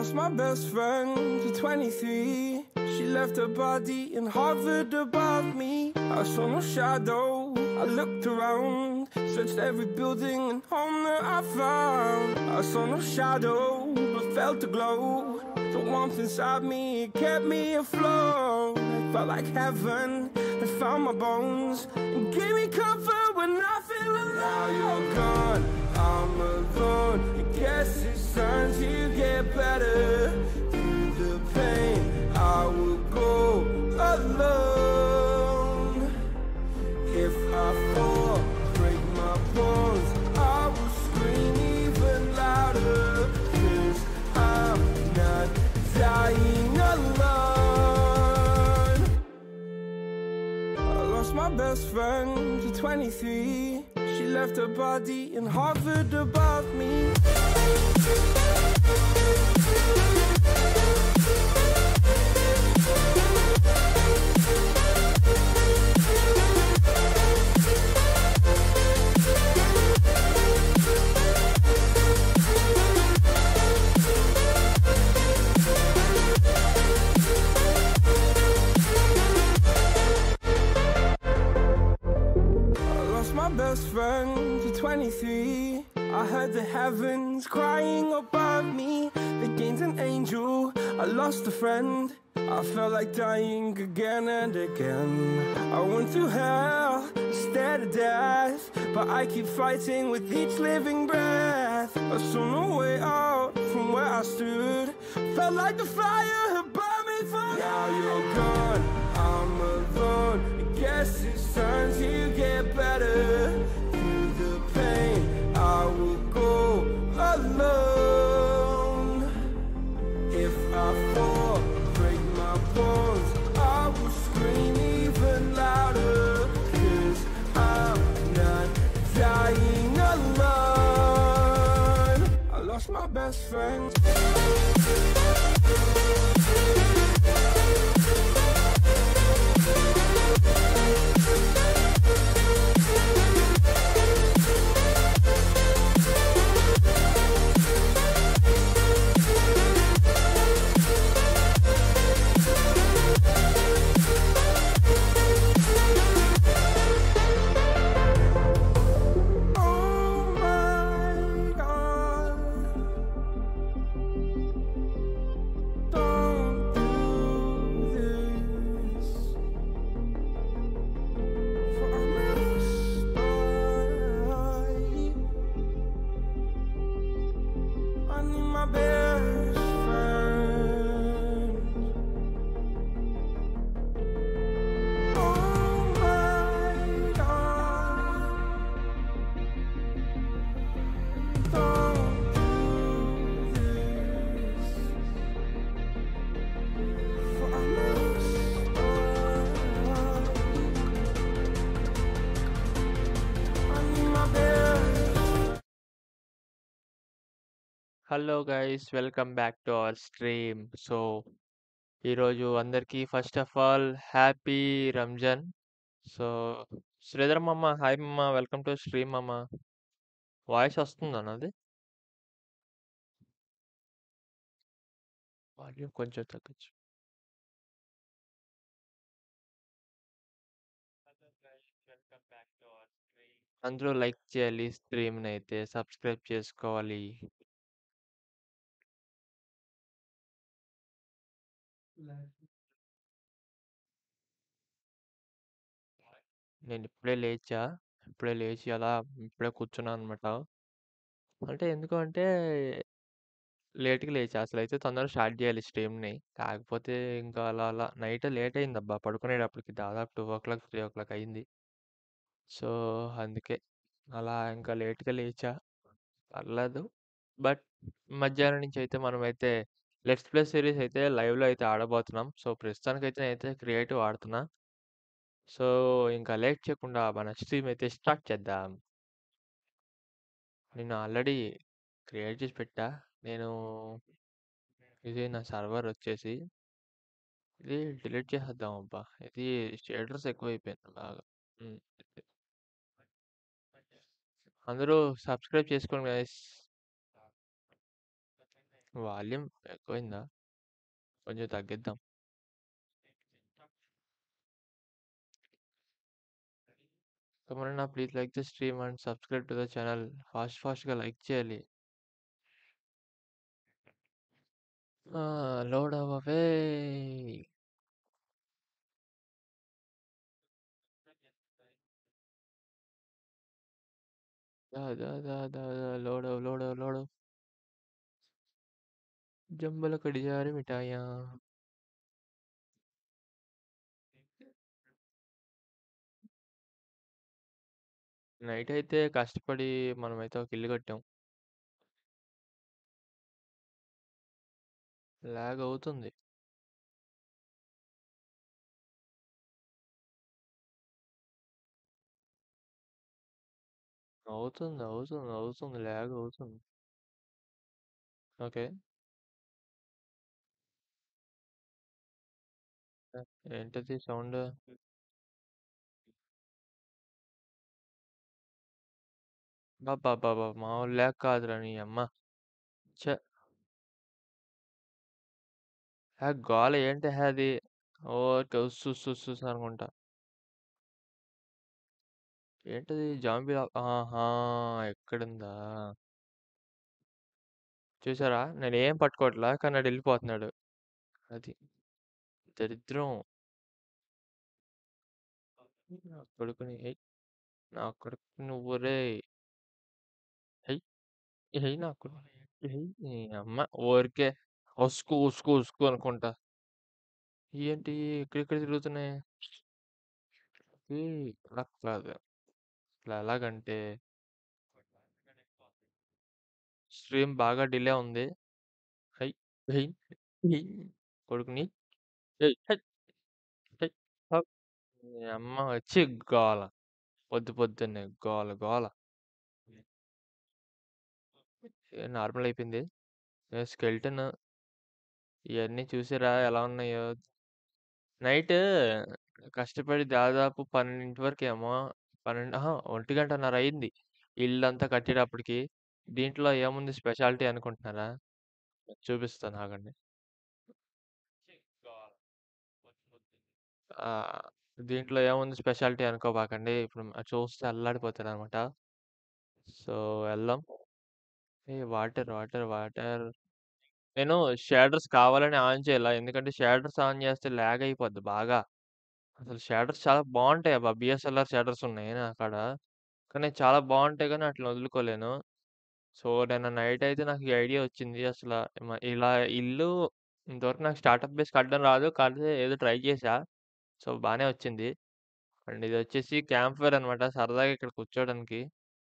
lost my best friend to 23. She left her body and hovered above me. I saw no shadow. I looked around, searched every building and home that I found. I saw no shadow, but felt a glow. The warmth inside me it kept me afloat. It felt like heaven. It found my bones and gave me comfort when I feel alone. Now you're gone. I'm alone. I guess it's time to get better. Through the pain, I will go alone. If I fall, break my bones, I will scream even louder. Cause I'm not dying alone. I lost my best friend to 23. She left her body and hovered above me. I lost my best friend to 23. I heard the heavens crying above me. They gained an angel. I lost a friend. I felt like dying again and again. I went through hell, stared at death. But I keep fighting with each living breath. I saw no way out from where I stood. Felt like the fire had burned me for Now you're gone, I'm alone. I guess it's time to get better. Through the pain, I will go alone. If I fall, break my bones, I will scream even louder. Cause I'm not dying alone. I lost my best friend. Oh my God. Don't do this. For I must die. I need my best friend. Oh my God. Don't do this. For I must die. I need my best hello guys welcome back to our stream so ఈరోజు అందరికీ first of all happy Ramzan so Sridhar మామ hi మామ welcome to stream మామ voice వస్తుందా నాది volume కొంచెం తగ్గచ్చు అందరూ like చేయాలి స్ట్రీమ్ని అయితే సబ్స్క్రైబ్ చేసుకోవాలి నేను ఇప్పుడే లేచా ఇప్పుడే లేచి అలా ఇప్పుడే కూర్చున్నాను అనమాట అంటే ఎందుకు అంటే లేట్‌గా లేచా. అసలైతే తొందరగా స్టార్ట్ జేయాలి స్ట్రీమ్‌ని. కాకపోతే ఇంకా అలా అలా నైట్ లేట్ అయిందబ్బా! పడుకునేటప్పటికి దాదాపు 2:00, 3:00 అయింది. సో, అందుకే అలా ఇంకా లేట్‌గా లేచా. పర్లేదు. బట్ మధ్యాహ్నం నుంచి అయితే మనమైతే లెట్స్ ప్లే సీరీస్ అయితే లైవ్‌లో అయితే ఆడబోతున్నాం. సో, ప్రస్తుతానికైతే నేనైతే క్రియేటివ్ ఆడుతున్నా. సో, ఇంకా లేట్ చేయకుండా మన స్ట్రీమ్ అయితే స్టార్ట్ చేద్దాం. నేను ఆల్రెడీ క్రియేట్ చేసి పెట్టా. నేను ఇది నా సర్వర్ వచ్చేసి ఇది డిలీట్ చేసేద్దాం అబ్బా! ఇది షేడర్స్ ఎక్కువైపోయింది బాగా. హ్మ్. అందరూ సబ్స్క్రైబ్ చేసుకోండి గైస్. వాల్యూమ్ ఎక్కువైందా? కొంచెం తగ్గిద్దాం. కమరన్నా please like the stream and subscribe to the channel. Fast ఫాస్ట్‌గా లైక్ చేయాలి. ఆ! లోడ్ అవ్వవే. దా దా దా దా దా లోడవ్ లోడవ్ లోడవ్. జంబల కడియారు మిఠాయా. నైట్ అయితే కష్టపడి మనమైతే ఒక ఇల్లు కట్టాం. లాగ్ అవుతుంది. అవుతుంది. అవుతుంది. అవుతుంది. లాగ్ అవుతుంది. ఓకే. ఆ! ఏంటది సౌండు? అబ్బబ్బబ్బా! మామూలు లాగ్ కాదురా నీ యమ్మ. ఛ! ఆ గోల ఏంటహే అది? ఊరికే ఉస్ ఉస్ ఉస్ ఉస్ అనుకుంటా. ఏంటది జాంబీ ఆ ఆహా! ఎక్కడుందా? చూసారా? నేనేం పట్టుకోవట్లా. కానీ ఆడెళ్ళిపోతున్నాడు. అది. దరిద్రం. నా కొడుకుని ఏయ్! నా కొడుకుని నువ్వు ఒరేయ్! ఎయ్! ఎయ్ నా కొడుకు ఎయ్ నీ యమ్మ ఊరికే ఉస్కు, ఉస్కు, ఉస్కు అనుకుంటా. ఇయేంటి ఇక్కడిక్కడ తిరుగుతున్నాయి? ఏయ్! అలా కాదు. అసలు ఎలాగంటే స్ట్రీమ్ బాగా డిలే ఉంది. హై! హెయ్! ఎయ్! కొడుకుని ఏయ్! హెట్! హెయ్! హప్! నీ యమ్మ వచ్చి గోల. పొద్దు పొద్దున్నే గోల గోల. ఏ నార్మల్ అయిపోయింది. ఏ స్కెలిటన్ ఇయన్నీ చూసారా ఎలా ఉన్నాయో? నైట్ కష్టపడి దాదాపు 12 వరకేమో 12 అహా! 1:30 అయింది. ఇల్లంతా కట్టేటప్పటికి. దీంట్లో ఏముంది స్పెషాలిటీ అనుకుంటున్నారా? చూపిస్తాను ఆగండి. ఆ! దీంట్లో ఏముంది స్పెషాలిటీ అనుకోబాకండి. ఇప్పుడు చూస్తే అల్లాడిపోతారనమాట. సో, వెళ్దాం. ఏ వాటర్, వాటర్, వాటర్. నేను షేడర్స్ కావాలని ఆన్ చేయలా. ఎందుకంటే షేడర్స్ ఆన్ చేస్తే లాగ్ అయిపోద్ది బాగా. అసలు షేడర్స్ చాలా బావుంటాయి అబ్బా! బీఎస్ఎల్ఆర్ షేడర్స్ ఉన్నాయి నా కాడ. కానీ చాలా బావుంటాయి గానీ ఆటిలిని వదులుకోలేను. సో, నిన్న నైట్ అయితే నాకు ఈ ఐడియా వచ్చింది. అసల మ ఇలా ఇల్లు ఇంతవరకు నాకు స్టార్టప్ బేస్ కట్టడం రాదు. కాకపోతే ఏదో ట్రై చేశా. సో, బానే వచ్చింది. అండ్ ఇదొచ్చేసి క్యాంప్ ఫైర్ అనమాట. సరదాగా ఇక్కడ కూర్చోవడానికి.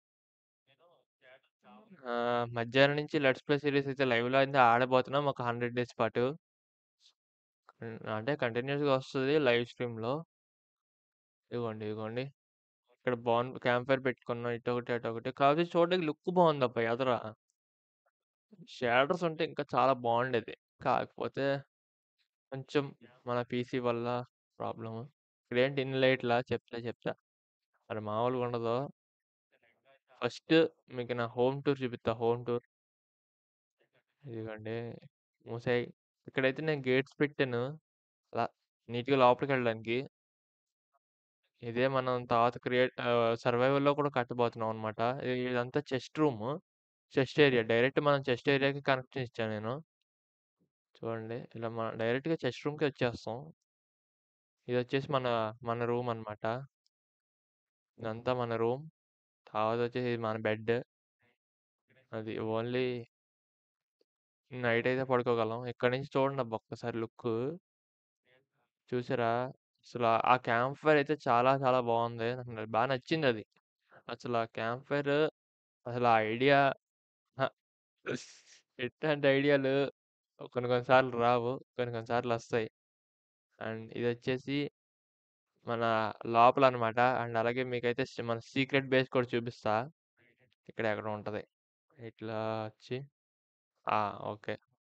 ఆహ్, మధ్యాహ్నం నుంచి లెట్స్ ప్లే సీరీస్ అయితే లైవ్‌లో అయితే ఆడబోతున్నాం ఒక 100 డేస్ పాటు. హ్మ్. అంటే కంటిన్యూయస్‌గా వస్తది లైవ్ స్ట్రీమ్‌లో. ఇదిగోండి, ఇదిగోండి. ఇక్కడ బాన్ క్యాంప్ ఫైర్ పెట్టుకున్నాం. ఇటొకటి, అటొకటి. కాకపోతే చూడడానికి లుక్ బావుందబ్బా ఎదర. షేడర్స్ ఉంటే ఇంకా చాలా బావుండేది. కాకపోతే కొంచెం మన పీసీ వల్ల ప్రాబ్లము. ఇక్కడేంటి ఇన్ని లైట్లా? చెప్తా, చెప్తా. మరి మామూలుగుండదు. ఫస్ట్ మీకు నా హోమ్ టూర్ చూపిత్తా. Home tour. ఇదిగోండి. మూసేయి. ఇక్కడైతే నేను గేట్స్ పెట్టాను. అలా నీట్‌గా లోపలికెళ్ళడానికి. ఇదే మనం తర్వాత క్రియేట్ ఆహ్, సర్వైవల్‌లో కూడా కట్టబోతున్నాం అనమాట. ఇ ఇదంతా chest room. Chest area. Direct మనం చెస్ట్ ఏరియాకి కనెక్షన్ ఇచ్చా నేను. చూడండి. ఇలా మనం డైరెక్ట్‌గా చెస్ట్ రూమ్‌కే వచ్చేస్తాం. ఇదొచ్చేసి మన, మన రూమ్ అనమాట. ఇదంతా మన రూమ్. తర్వాతొచ్చేసి ఇది మన బెడ్. అది ఓన్లీ నైట్ అయితే పడుకోగలం. ఇక్కడి నుంచి చూడండబ్బా ఒక్కసారి లుక్కు. చూసారా? అసల ఆ క్యాంప్ ఫైర్ అయితే చాలా చాలా బావుంది. నాకు బా నచ్చిందది. అసల ఆ క్యాంప్ ఫైర్ అసలు ఆ ఐడియా అహా! ఇట్లాంటి ఐడియాలు కొన్ని కొన్ని సార్లు రావు. కొన్ని కొన్ని సార్లొస్తాయి. అండ్ ఇదొచ్చేసి మన లోపలనమాట. అండ్ అలాగే మీకైతే స్ మన సీక్రెట్ బేస్ కూడా చూపిస్తా. ఇక్కడే ఎక్కడో ఉంటది. ఇట్లా వచ్చి ఆ! ఓకే.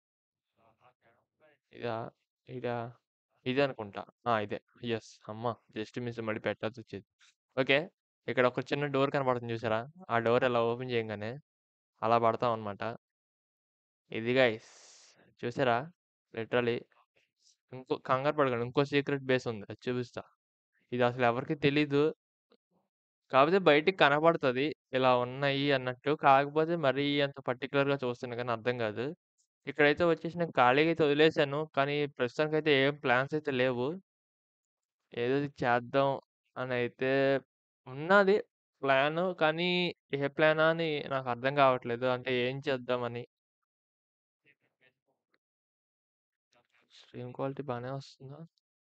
ఇదా? ఇదా? ఇదే అనుకుంటా. ఆ! ఇదే. యెస్. అమ్మ! జస్ట్ మిస్ మళ్ళీ పెట్టాల్సొచ్చేది. ఓకే. ఇక్కడ ఒక చిన్న డోర్ కనపడుతుంది చూసారా? ఆ డోర్ ఇలా ఓపెన్ చేయంగానే అలా పడతామనమాట. ఇది గైస్ చూసారా? లిటరల్లీ ఇంకో కంగారు పడకండి. ఇంకో సీక్రెట్ బేస్ ఉంది. అది చూపిస్తా. ఇది అసలు ఎవరికీ తెలీదు. కాపోతే బయటికి కనపడతది. ఇలా ఉన్నాయి అన్నట్టు. కాకపోతే మరీ అంత పర్టిక్యులర్‌గా చూస్తున్నా గానీ అర్థం గాదు. ఇక్కడైతే వచ్చేసి నేను ఖాళీగా అయితే వదిలేసాను. కానీ ప్రస్తుతానికైతే ఏం ప్లాన్స్ అయితే లేవు. ఏదో ఒకటి చేద్దాం అనైతే ఉన్నాది ప్లాను. కానీ ఏ ప్లానా అని నాకు అర్థం కావట్లేదు. అంటే ఏం చేద్దామని. స్ట్రీమ్ క్వాలిటీ బానే వస్తుందా?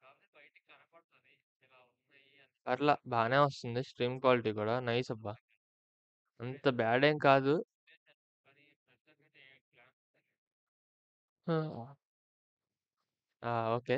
పర్లా బానే వస్తుంది స్ట్రీమ్ క్వాలిటీ కూడా. నైస్ అబ్బా! అంత బ్యాడ్ ఏం కాదు. ఆ! ఆ! ఓకే.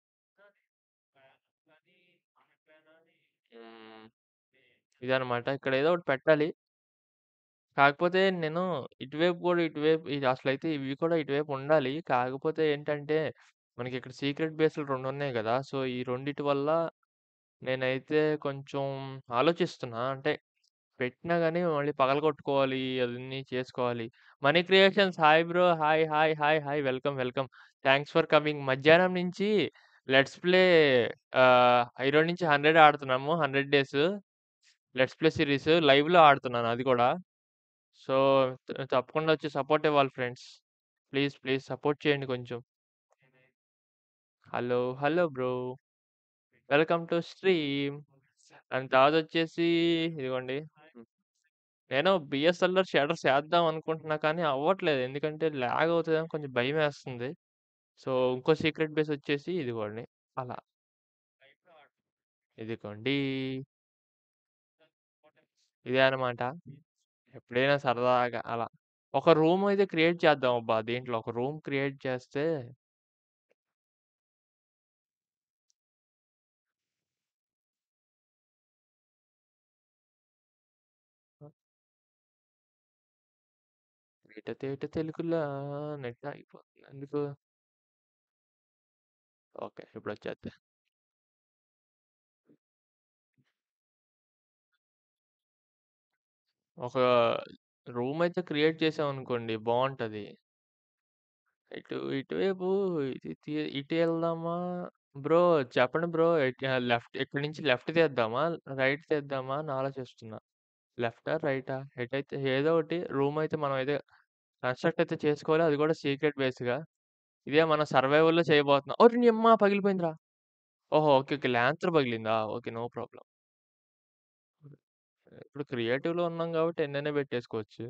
హ్మ్. ఇదనమాట. ఇక్కడ ఏదో ఒకటి పెట్టాలి. కాకపోతే నేను ఇటువైపు కూడా ఇటువైపు ఇది అసలైతే ఇవి కూడా ఇటువైపు ఉండాలి. కాకపోతే ఏంటంటే మనకి ఇక్కడ సీక్రెట్ బేస్‌లు 2 ఉన్నాయి గదా! సో, ఈ రెండిటి వల్ల నేనైతే కొంచెం ఆలోచిస్తున్నా. అంటే పెట్టినా గాని మళ్ళీ పగలగొట్టుకోవాలి. అదన్నీ చేసుకోవాలి. Money creations hi bro. Hi, hi, hi, hi. Welcome, welcome. Thanks for coming. మధ్యాహ్నం నుంచి లెట్స్ ప్లే ఆహ్, ఈరోజు నుంచి 100 ఆడుతున్నాము. 100 డేస్ లెట్స్ ప్లే సీరీస్ లైవ్‌లో ఆడుతున్నాను అది కూడా. సో, త తప్పకుండా వచ్చి సపోర్ట్ ఇవ్వాలి ఫ్రెండ్స్. ప్లీజ్, ప్లీజ్ సపోర్ట్ చేయండి కొంచెం. Hello, hello bro. Welcome to stream. And తర్వాతొచ్చేసి ఇదిగోండి. హ్మ్. నేను బిఎస్ఎల్ఆర్ షేడర్స్ ఏద్దాం అనుకుంటున్నా కానీ అవ్వట్లేదు. ఎందుకంటే లాగ్ అవుతదేమో కొంచెం భయమేస్తుంది. సో, ఇంకో సీక్రెట్ బేస్ వచ్చేసి ఇదిగోండి. అలా. ఇదిగోండి. ఇదే అన్నమాట. ఎప్పుడైనా సరదాగా అలా. ఒక రూమ్ అయితే క్రియేట్ చేద్దాం అబ్బా! దీంట్లో ఒక రూమ్ క్రియేట్ చేస్తే తేట తేట తెలుగులా నెట్ ఆగిపోతుంది. ఎందుకు? ఓకే. ఇప్పుడొచ్చేద్ది. ఒక రూమ్ అయితే క్రియేట్ చేసామనుకోండి బావుంటది. ఇటు ఇటువైపు ఇది తి ఇటు ఎళ్దామా? బ్రో చెప్పండి బ్రో ఎట్ ఆహ్, లెఫ్ట్ ఇక్కడి నుంచి లెఫ్ట్ తీద్దామా? రైట్ తీద్దామా? అని ఆలోచిస్తున్నా. లెఫ్టా? రైటా? ఎటైతే ఏదో ఒకటి రూమ్ అయితే మనం అయితే కన్‌స్ట్రక్ట్ అయితే చేసుకోవాలి. అది కూడా సీక్రెట్ బేస్‌గా. ఇదే మనం సర్వైవల్‌లో చేయబోతున్నాం. ఓరి నీయమ్మ! పగిలిపోయిందిరా! ఓహో! ఓకే. ఓకే. లాంతర్ పగిలిందా? ఓకే. No problem. ఇప్పుడు క్రియేటివ్‌లో ఉన్నాం కాబట్టి ఎన్నైనా పెట్టేసుకోవచ్చు.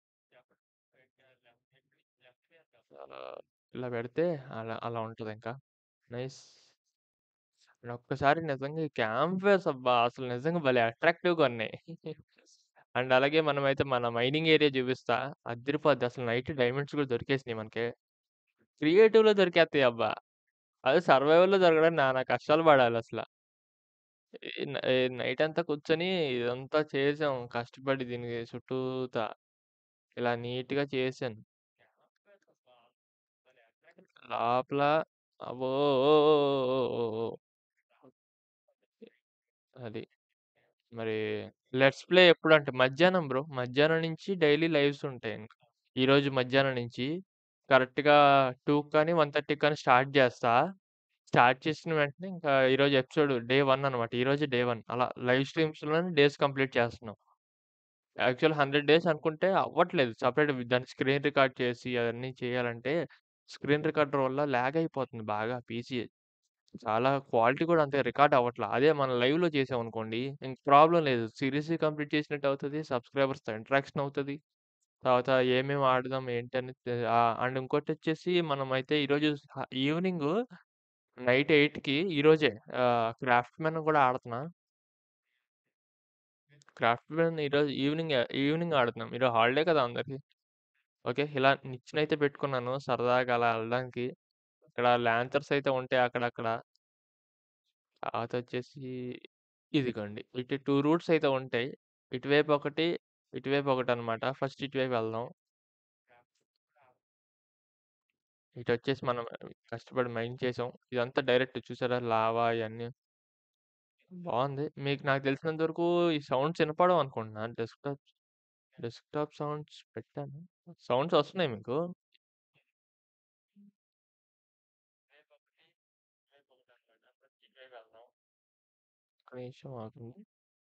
అలా ఇలా పెడితే అలా అలా ఉంటదింకా. నైస్. ఒక్కసారి నిజంగా ఈ క్యాంప్ ఫైర్స్ అబ్బా! అసలు నిజంగా భలే అట్రాక్టివ్‌గా ఉన్నాయి. అండ్ అలాగే మనమైతే మన మైనింగ్ ఏరియా చూపిస్తా. అదిరిపోద్ది. అసలు నైట్ డైమండ్స్ కూడా దొరికేసినాయి మనకి. క్రియేటివ్‌లో దొరికేత్తాయి అబ్బా! అదే సర్వైవల్‌లో దొరకడానికి నానా కష్టాలు పడాలసల. ఈ న ఈ నైట్ అంతా కూర్చొని ఇదంతా చేసాం. కష్టపడి దీనికి చుట్టూతా. ఇలా నీట్‌గా చేశాను. లోపల అబ్బో! ఓ ఓ ఓ ఓ ఓ ఓ! అది. మరి లెట్స్ ప్లే ఎప్పుడంటే మధ్యాహ్నం బ్రో. మధ్యాహ్నం నుంచి డైలీ లైవ్స్ ఉంటాయి ఇంక. ఈరోజు మధ్యాహ్నం నుంచి కరెక్ట్‌గా 2:00 కానీ, 1:30 కానీ స్టార్ట్ చేస్తా. స్టార్ట్ చేసిన వెంటనే ఇంకా ఈరోజు ఎపిసోడ్ డే 1 అనమాట. ఈరోజే డే 1 అలా లైవ్ స్ట్రీమ్స్‌లోనే డేస్ కంప్లీట్ చేస్తున్నాం. యాక్చువల్ 100 డేస్ అనుకుంటే అవ్వట్లేదు. సెపరేట్ దాన్ని స్క్రీన్ రికార్డ్ చేసి అవన్నీ చేయాలంటే స్క్రీన్ రికార్డర్ వల్ల లాగ్ అయిపోతుంది బాగా పీసీ. చాలా క్వాలిటీ కూడా అంతే రికార్డ్ అవ్వట్ల. అదే మనం లైవ్‌లో చేసామనుకోండి ఇంక ప్రాబ్లమ్ లేదు. సీరీస్ కంప్లీట్ చేసినట్టు అవుతది. సబ్‌స్క్రైబర్స్‌తో ఇంటరాక్షన్ అవుతది. తర్వాత ఏమేమి ఆడదాం ఏంటని తె ఆహ్, అండ్ ఇంకోటొచ్చేసి మనమైతే ఈరోజు హ ఈవినింగు నైట్ 8కి ఈరోజే ఆహ్, క్రాఫ్ట్‌మెన్ కూడా ఆడుతున్నా. క్రాఫ్ట్‌మెన్ ఈరోజు ఈవినింగ్ ఈవినింగ్ ఆడుతున్నాం. ఈరోజు హాలిడే కదా అందరికి. ఓకే. ఇలా నిచ్చెన అయితే పెట్టుకున్నాను సరదాగా అలా ఎళ్ళడానికి. ఇక్కడ లాంతర్స్ అయితే ఉంటాయి అక్కడక్కడ. తర్వాతొచ్చేసి ఇదిగోండి. ఇటు 2 రూట్స్ అయితే ఉంటాయి. ఇటువైపు ఒకటి, ఇటువైపు ఒకటనమాట. ఫస్ట్ ఇటువైపు వెళ్దాం. ఇటొచ్చేసి మనం కష్టపడి మైన్ చేసాం. ఇదంతా డైరెక్ట్ చూసారా లావా ఇయన్నీ. బావుంది. మీకు నాకు తెలిసినంత వరకు ఈ సౌండ్స్ ఇనపడవు అనుకుంటున్నా. డెస్క్‌టాప్ డెస్క్‌టాప్ సౌండ్స్ పెట్టాను. సౌండ్స్ వస్తున్నాయి మీకు? నిమిషం ఆగండి.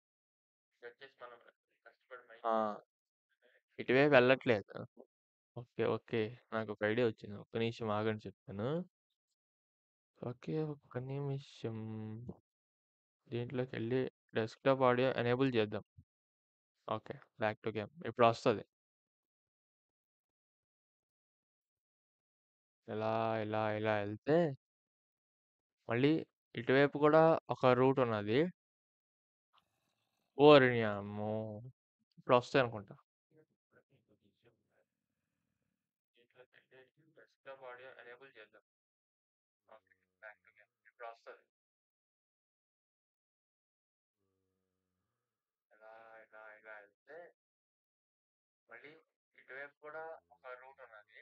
ఆ! ఇటువైపు వెళ్ళట్లేదు. ఓకే. ఓకే. నాకొక ఐడియా వచ్చింది. ఒక్క నిమిషం ఆగండి చెప్తాను. ఓకే. ఒక్క నిమిషం. దీంట్లోకెళ్ళి డెస్క్‌టాప్ ఆడియో ఎనేబుల్ చేద్దాం. ఓకే. Back to game. ఇప్పుడొస్తది. ఇలా, ఇలా, ఇలా ఎళ్తే మళ్ళీ ఇటువైపు కూడా ఒక రూట్ ఉన్నది. ఓరిని అమ్మో! ఇప్పుడొస్తాయనుకుంటా. దీంట్లోకెళ్ళి డెస్క్‌టాప్ ఆడియో ఎనేబుల్ చేద్దాం. ఓకే. Back to game. ఇప్పుడొస్తది. ఇలా, ఇలా, ఇలా ఎళ్తే మళ్ళీ ఇటువైపు కూడా ఒక రూట్ ఉన్నది.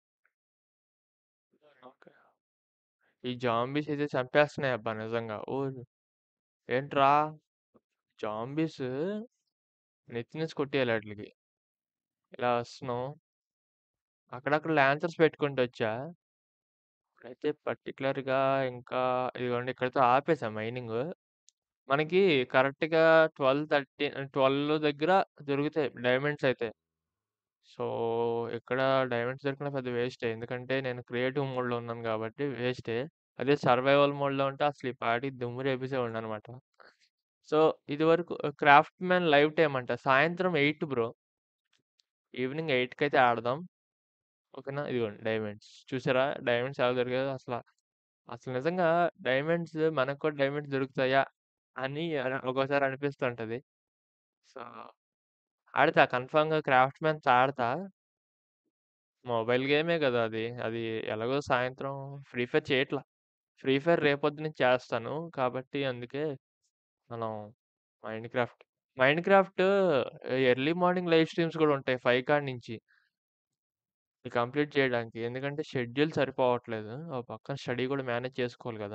ఓకే. ఈ జాంబీస్ అయితే చంపేస్తున్నాయి అబ్బా! నిజంగా. ఓరు ఏంట్రా? జాంబీస్ నెత్తి నుంచి కొట్టేయాలి ఆటిలికి. ఇలా వస్తున్నాం. అక్కడక్కడ లాంతర్స్ పెట్టుకుంటూ వచ్చా. అయితే పర్టిక్యులర్‌గా ఇంకా ఇదిగోండి ఇక్కడితో ఆపేసా మైనింగు. మనకి కరెక్ట్‌గా 12:30 12 దగ్గర దొరుకుతాయి డైమండ్స్ అయితే. సో, ఇక్కడ డైమండ్స్ దొరికినా పెద్ద వేస్టే. ఎందుకంటే నేను క్రియేటివ్ మోడ్‌లో ఉన్నాను కాబట్టి వేస్టే. అదే సర్వైవల్ మోడ్‌లో ఉంటే అసలు ఈ పాటికి దుమ్ము రేపేసేవాడిననమాట. సో, ఇదివరకు క్రాఫ్ట్ మ్యాన్ లైవ్ టైమ్ అంట. సాయంత్రం 8 బ్రో. ఈవినింగ్ 8కైతే ఆడదాం. ఓకేనా? ఇదిగోండి డైమండ్స్. చూసారా? డైమండ్స్ ఎలా దొరికాయో అసల. అసలు నిజంగా డైమండ్స్ మనకు కూడా డైమండ్స్ దొరుకుతాయా? అని అన ఒక్కోసారి అనిపిస్తుంటది. సో, ఆడతా కన్ఫర్మ్‌గా క్రాఫ్ట్ మ్యాన్స్ ఆడతా. మొబైల్ గేమే కదా అది. అది ఎలాగో సాయంత్రం ఫ్రీ ఫైర్ చేయట్లా. ఫ్రీ ఫైర్ రేపొద్దు నుంచి చేస్తాను. కాబట్టి అందుకే మనం Minecraft Minecraft early morning live streams కూడా ఉంటాయి 5 కాడ నుంచి. ఇది కంప్లీట్ చేయడానికి. ఎందుకంటే షెడ్యూల్ సరిపోవట్లేదు. ఓ పక్కన స్టడీ కూడా మేనేజ్ చేసుకోవాలి కదా!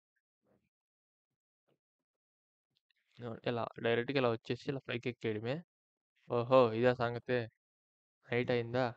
ఆ! ఇలా డైరెక్ట్‌గా ఇలా వచ్చేసి ఇలా పైకెక్కేయడమే. ఓహో! ఇదా సంగతి. నైట్ అయిందా?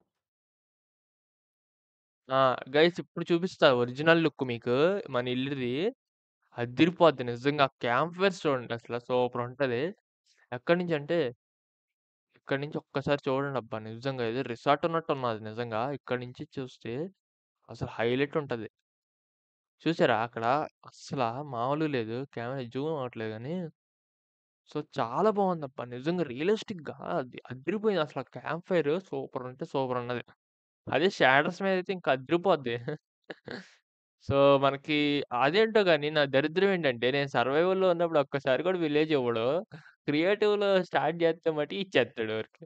ఆ! గైస్ ఇప్పుడు చూపిస్తా ఒరిజినల్ లుక్ మీకు మన ఇల్లుది. అద్దిరిపోద్ది నిజంగా. క్యాంప్ ఫైర్స్ చూడండి అసల సూపర్ ఉంటది. ఎక్కడి నుంచి అంటే ఇక్కడి నుంచి ఒక్కసారి చూడండబ్బా! నిజంగా ఏదో రిసార్ట్ ఉన్నట్టు ఉన్నది నిజంగా. ఇక్కడి నుంచి చూస్తే అసలు హైలైట్ ఉంటది. చూసారా అక్కడ అస్సల మామూలుగా లేదు. కెమెరా జూమ్ అవ్వట్లేదు గానీ సో, చాలా బావుందబ్బా! నిజంగా రియలిస్టిక్‌గా అది అదిరిపోయింది అసల క్యాంప్ ఫైర్ సూపర్ అంటే సూపర్ ఉన్నది. అదే షాడర్స్ మీదయితే ఇంకా అదిరిపోద్ది. సో, మనకి అదేంటో గాని నా దరిద్రం ఏంటంటే నేను సర్వైవల్‌లో ఉన్నప్పుడు ఒక్కసారి కూడా విలేజ్ ఇవ్వడు. క్రియేటివ్‌లో స్టార్ట్ చేస్తే మటికి ఇచ్చేత్తాడు ఊరికే.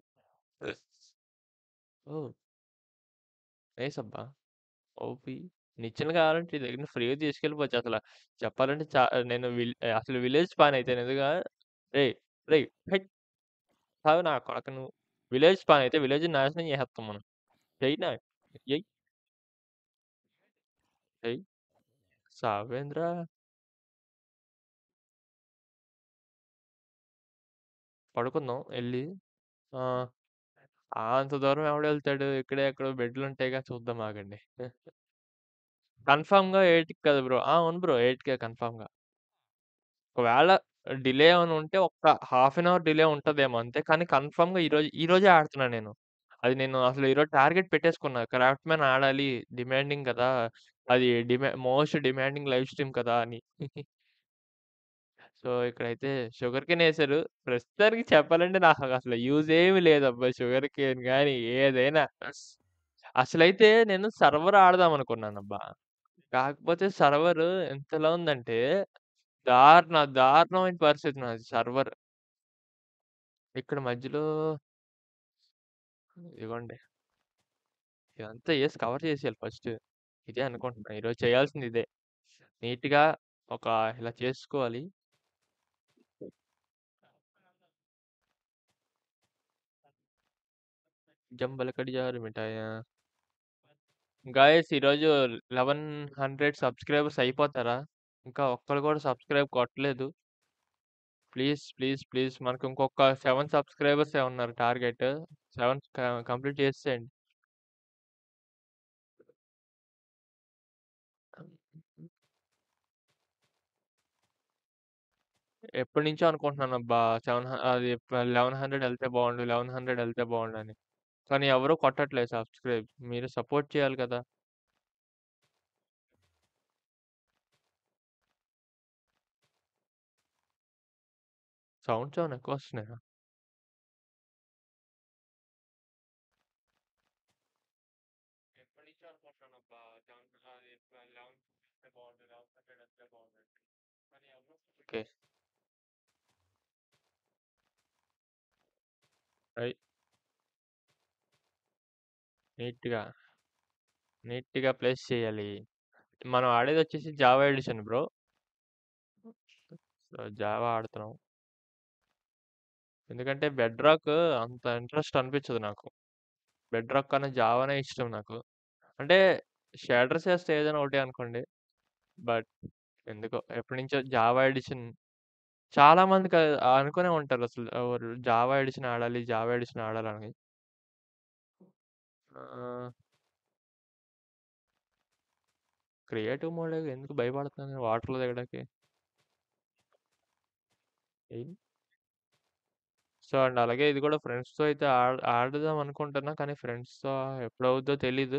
ఓహ్! నైస్ అబ్బా! ఓపీ. నిచ్చెన కావాలంటే నీ దగ్గర నుంచి ఫ్రీగా తీసుకెళ్ళిపోవచ్చు అసల. చెప్పాలంటే చా నేను విల్ అసలు విలేజ్ స్పాన్ అయితే నిజంగా రేయ్! రేయ్! హెట్. సావు నా కొడకా నువ్వు. విలేజ్ స్పాన్ అయితే విలేజ్‌ని నాశనం చేసేత్తాం మనం. చెయ్యినా ఎయ్. ఎయ్. సావేందిరా? పడుకుందాం ఎళ్లి. ఆ! ఆ! అంత దూరం ఎవడెళ్తాడు? ఇక్కడే ఎక్కడో బెడ్లుంటాయిగా చూద్దాం ఆగండి. కన్ఫర్మ్‌గా 8కి కదా బ్రో! ఆ! అవును బ్రో 8కే కన్ఫర్మ్‌గా. ఒకవేళ డిలే ఏమైనా ఉంటే ఒక్క హాఫ్ అన్ అవర్ డిలే ఉంటదేమో అంతే. కానీ కన్ఫర్మ్‌గా ఈరోజు ఈరోజే ఆడుతున్నా నేను. అది నేను అసలు ఈరోజు టార్గెట్ పెట్టేసుకున్నా. క్రాఫ్ట్ మ్యాన్ ఆడాలి. డిమాండింగ్ కదా! అది డిమా మోస్ట్ డిమాండింగ్ లైవ్ స్ట్రీమ్ కదా! అని. సో, ఇక్కడైతే షుగర్ కేన్ ఏసారు. ప్రస్తుతానికి చెప్పాలంటే నాకసలు యూజ్ ఏమి లేదబ్బా! షుగర్ కేన్ గాని ఏదైనా. అసలైతే నేను సర్వర్ ఆడదాం అనుకున్నానబ్బా! కాకపోతే సర్వరు ఎంతలా ఉందంటే దారుణ దారుణమైన పరిస్థితి నాది సర్వర్. ఇక్కడ మధ్యలో ఇదిగోండి. ఇదంతా ఏసి కవర్ చేసేయాలి ఫస్ట్. ఇదే అనుకుంటున్నా. ఈరోజు చేయాల్సింది ఇదే. నీట్‌గా ఒక ఇలా చేసుకోవాలి. జంబలకడి జారు మిఠాయా? గైస్ ఈరోజు 1100 సబ్స్క్రైబర్స్ అయిపోతారా? ఇంకా ఒక్కళ్ళు కూడా సబ్స్క్రైబ్ కొట్టలేదు. ప్లీజ్, ప్లీజ్, ప్లీజ్ మనకు ఇంకొక 7 సబ్స్క్రైబర్సే ఉన్నారు టార్గెట్. 7 క కంప్లీట్ చేసేయండి. ఎప్పటినుంచో అనుకుంటున్నానబ్బా! సెవెన్ హ అది 1100 ఎళ్తే బావుండు, 1100 ఎళ్తే బావుండని. కానీ ఎవరు కొట్టట్లేదు సబ్స్క్రైబ్. మీరు సపోర్ట్ చేయాలి కదా! సౌండ్స్ ఏమన్నా ఎక్కువొస్తున్నాయా? ఎప్పటినుంచో అనుకుంటున్నానబ్బా! సెవెన్ అది 11 ఎళ్తే బావుండు, 1100 ఎళ్తే బావుండని. కానీ ఎవరు ఓకే. అయి నీట్‌గా, నీట్‌గా ప్లేస్ చేయాలి. మనం ఆడేదొచ్చేసి Java edition bro. So, Java ఆడుతున్నాం. ఎందుకంటే బెడ్ రాక్ అంత ఇంట్రెస్ట్ అనిపించదు నాకు. బెడ్ రాక్ కన్నా జావానే ఇష్టం నాకు. అంటే షేడర్స్ ఏస్తే ఏదైనా ఒకటే అనుకోండి. బట్ ఎందుకో ఎప్పటినుంచో జావా ఎడిషన్ చాలా మందికి ఆహ్, అనుకునే ఉంటారు అసలు ఎవరు జావా ఎడిషన్ ఆడాలి, జావా ఎడిషన్ ఆడాలని. ఆహ్ క్రియేటివ్ మోడే ఎందుకు భయపడుతున్నాను వాటర్‌లో దిగడానికి? ఏం సో, అండ్ అలాగే ఇది కూడా ఫ్రెండ్స్‌తో అయితే ఆడ్ ఆడదాం అనుకుంటున్నా. కానీ ఫ్రెండ్స్‌తో ఎప్పుడవుద్దో తెలీదు.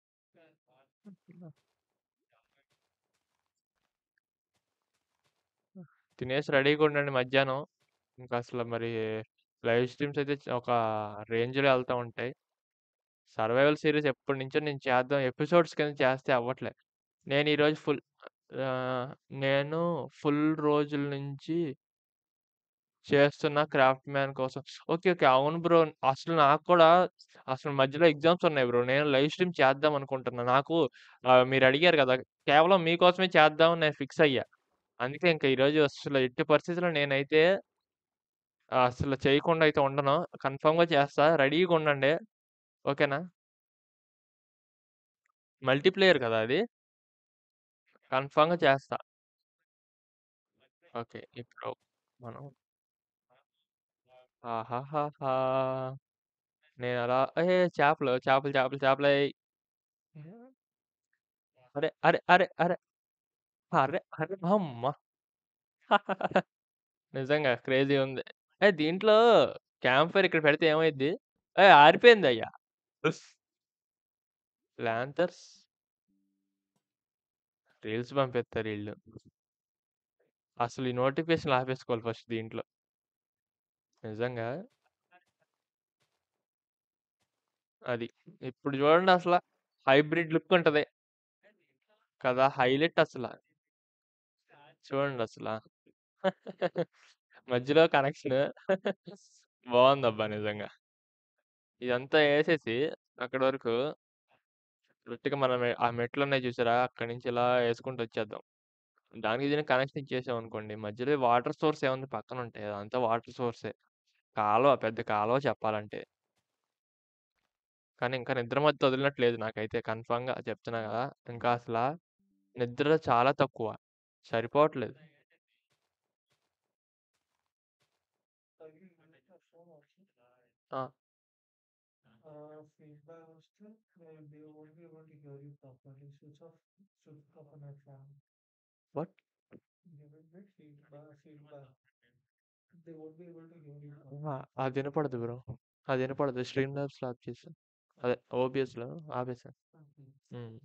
తినేసి రెడీగా ఉండండి మధ్యాహ్నం. ఇంకా అసలు మరి లైవ్ స్ట్రీమ్స్ అయితే చ ఒక రేంజ్‌లో ఎళ్తా ఉంటాయి. సర్వైవల్ సీరీస్ ఎప్పటినుంచో నేను చేద్దాం ఎపిసోడ్స్ కింద చేస్తే అవ్వట్లే. నేను ఈరోజు ఫుల్ ఆహ్, నేను ఫుల్ రోజుల నుంచి చేస్తున్నా క్రాఫ్ట్ మ్యాన్ కోసం. ఓకే. ఓకే. అవును బ్రో. అసలు నాకు కూడా అసలు మధ్యలో ఎగ్జామ్స్ ఉన్నాయి బ్రో. నేను లైవ్ స్ట్రీమ్ చేద్దాం అనుకుంటున్నా. నాకు ఆహ్, మీరు అడిగారు కదా! కేవలం మీకోసమే చేద్దామని నేను ఫిక్స్ అయ్యా. అందుకే ఇంక ఈరోజు అసలు ఎట్టి పరిస్థితిలో నేనైతే అసలు చేయకుండా అయితే ఉండను. కన్ఫర్మ్‌గా చేస్తా. రెడీగా ఉండండి. ఓకేనా? మల్టీప్లేయర్ కదా అది? కన్ఫర్మ్‌గా చేస్తా. ఓకే. ఇప్పుడు మనం ఆహాహాహా! నేనలా ఏ చేపలు, చేపలు, చేపలు, చేపలేయ్. అరె! అరె! అరె! అరె! అరె! అరె! అమ్మ! నిజంగా క్రేజీ ఉంది. ఏ దీంట్లో క్యాంప్ ఫైర్ ఇక్కడ పెడితే ఏమైద్ది? ఏయ్! ఆరిపోయిందయ్యా. లాంతర్స్ రీల్స్ పంపిత్తారు ఈళ్ళు. అసలు ఈ నోటిఫికేషన్‌లు ఆపేసుకోవాలి ఫస్ట్ దీంట్లో. నిజంగా. అది. ఇప్పుడు చూడండి అసల హైబ్రిడ్ లుక్ ఉంటది. కదా! హైలైట్ అసల. చూడండసల. మధ్యలో కనెక్షను. బావుందబ్బా నిజంగా. ఇదంతా ఏసేసి అక్కడి వరకు కరెక్ట్‌గా మనం ఆ మెట్లున్నాయి చూసారా? అక్కడి నుంచి ఇలా ఏసుకుంటూ వచ్చేద్దాం. దానికి దీనికి కనెక్షన్ ఇచ్చేసామనుకోండి మధ్యలో వాటర్ సోర్స్ ఏముంది పక్కనుంటే అదంతా వాటర్ సోర్సే. కాలువ పెద్ద కాలువ చెప్పాలంటే. కానీ ఇంకా నిద్ర మత్తు వదిలినట్టు లేదు నాకైతే కన్ఫర్మ్‌గా చెప్తున్నా కదా! ఇంకా అసల నిద్ర చాలా తక్కువ. సరిపోవట్లేదు. ఆ! Uh, feedback వస్తే they they won't be able to hear you properly. Switch off switch off on that fan. What? They will get feedback feedback. They won't be able to hear you ఆ! properly. అది వినపడదు bro. అది వినపడదు. Stream ల్యాబ్స్‌లో of చేసా. అదే ఓబీఎస్‌లో ఆపేసా. Okay. హ్మ్.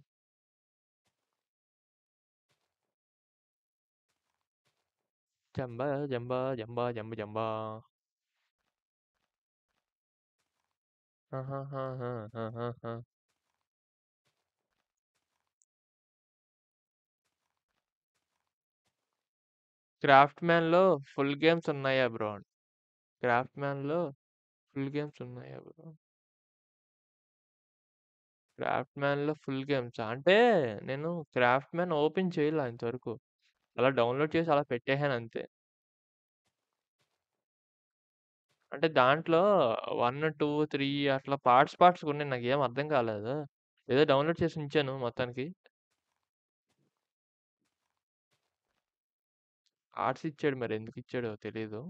జంబ జంబ జంబ జంబ జంబా. ఆహాహాహాహాహాహా! క్రాఫ్ట్ మ్యాన్‌లో ఫుల్ గేమ్స్ ఉన్నాయా బ్రో? క్రాఫ్ట్ మ్యాన్‌లో ఫుల్ గేమ్స్ ఉన్నాయా బ్రో? క్రాఫ్ట్ మ్యాన్‌లో ఫుల్ గేమ్సా? అంటే నేను క్రాఫ్ట్ మ్యాన్ ఓపెన్ చేయలా ఇంతవరకు. అలా డౌన్‌లోడ్ చేసి అలా పెట్టేసాను అంతే. అంటే దాంట్లో 1, 2, 3 అట్లా పార్ట్స్ పార్ట్స్‌గా ఉన్నాయి. నాకేం అర్థం కాలేదు. ఏదో డౌన్‌లోడ్ చేసి ఉంచాను మొత్తానికి. కార్డ్స్ ఇచ్చాడు మరి ఎందుకు ఇచ్చాడో తెలీదు.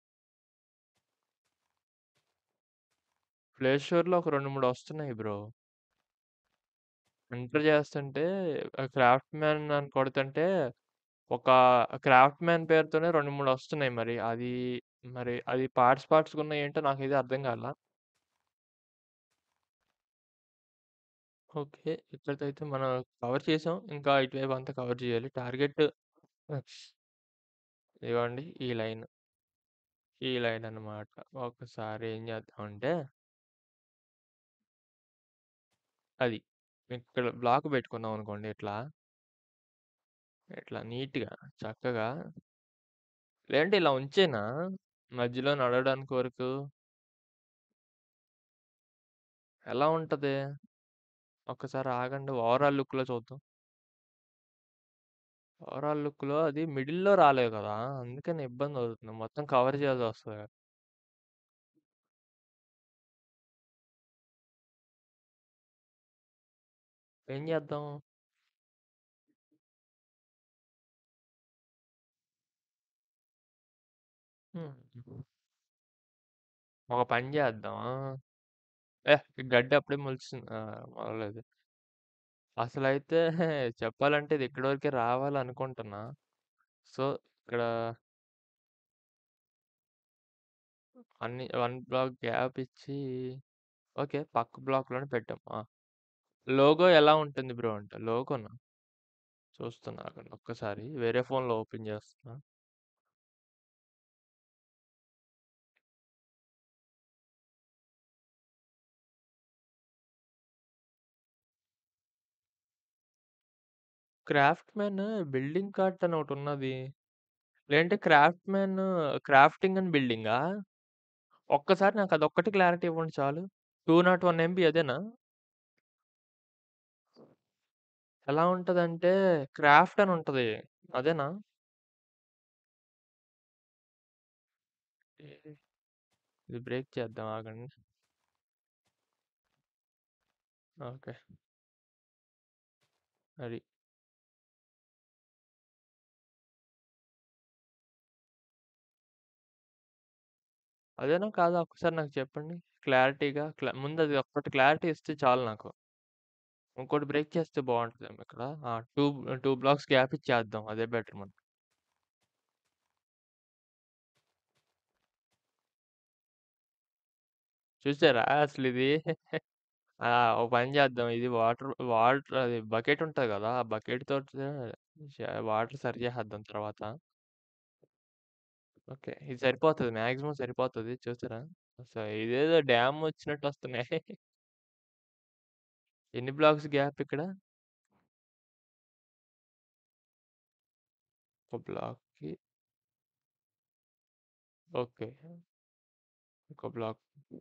ప్లే స్టోర్‌లో ఒక 2, 3 వస్తున్నాయి బ్రో. ఎంటర్ చేస్తుంటే ఆహ్, క్రాఫ్ట్ మ్యాన్ అని కొడుతుంటే ఒక క్రాఫ్ట్‌మ్యాన్ పేరుతోనే 2, 3 వస్తున్నాయి మరి. అది మరి అది పార్ట్స్ పార్ట్స్‌గా ఉన్నాయేంటో నాకైతే అర్థం కాలా. ఓకే. ఇక్కడికైతే మనం కవర్ చేసాం. ఇంకా ఇటువైపు అంతా కవర్ చేయాలి. టార్గెట్ ఇదిగోండి ఈ లైన్. ఈ లైన్ అన్నమాట. ఒకసారి ఏం చేద్దామంటే అది. ఇక్కడ బ్లాక్ పెట్టుకున్నాం అనుకోండి ఇట్లా. ఇట్లా నీట్‌గా, చక్కగా లేదంటే ఇలా ఉంచేనా? మధ్యలో నడవడానికి వరకు? ఎలా ఉంటది? ఒక్కసారి ఆగండి. ఓవరాల్ లుక్‌లో చూద్దాం. ఓవరాల్ లుక్‌లో అది మిడిల్‌లో రాలేదు కదా! అందుకని ఇబ్బందవుతుంది. మొత్తం కవర్ చేయాల్సొస్తది. ఏం చేద్దాం? హ్మ్. ఒక పని చేద్దాం. ఏహ్! గడ్డి అప్పుడే మొలిసింది. ఆ! మొలలేదు. అసలైతే చెప్పాలంటే ఇది ఇక్కడి వరకే రావాలనుకుంటున్నా. సో, ఇక్కడ అన్ని 1 బ్లాక్ గ్యాప్ ఇచ్చి ఓకే. పక్క బ్లాక్‌లోనే పెట్టాం. ఆ! లోగో ఎలా ఉంటుంది బ్రో అంటే లోగోనా? చూస్తున్నా ఆగండి ఒక్కసారి. వేరే ఫోన్‌లో ఓపెన్ చేస్తున్నా. క్రాఫ్ట్‌మ్యాన్ బిల్డింగ్ కార్ట్ అని ఒకటున్నది. లేదంటే క్రాఫ్ట్‌మ్యాన్ క్రాఫ్టింగ్ అండ్ బిల్డింగా? ఒక్కసారి నాకు అదొక్కటి క్లారిటీ ఇవ్వండి చాలు. 201 ఎంబీ అదేనా? ఎలా ఉంటదంటే క్రాఫ్ట్ అని ఉంటది. అదేనా? ఏది? ఇది బ్రేక్ చేద్దాం ఆగండి. ఓకే. అది. అదేనా? కాదా? ఒక్కసారి నాకు చెప్పండి. క్లారిటీగా క్లా ముందది ఒక్కటి క్లారిటీ ఇస్తే చాలు నాకు. ఇంకోటి బ్రేక్ చేస్తే బావుంటదేమో ఇక్కడ. ఆ! 2 2 బ్లాక్స్ గ్యాప్ ఇచ్చేద్దాం. అదే బెటర్ మనకి. చూసారా అసలిది? ఆ! ఒక పని చేద్దాం. ఇది వాటర్ వాటర్ అది బకెట్ ఉంటది కదా! ఆ బకెట్ తోటి ష వాటర్ సరి చేసేద్దాం తర్వాత. ఓకే. ఇది సరిపోతది. మాక్సిమం సరిపోతది. చూసారా? అసలు ఇదేదో డ్యామ్ వచ్చినట్టు వస్తున్నాయి. ఎన్ని బ్లాక్స్ గ్యాప్ ఇక్కడ? ఒక బ్లాక్‌కి ఓకే. ఒక బ్లాక్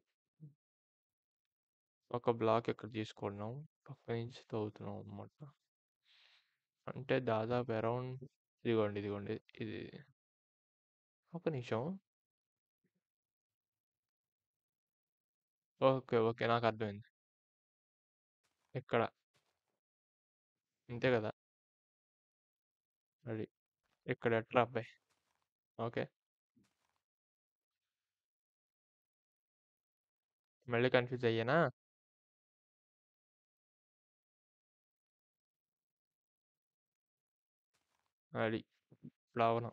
ఒక బ్లాక్ ఇక్కడ తీసుకున్నాం. పక్క నుంచి తవ్వుతున్నాం అన్నమాట. అంటే దాదాపు అరౌండ్ ఇదిగోండి, ఇదిగోండి. ఇది ఒక్క నిమిషం. ఓకే. ఓకే. నాకర్థమైంది. ఇక్కడ. అంతే కదా! అది. ఇక్కడ ఎట్లా అబ్బాయి? ఓకే. మళ్ళీ కన్‌ఫ్యూజ్ అయ్యానా? అది. ఇప్పుడవ్వను.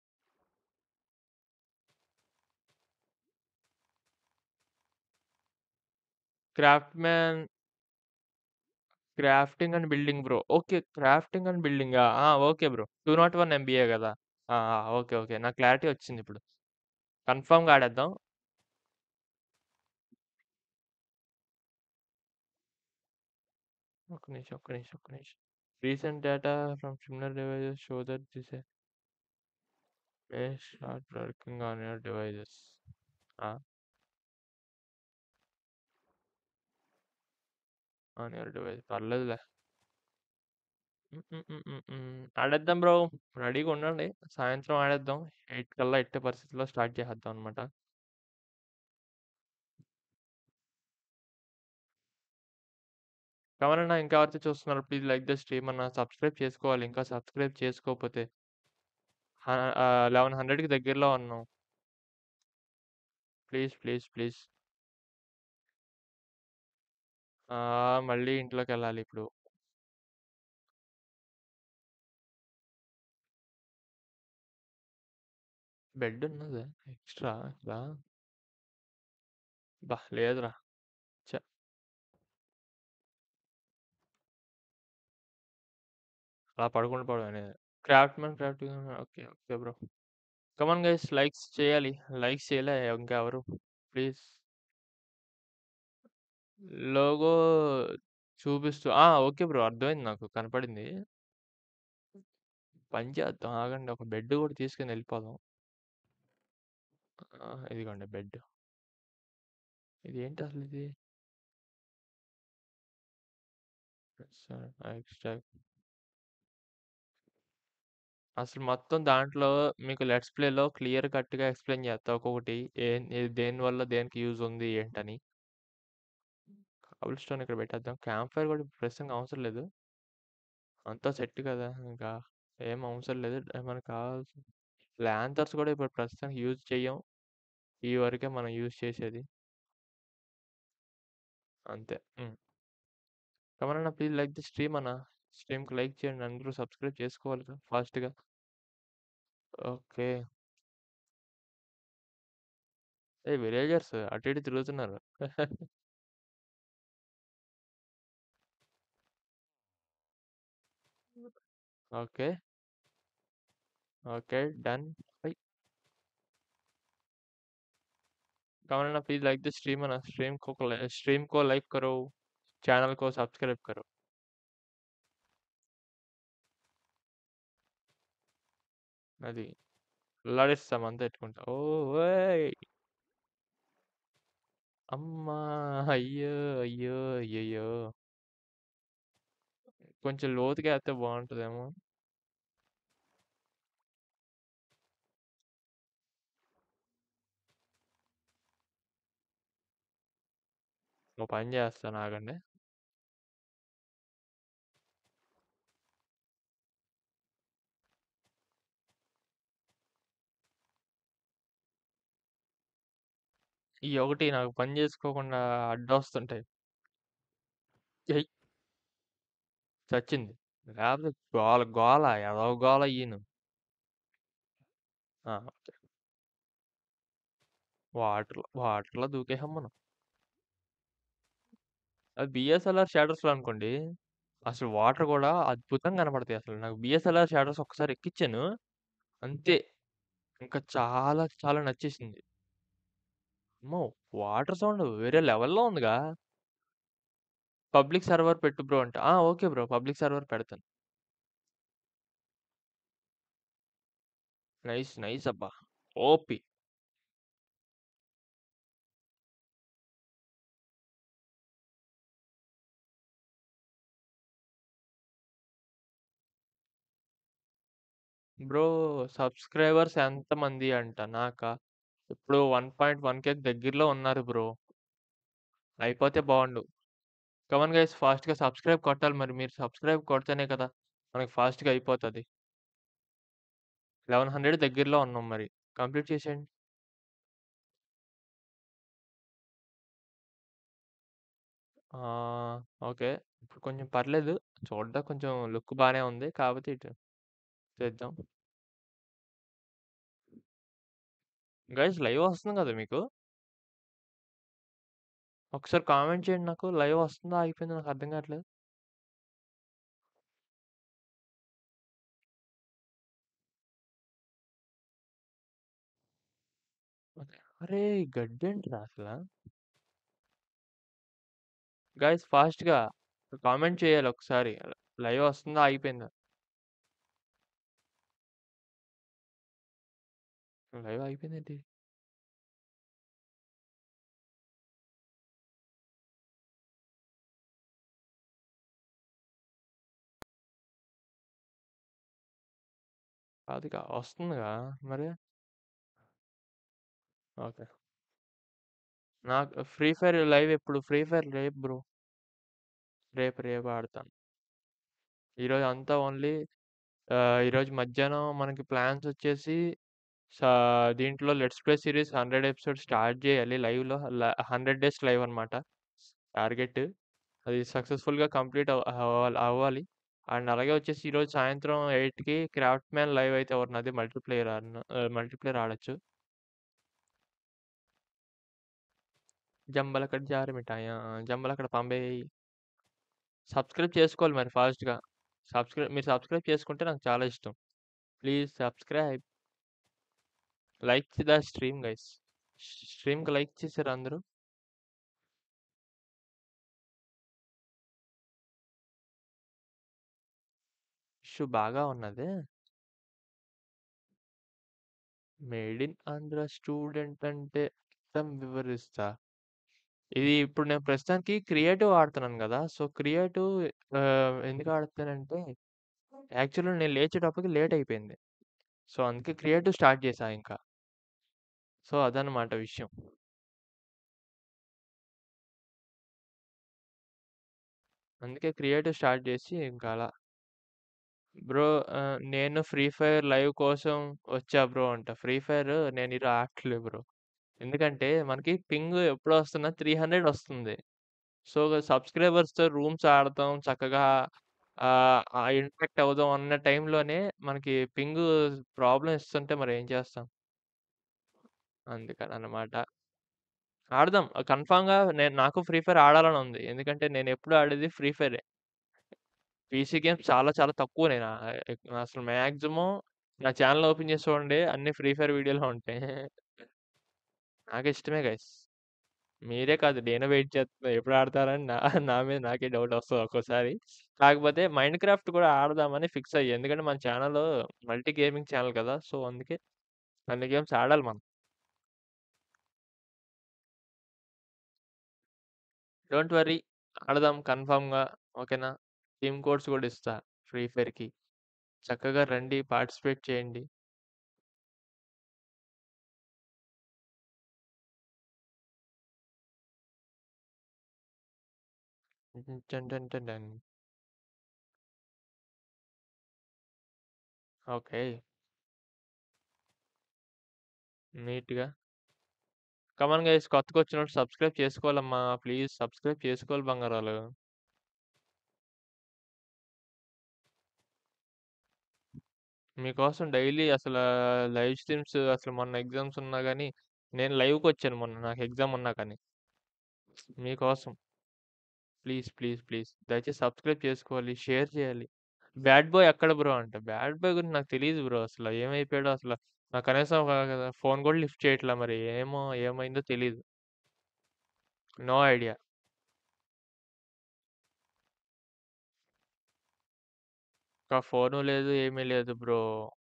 Craftsman crafting and building bro. Okay. Crafting and బిల్డింగా? ఆ! Okay bro. 201 ఎంబీయే గదా! ఆ! ఆ! ఓకే. ఓకే. నాకు క్లారిటీ వచ్చిందిప్పుడు. కన్ఫర్మ్‌గా ఆడేద్దాం. ఒక్క నిమిషం, ఒక్క నిమిషం, ఒక్క నిమిషం. Recent data from similar devices show that this may start working on your devices. ఆ! On your device. పర్లేదులే. హ్మ్. హ్మ్. హ్మ్. హ్మ్. హ్మ్. ఆడేద్దాం బ్రో. రెడీగా ఉండండి. సాయంత్రం ఆడేద్దాం. 8 కల్లా ఎట్టి పరిస్థితిలో స్టార్ట్ చేసేద్దాం అన్నమాట. ఎవరైనా ఇంకా ఎవరైతే చూస్తున్నారో ప్లీజ్ లైక్ ద స్ట్రీమ్ అన్న. సబ్స్క్రైబ్ చేసుకోవాలి. ఇంకా సబ్స్క్రైబ్ చేసుకోకపోతే. హ ఆహ్, 1100కి దగ్గరలో ఉన్నాం. Please, please, please. ఆ! మళ్ళీ ఇంట్లోకెళ్ళాలి ఇప్పుడు. బెడ్ ఉన్నదా ఎక్స్‌ట్రా ఇక్కడ? అబ్బా! లేదురా. ఛ! అలా పడుకుంటూ పోవడమే. Craftsman crafting okay. Okay bro. Come on guys likes చేయాలి. లైక్స్ చేయలే ఇంకా ఎవరు. ప్లీజ్. లోగో చూపిస్తూ ఆ! Okay bro. అర్థమైంది నాకు. కనపడింది. పని చేద్దాం ఆగండి. ఒక బెడ్ కూడా తీసుకొని ఎళ్ళిపోదాం. ఆ! ఇదిగోండి బెడ్. ఇదేంటి అసలిది? సరే. ఎక్స్‌ట్రాక్ట్. అసలు మొత్తం దాంట్లో మీకు లెట్స్ ప్లేలో క్లియర్ కట్‌గా ఎక్స్‌ప్లెయిన్ చేస్తా ఒక్కొక్కటి. ఏం ఇది దేనివల్ల దేనికి యూజ్ ఉంది ఏంటని. కాబుల్ స్టోన్ ఇక్కడ పెట్టేద్దాం. క్యాంప్ ఫైర్ కూడా ప్రస్తుతానికి అవసరం లేదు. అంతా సెట్ కదా! ఇంకా ఏం అవసరం లేదు. మనకు కావాల్సిన లాంతర్స్ కూడా ఇప్పుడు ప్రస్తుతానికి యూజ్ చెయ్యం. ఈ వరకే మనం యూజ్ చేసేది. అంతే. హ్మ్. కమ్ ఆన్ అన్న ప్లీజ్ లైక్ ది స్ట్రీమ్ అన్న. స్ట్రీమ్‌కి లైక్ చేయండి. అందరూ సబ్స్క్రైబ్ చేసుకోవాలిగా ఫాస్ట్‌గా. ఓకే. ఏ విలేజర్స్ అటు ఇటు తిరుగుతున్నారు. ఓకే. ఓకే. डन भाई कमेंट अन्ना प्लीज़ लाइक द स्ट्रीम अन्ना स्ट्रीम को स्ट्रीम को लाइक करो, चैनल को सब्सक्राइब करो। అది. అల్లాడిస్తాం అంతా ఎట్టుకుంటా. ఓయ్! అమ్మా! అయ్యో! అయ్యో! అయ్యయ్యో! కొంచెం లోతుగా ఎత్తే బావుంటదేమో. ఓ పని చేస్తాను ఆగండి. ఈ ఒకటి నాకు పని చేసుకోకుండా అడ్డొస్తుంటాయి. ఎయ్! చచ్చింది. లేపోతే గోల గోల ఎదవ గోల ఈను. ఆ! ఓకే. వాటర్‌లో వాటర్‌లో దూకేసాం మనం. అది బీఎస్ఎల్ఆర్ షాడోస్‌లో అనుకోండి. అసలు వాటర్ గూడా అద్భుతంగా కనపడతాయి అసలు. నాకు బీఎస్ఎల్ఆర్ షాడోస్ ఒక్కసారి ఎక్కిచ్చాను. అంతే. ఇంకా చాలా చాలా నచ్చేసింది. అమ్మో! వాటర్ సౌండ్ వేరే లెవెల్‌లో ఉందిగా. పబ్లిక్ సర్వర్ పెట్టు బ్రో అంట. ఆ! Okay bro. పబ్లిక్ సర్వర్ పెడతాను. నైస్. నైస్ అబ్బా! ఓపి. బ్రో సబ్స్క్రైబర్స్ ఎంతమంది అంట నాకా? ఇప్పుడు 1.1 దగ్గరలో ఉన్నారు బ్రో. అయిపోతే బావుండు. కమ్ ఆన్ గైస్ ఫాస్ట్‌గా సబ్స్క్రైబ్ కొట్టాలి మరి. మీరు సబ్స్క్రైబ్ కొడితేనే కదా! మనకి ఫాస్ట్‌గా అయిపోతది. 1100 దగ్గరలో ఉన్నాం మరి. కంప్లీట్ చేసేయండి. ఆ! ఓకే. ఇప్పుడు కొంచెం పర్లేదు. చూడ్డానికి కొంచెం లుక్ బానే ఉంది. కాపోతే ఇటు చేద్దాం. గైస్ లైవ్ వస్తుంది కదా మీకు? ఒకసారి కామెంట్ చేయండి నాకు. లైవ్ వస్తుందా? ఆగిపోయిందా? నాకు అర్థం కావట్లేదు. అరేయ్! గడ్డేంట్రా అసల? గైస్ ఫాస్ట్‌గా కామెంట్ చేయాలి ఒకసారి. లైవ్ వస్తుందా? ఆగిపోయిందా? లైవ్ ఆగిపోయిందేంటి? కాదుగా వస్తుందిగా మరి? ఓకే. నాకు ఫ్రీ ఫైర్ లైవ్ ఎప్పుడు? ఫ్రీ ఫైర్ రేపు బ్రో. రేపు రేపు ఆడతాను. ఈరోజు అంతా ఓన్లీ ఆహ్, ఈరోజు మధ్యాహ్నం మనకి ప్లాన్స్ వచ్చేసి సా దీంట్లో let's play series 100 episodes start చేయాలి లైవ్‌లో. ల 100 డేస్ లైవ్ అనమాట. టార్గెట్. అది సక్సెస్‌ఫుల్‌గా కంప్లీట్ అవ్ అవ్వాలి అవ్వాలి. అండ్ అలాగే వచ్చేసి ఈరోజు సాయంత్రం 8కి క్రాఫ్ట్ మ్యాన్ లైవ్ అయితే ఉన్నది మల్టీప్లేయర్ ఆడిన మల్టీప్లేయర్ ఆడొచ్చు జంబలకడ జారు మిఠాయ జంబలకడ పంబేయి సబ్స్క్రైబ్ చేసుకోవాలి మరి ఫాస్ట్గా సబ్స్క్రైబ్ మీరు సబ్స్క్రైబ్ చేసుకుంటే నాకు చాలా ఇష్టం please subscribe like the stream guys స్ట్రీమ్కి లైక్ చేశారు అందరూ ఇష్యూ బాగా ఉన్నది మేడ్ ఇన్ ఆంధ్ర స్టూడెంట్ అంటే అర్థం వివరిస్తా ఇది ఇప్పుడు నేను ప్రస్తుతానికి క్రియేటివ్ ఆడుతున్నాను కదా సో క్రియేటివ్ ఎందుకు ఆడుతానంటే యాక్చువల్లీ నేను లేచేటప్పటికి లేట్ అయిపోయింది సో అందుకే క్రియేటివ్ స్టార్ట్ చేశా ఇంకా సో అదనమాట విషయం అందుకే క్రియేటివ్ స్టార్ట్ చేసి ఇంకా అలా బ్రో నేను ఫ్రీ ఫైర్ లైవ్ కోసం వచ్చా బ్రో అంట ఫ్రీ ఫైర్ నేను ఇలా ఆడట్లేదు బ్రో ఎందుకంటే మనకి పింగ్ ఎప్పుడు వస్తున్నా త్రీ హండ్రెడ్ వస్తుంది సో సబ్స్క్రైబర్స్తో రూమ్స్ ఆడతాం చక్కగా ఇంటాక్ట్ అవుదాం అన్న టైంలోనే మనకి పింగ్ ప్రాబ్లం ఇస్తుంటే మరి ఏం చేస్తాం అందుకని అన్నమాట ఆడదాం కన్ఫామ్గా నేను నాకు ఫ్రీ ఫైర్ ఆడాలని ఉంది ఎందుకంటే నేను ఎప్పుడు ఆడేది ఫ్రీ ఫైరే పీసీ గేమ్స్ చాలా చాలా తక్కువ నేను అసలు మ్యాక్సిమం నా ఛానల్ ఓపెన్ చేసి చూడండి అన్ని ఫ్రీ ఫైర్ వీడియోలో ఉంటాయి నాకు ఇష్టమే గైస్ మీరే కాదు నేను వెయిట్ చేస్తున్నా ఎప్పుడు ఆడతారని నా నా మీద నాకే డౌట్ వస్తుంది ఒక్కోసారి కాకపోతే మైండ్ క్రాఫ్ట్ కూడా ఆడదామని ఫిక్స్ అయ్యి ఎందుకంటే మన ఛానల్ మల్టీ గేమింగ్ ఛానల్ కదా సో అందుకే అన్ని గేమ్స్ ఆడాలి మనం డోంట్ వరీ ఆడదాం కన్ఫామ్గా ఓకేనా టీమ్ కోడ్స్ కూడా ఇస్తా ఫ్రీ ఫైర్కి చక్కగా రండి పార్టిసిపేట్ చేయండి ఓకే నీట్గా కమన్ గైస్ కొత్తగా వచ్చినట్టు సబ్స్క్రైబ్ చేసుకోవాలమ్మా ప్లీజ్ సబ్స్క్రైబ్ చేసుకోవాలి బంగారాలు మీకోసం డైలీ అసలు లైవ్ స్ట్రీమ్స్ అసలు మొన్న ఎగ్జామ్స్ ఉన్నా కానీ నేను లైవ్కి వచ్చాను మొన్న నాకు ఎగ్జామ్ ఉన్నా కానీ మీకోసం ప్లీజ్ ప్లీజ్ ప్లీజ్ దయచేసి సబ్స్క్రైబ్ చేసుకోవాలి షేర్ చేయాలి బ్యాడ్ బాయ్ ఎక్కడ బ్రో అంట బ్యాడ్ బాయ్ గురించి నాకు తెలియదు బ్రో అసలు ఏమైపోయాడో అసలు నాకు కనీసం ఫోన్ కూడా లిఫ్ట్ చేయట్లా మరి ఏమో ఏమైందో తెలియదు నో ఐడియా ఒక ఫోను లేదు ఏమీ లేదు బ్రో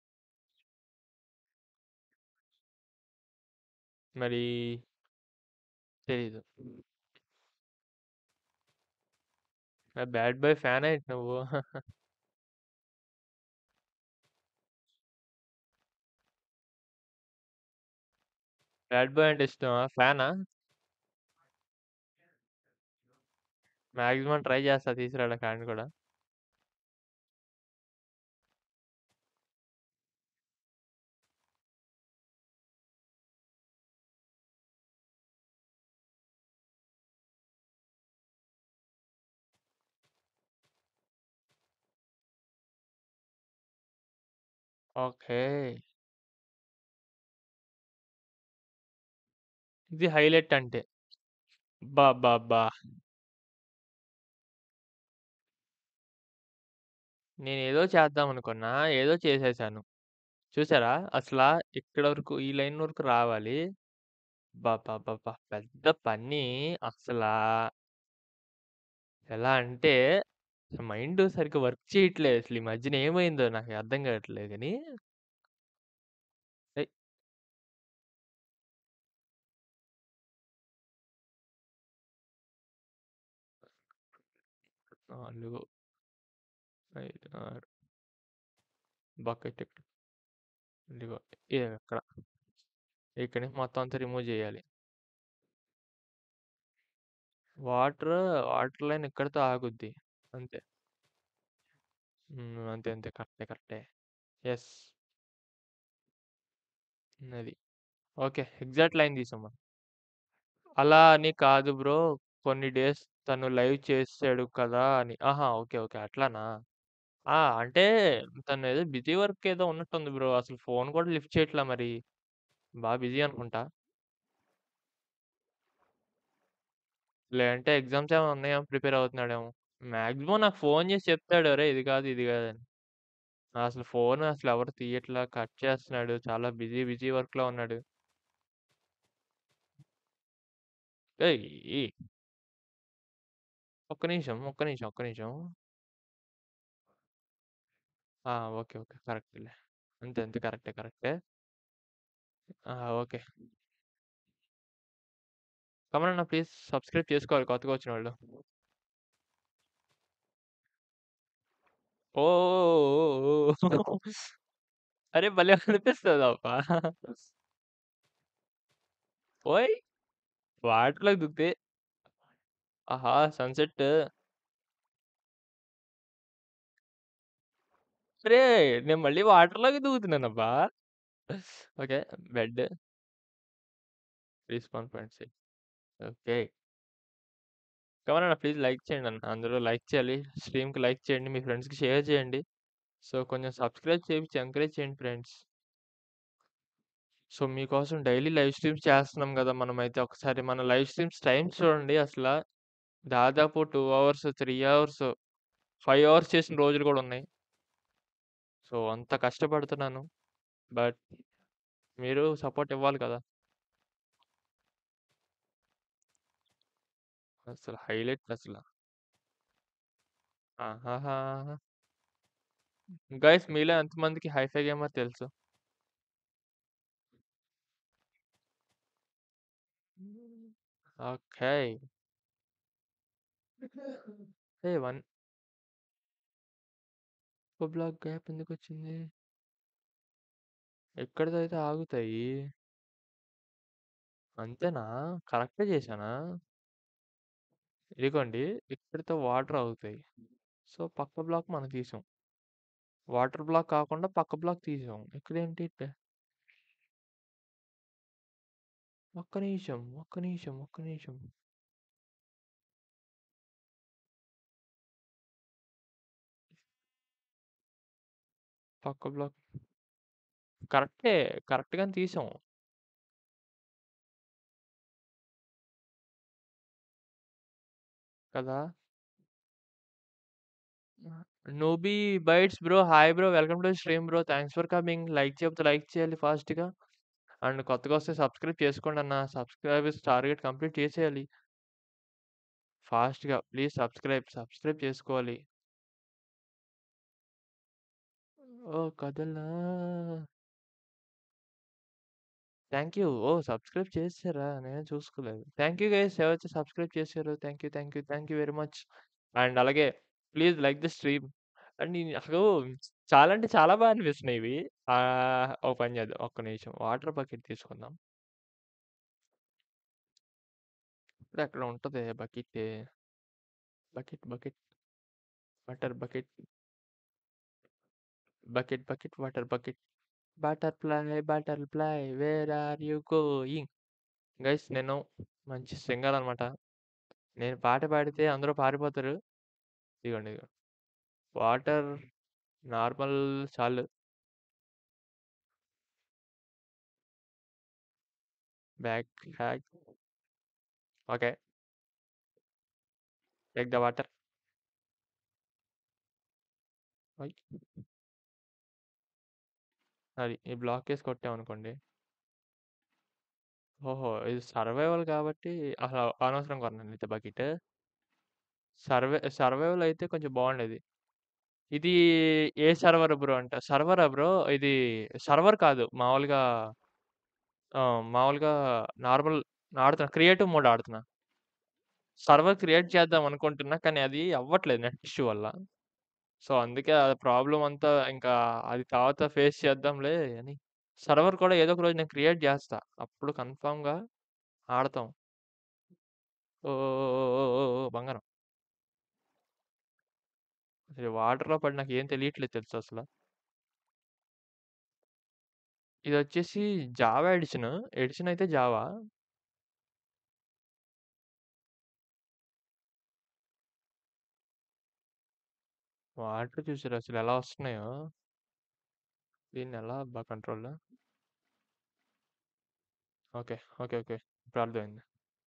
మరి తెలీదు బ్యాడ్ బాయ్ ఫ్యాన్ ఏంటి నువ్వు బ్యాడ్ బాయ్ అంటే ఇష్టమా ఫ్యానా మ్యాక్సిమం ట్రై చేస్తా తీసుకురావడానికి ఆయన కూడా ఓకే ఇది హైలైట్ అంటే బా బా బా నేను ఏదో చేద్దాం అనుకున్నా ఏదో చేసేసాను చూసారా అసలా ఇక్కడ వరకు ఈ లైన్ వరకు రావాలి బాబా బాబా పెద్ద పని అసలా ఎలా అంటే మైండ్ సరిగ్గా వర్క్ చేయట్లేదు అసలు ఈ మధ్యన ఏమైందో నాకు అర్థం కావట్లేదు కానీ ఏయ్. నాలుగు ఐదు ఆరు బకెట్ ఇక్కడ ఇదిగో ఇది అక్కడ ఇక్కడ నుంచి మొత్తం అంతా రిమూవ్ చేయాలి వాటర్ వాటర్ లైన్ ఇక్కడితో ఆగుద్ది అంతే ఉమ్, అంతే అంతే కరెక్టే కరెక్టే ఎస్ అది ఓకే ఎగ్జాక్ట్ లైన్ తీసామా అలా అని కాదు బ్రో కొన్ని డేస్ తను లైవ్ చేసాడు కదా అని ఆహా ఓకే ఓకే అట్లానా ఆ! అంటే తనేదో బిజీ వర్క్ ఏదో ఉన్నట్టుంది బ్రో. అసలు ఫోన్ కూడా లిఫ్ట్ చేయట్లా మరి. బా బిజీ అనుకుంటా. లేదంటే ఎగ్జామ్స్ ఏమైనా ఉన్నాయేమో ప్రిపేర్ అవుతున్నాడేమో. మాక్సిమం నాకు ఫోన్ చేసి చెప్తాడు. "అరేయ్! ఇది కాదు, ఇది కాదని." అసలు ఫోన్ అసలు ఎవరు తీయట్లా. కట్ చేస్తున్నాడు. చాలా బిజీ బిజీ వర్క్‌లో ఉన్నాడు. ఏయ్! ఒక్క నిమిషం, ఒక్క నిమిషం, ఒక్క నిమిషం. ఆ! ఓకే. ఓకే. కరెక్ట్‌లే. అంతే. అంతే. కరెక్టే. కరెక్టే. ఆ! ఓకే. కమాన్ అన్న ప్లీజ్ సబ్స్క్రైబ్ చేసుకోవాలి కొత్తగా వచ్చినోళ్ళు. ఓహ్! ఓహ్! ఓహ్! అరే! భలే అనిపిస్తదబ్బా! ఓయ్! వాటర్‌లోకి దూకితే ఆహా! సన్‌సెట్. అరేయ్! నేను మళ్ళీ వాటర్‌లోకి దూకుతున్నానబ్బా! Okay. Bed. Respawn point six. Okay. Come on అన్న ప్లీజ్ లైక్ చేయండి అన్న. అందరూ లైక్ చేయాలి. స్ట్రీమ్‌కి లైక్ చేయండి. మీ ఫ్రెండ్స్‌కి షేర్ చేయండి. సో, కొంచెం సబ్స్క్రైబ్ చేపించి ఎంకరేజ్ చేయండి ఫ్రెండ్స్. సో, మీకోసం డైలీ లైవ్ స్ట్రీమ్స్ చేస్తున్నాం గదా! మనమైతే ఒకసారి మన లైవ్ స్ట్రీమ్స్ టైమ్స్ చూడండి అసల. దాదాపు 2 అవర్స్, 3 అవర్స్, 5 అవర్స్ చేసిన రోజులు గూడా ఉన్నాయి. సో, అంత కష్టపడుతున్నాను. బట్ మీరు సపోర్ట్ ఇవ్వాలి కదా! అసలు హైలైట్ అసల. ఆహాహాహా! గైస్ మీలో ఎంతమందికి హైఫై గేమర్ తెలుసు? ఓకే. ఏ వన్ ఇంకో బ్లాక్ గ్యాప్ ఎందుకొచ్చింది? ఎక్కడితో అయితే ఆగుతాయి. అంతేనా? కరెక్టే చేశానా? ఇదిగోండి ఇక్కడితో వాటర్ ఆగుతాయి. సో, పక్క బ్లాక్ మనం తీసాం. వాటర్ బ్లాక్ కాకుండా పక్క బ్లాక్ తీసాం. ఇక్కడేంటి ఇట్ట ఒక్క నిమిషం, ఒక్క నిమిషం, ఒక్క నిమిషం. పక్క బ్లాక్ కరెక్టే. కరెక్ట్‌గానే తీసాం. కదా! Noobie bites bro. Hi bro. Welcome to stream bro. Thanks for coming. Like చెప్తే లైక్ చేయాలి ఫాస్ట్‌గా. అండ్ కొత్తగా వస్తే సబ్స్క్రైబ్ చేసుకోండన్న. సబ్స్క్రైబర్స్ టార్గెట్ కంప్లీట్ చేసేయాలి. ఫాస్ట్‌గా ప్లీజ్ సబ్స్క్రైబ్. సబ్స్క్రైబ్ చేసుకోవాలి. ఓ కథలా థ్యాంక్ యూ. ఓహ్! సబ్స్క్రైబ్ చేసేసారా? నేనే చూసుకోలేదు. థ్యాంక్ యూ గైస్ ఎవరైతే సబ్స్క్రైబ్ చేసారో thank you, thank you, thank you very much. And అలాగే please like the stream. And ఈ అసలు చాలా అంటే చాలా బా అనిపిస్తున్నాయి ఇవి. ఆహ్, ఒక పని చేద్దాం. ఒక్క నిమిషం వాటర్ బకెట్ తీసుకుందాం. ఇక్కడెక్కడ ఉంటదే bucket. Bucket, bucket. Water bucket. Bucket, bucket, water bucket. Butterfly, butterfly where are you going? Guys నేను మంచి సింగర్ అనమాట. నేను పాట పాడితే అందరూ పారిపోతారు. ఇదిగోండి. ఇదిగో. వాటర్ నార్మల్ చాలు. Back hack. Okay. Take the water. ఓయ్! అది. ఈ బ్లాకేసి కొట్టామనుకోండి. ఓహో! ఇది సర్వైవల్ కాబట్టి అసలు అనవసరంగా కొన్నాను అయితే బకెట్. సర్వే సర్వైవల్ అయితే కొంచెం బాగుండేది. ఇది ఏ సర్వర్ బ్రో అంట. సర్వరా బ్రో? ఇది సర్వర్ కాదు. మామూలుగా ఆ! మామూలుగా నార్మల్ ఆడుతున్నా. క్రియేటివ్ మోడ్ ఆడుతున్నా. సర్వర్ క్రియేట్ చేద్దాం అనుకుంటున్నా. కానీ అది అవ్వట్లేదు నెట్ ఇష్యూ వల్ల. సో, అందుకే ఆ ప్రాబ్లమ్ అంతా ఇంకా అది తర్వాత ఫేస్ చేద్దాంలే అని. సర్వర్ కూడా ఏదో ఒక రోజు నేను క్రియేట్ జేస్తా. అప్పుడు కన్ఫర్మ్‌గా ఆడతాం. ఓహ్! ఓహ్! ఓహ్! ఓహ్! ఓహ్! బంగారం. అసలు వాటర్‌లో పడి నాకేం తెలియట్లేదు తెలుసా అసల. ఇదొచ్చేసి జావా ఎడిషన్. ఎడిషన్ అయితే జావా. వాటర్ చూసారా అసలు ఎలా వస్తున్నాయో దీన్ని ఎలా అబ్బా కంట్రోల్ ఓకే ఓకే ఓకే ఇప్పుడు అర్థమైంది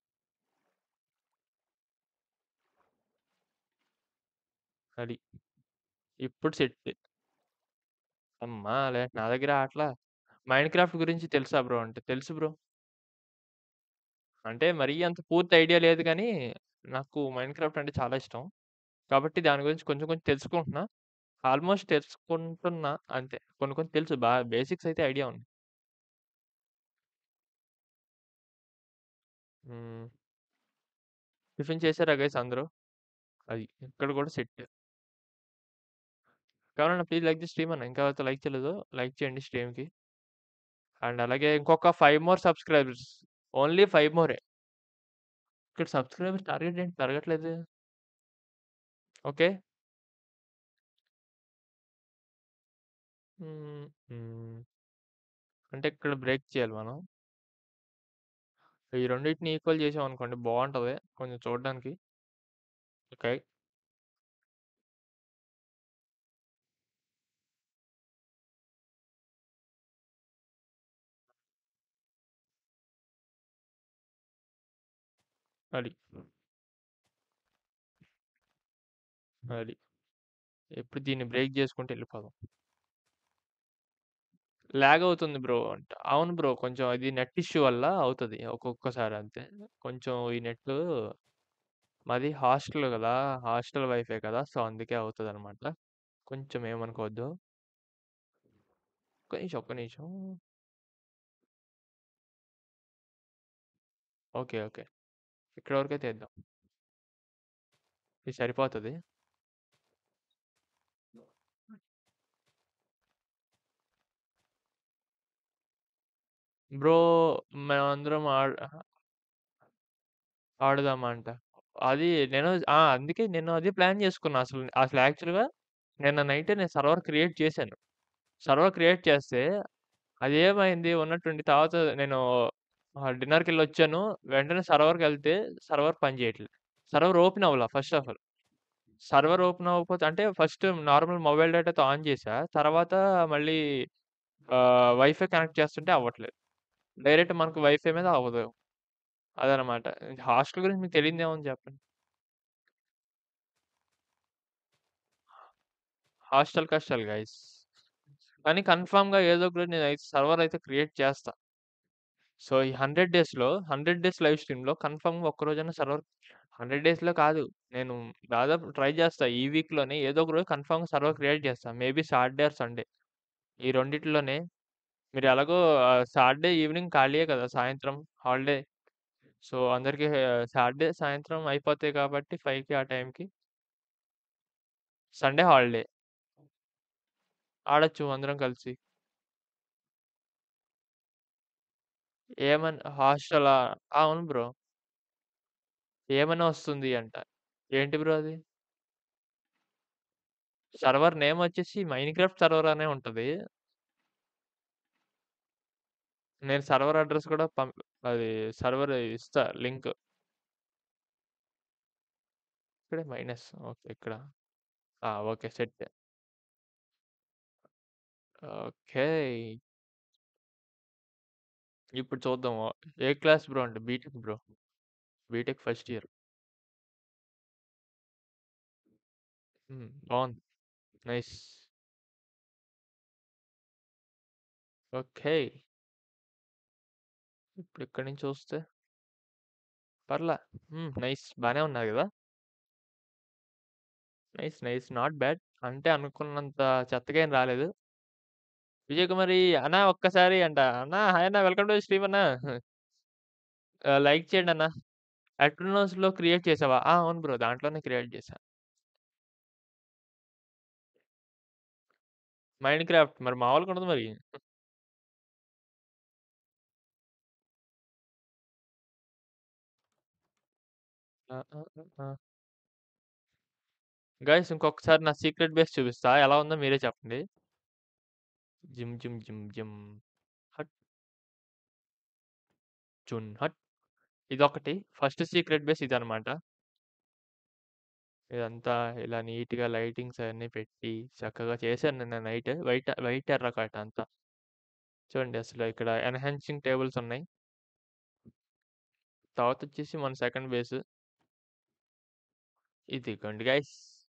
అది ఇప్పుడు సెట్ అమ్మా లే నా దగ్గర అట్లా మైండ్ క్రాఫ్ట్ గురించి తెలుసా బ్రో అంటే తెలుసు బ్రో అంటే మరీ అంత పూర్తి ఐడియా లేదు కానీ నాకు మైండ్ క్రాఫ్ట్ అంటే చాలా ఇష్టం కాబట్టి దాని గురించి కొంచెం కొంచెం తెలుసుకుంటున్నా ఆల్మోస్ట్ తెలుసుకుంటున్నా అంతే కొన్ని కొన్ని తెలుసు బాగా బేసిక్స్ అయితే ఐడియా ఉంది మ్మ్. టిఫిన్ చేశారా గైస్ అందరూ అది ఇక్కడ కూడా సెట్ కావాలన్నా ప్లీజ్ లైక్ ది స్ట్రీమ్ అన్న ఇంకా లైక్ చేయలేదు లైక్ చేయండి స్ట్రీమ్కి అండ్ అలాగే ఇంకొక five more subscribers only five మోరే ఇక్కడ సబ్స్క్రైబర్స్ టార్గెట్ ఏంటి పెరగట్లేదు ఓకే మ్మ్. మ్మ్. అంటే ఇక్కడ బ్రేక్ చేయాలి మనం ఈ రెండింటిని ఈక్వల్ చేసాం అనుకోండి బాగుంటది కొంచెం చూడడానికి ఓకే అది అది ఎప్పుడు దీన్ని బ్రేక్ చేసుకుంటూ వెళ్ళిపోదాం లాగ్ అవుతుంది బ్రో అంట అవును బ్రో కొంచెం అది నెట్ ఇష్యూ వల్ల అవుతుంది ఒక్కొక్కసారి అంతే కొంచెం ఈ నెట్ మాది హాస్టల్ కదా హాస్టల్ వైఫై కదా సో అందుకే అవుతుంది అనమాట కొంచెం ఏమనుకోవద్దు ఒక్క నిమిషం ఒక్క నిమిషం ఓకే ఓకే ఇక్కడ వరకే తీద్దాం ఇది సరిపోతుంది బ్రో మేమందరం ఆడ ఆడదామంట అది నేను ఆ, అందుకే నేను అదే ప్లాన్ చేసుకున్నా అసలు అసలు యాక్చువల్గా నిన్న నైట్ నేను సర్వర్ క్రియేట్ చేశాను సర్వర్ క్రియేట్ చేస్తే అది ఏమైంది ఉన్నట్టుండి తర్వాత నేను డిన్నర్కి వెళ్ళి వచ్చాను వెంటనే సర్వర్కి వెళ్తే సర్వర్ పని చేయట్లేదు సర్వర్ ఓపెన్ అవ్వాల first of all server open అవ్వకపోతే అంటే ఫస్ట్ నార్మల్ మొబైల్ డేటాతో ఆన్ చేసా తర్వాత మళ్ళీ వైఫై కనెక్ట్ చేస్తుంటే అవ్వట్లేదు డైరెక్ట్ మనకు వైఫై మీద అవ్వదు అదనమాట హాస్టల్ గురించి మీకు తెలియదు ఏమని చెప్పండి హాస్టల్ కష్టాలు గైస్ కానీ కన్ఫామ్గా ఏదో ఒక రోజు నేను అయితే సర్వర్ అయితే క్రియేట్ చేస్తా సో ఈ హండ్రెడ్ డేస్లో హండ్రెడ్ డేస్ లైవ్ స్ట్రీమ్లో కన్ఫామ్గా ఒక్క రోజైనా సర్వర్ హండ్రెడ్ డేస్లో కాదు నేను దాదాపు ట్రై చేస్తా ఈ వీక్లోనే ఏదో ఒక రోజు కన్ఫామ్గా సర్వర్ క్రియేట్ చేస్తా మేబీ సాటర్డే ఆర్ సండే ఈ రెండిట్లోనే మీరు ఎలాగో సాటర్డే ఈవినింగ్ ఖాళీయే కదా సాయంత్రం హాలిడే సో అందరికీ సాటర్డే సాయంత్రం అయిపోతాయి కాబట్టి ఫైవ్కి ఆ టైంకి సండే హాలిడే ఆడొచ్చు అందరం కలిసి ఏమని హాస్టలా అవును బ్రో ఏమని వస్తుంది అంట ఏంటి బ్రో అది సర్వర్ నేమ్ వచ్చేసి మైన్క్రాఫ్ట్ సర్వర్ అనే ఉంటది నేను సర్వర్ అడ్రస్ కూడా పంప్ అది సర్వర్ ఇస్తా లింక్ ఇక్కడే మైనస్ ఓకే ఇక్కడ ఓకే సెట్ ఓకే ఇప్పుడు చూద్దాం ఏ క్లాస్ బ్రో అంటే BTech bro BTech first year బాగుంది నైస్ ఓకే ఇప్పుడు ఇక్కడి నుంచి చూస్తే పర్లా నైస్ బాగానే ఉన్నారు కదా నైస్ నైస్ నాట్ బ్యాడ్ అంటే అనుకున్నంత చెత్తగా ఏం రాలేదు విజయ్ కుమారి అన్నా ఒక్కసారి అంట అన్నా హాయ్ అన్న వెల్కమ్ టు స్ట్రీమ్ అన్న లైక్ చేయండి అన్న అట్రోనోస్ లో క్రియేట్ చేసావా ఆ, అవును బ్రో దాంట్లోనే క్రియేట్ చేసా మైండ్ క్రాఫ్ట్ మరి మామూలుగా ఉండదు మరి గైస్ ఇంకొకసారి నా సీక్రెట్ బేస్ చూపిస్తా ఎలా ఉందో మీరే చెప్పండి జిమ్ జిమ్ జిమ్ జిమ్ హట్ జున్ హట్ ఇదొకటి ఫస్ట్ సీక్రెట్ బేస్ ఇది అనమాట ఇదంతా ఇలా నీట్‌గా లైటింగ్స్ అయన్నీ పెట్టి చక్కగా చేశాను నిన్న నైట్. వైట్ వైట్ టెర్రకాట అంతా. చూడండి అసలు ఇక్కడ ఎన్హాన్సింగ్ టేబుల్స్ ఉన్నాయి. తర్వాతొచ్చేసి మన సెకండ్ బేస్. ఇదిగోండి గైస్.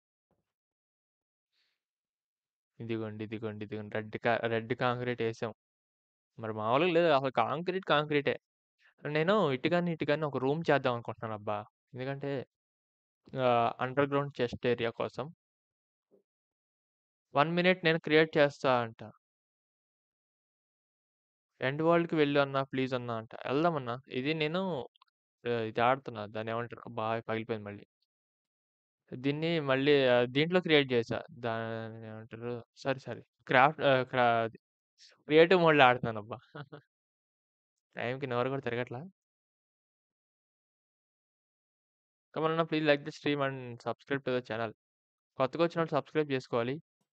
ఇదిగోండి, ఇదిగోండి, ఇదిగోండి. రెడ్ కా రెడ్ కాంక్రీట్ ఏసాం. మరి మామూలుగా లేదు అసలు కాంక్రీట్ కాంక్రీటే. నేను ఇటుకని, ఇటుకని ఒక రూమ్ చేద్దాం అనుకుంటున్నానబ్బా! ఎందుకంటే ఆహ్, అండర్ గ్రౌండ్ చెస్ట్ ఏరియా కోసం. 1 మినిట్ నేను క్రియేట్ చేస్తా అంట. ఎండ్ వరల్డ్‌కి వెళ్ళు అన్నా ప్లీజ్ అన్నా అంట. ఎళ్దాం అన్నా. ఇది నేను ఆహ్, ఇది ఆడుతున్నా. దాన్నేమంటారు? అబ్బా! పగిలిపోయింది మళ్ళీ. దీన్ని మళ్ళీ ఆహ్, దీంట్లో క్రియేట్ చేశా. దాన్నేమంటారు? Sorry, sorry. క్రాఫ్ట్ ఆహ్, క్రా అది క్రియేటివ్ మోడ్‌లో ఆడుతున్నానబ్బా! టైంకి నోరు కూడా తిరగట్లా. కమ్ ఆన్ అన్నా please like the stream and subscribe to the channel. కొత్తగా వచ్చినోళ్ళు సబ్స్క్రైబ్ చేసుకోవాలి.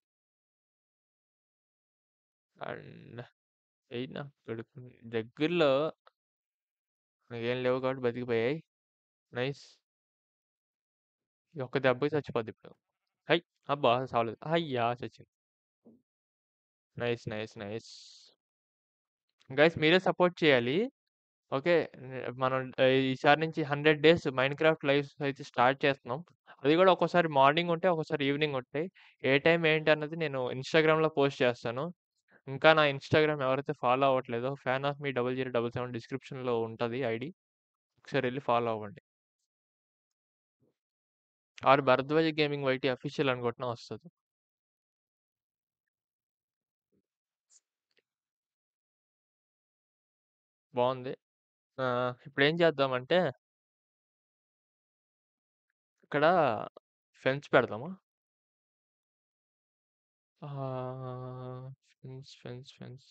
అండ్ ఎయినా కొడుకు దగ్గరలో ఏం లేవు కాబట్టి బతికిపోయాయి. నైస్. ఈ ఒక్క దెబ్బకి చచ్చిపోద్దిప్పుడు. హై! అబ్బా! సావలేదు. అయ్యా! చచ్చింది. Nice, nice, nice. గైస్ మీరే సపోర్ట్ చేయాలి. ఓకే. మనం ఆహ్, ఈసారి నుంచి 100 డేస్ మైన్‌క్రాఫ్ట్ లైవ్స్ అయితే స్టార్ట్ చేస్తున్నాం. అది కూడా ఒక్కోసారి మార్నింగ్ ఉంటాయి. ఒక్కోసారి ఈవినింగ్ ఉంటాయి. ఏ టైం ఏంటి అన్నది నేను ఇన్‌స్టాగ్రామ్‌లో పోస్ట్ చేస్తాను. ఇంకా నా ఇన్‌స్టాగ్రామ్ ఎవరైతే ఫాలో అవ్వట్లేదో ఫ్యాన్ ఆఫ్ మీ 0077 డిస్క్రిప్షన్‌లో ఉంటది ఐడీ. ఒకసారి ఎళ్లి ఫాలో అవ్వండి. R Bharadwaja gaming YT official అని కొట్టినా వస్తది. బావుంది. ఆహ్, ఇప్పుడేం చేద్దామంటే ఇక్కడ ఫెన్స్ పెడదామా? ఆహ్, ఫెన్స్, ఫెన్స్, ఫెన్స్.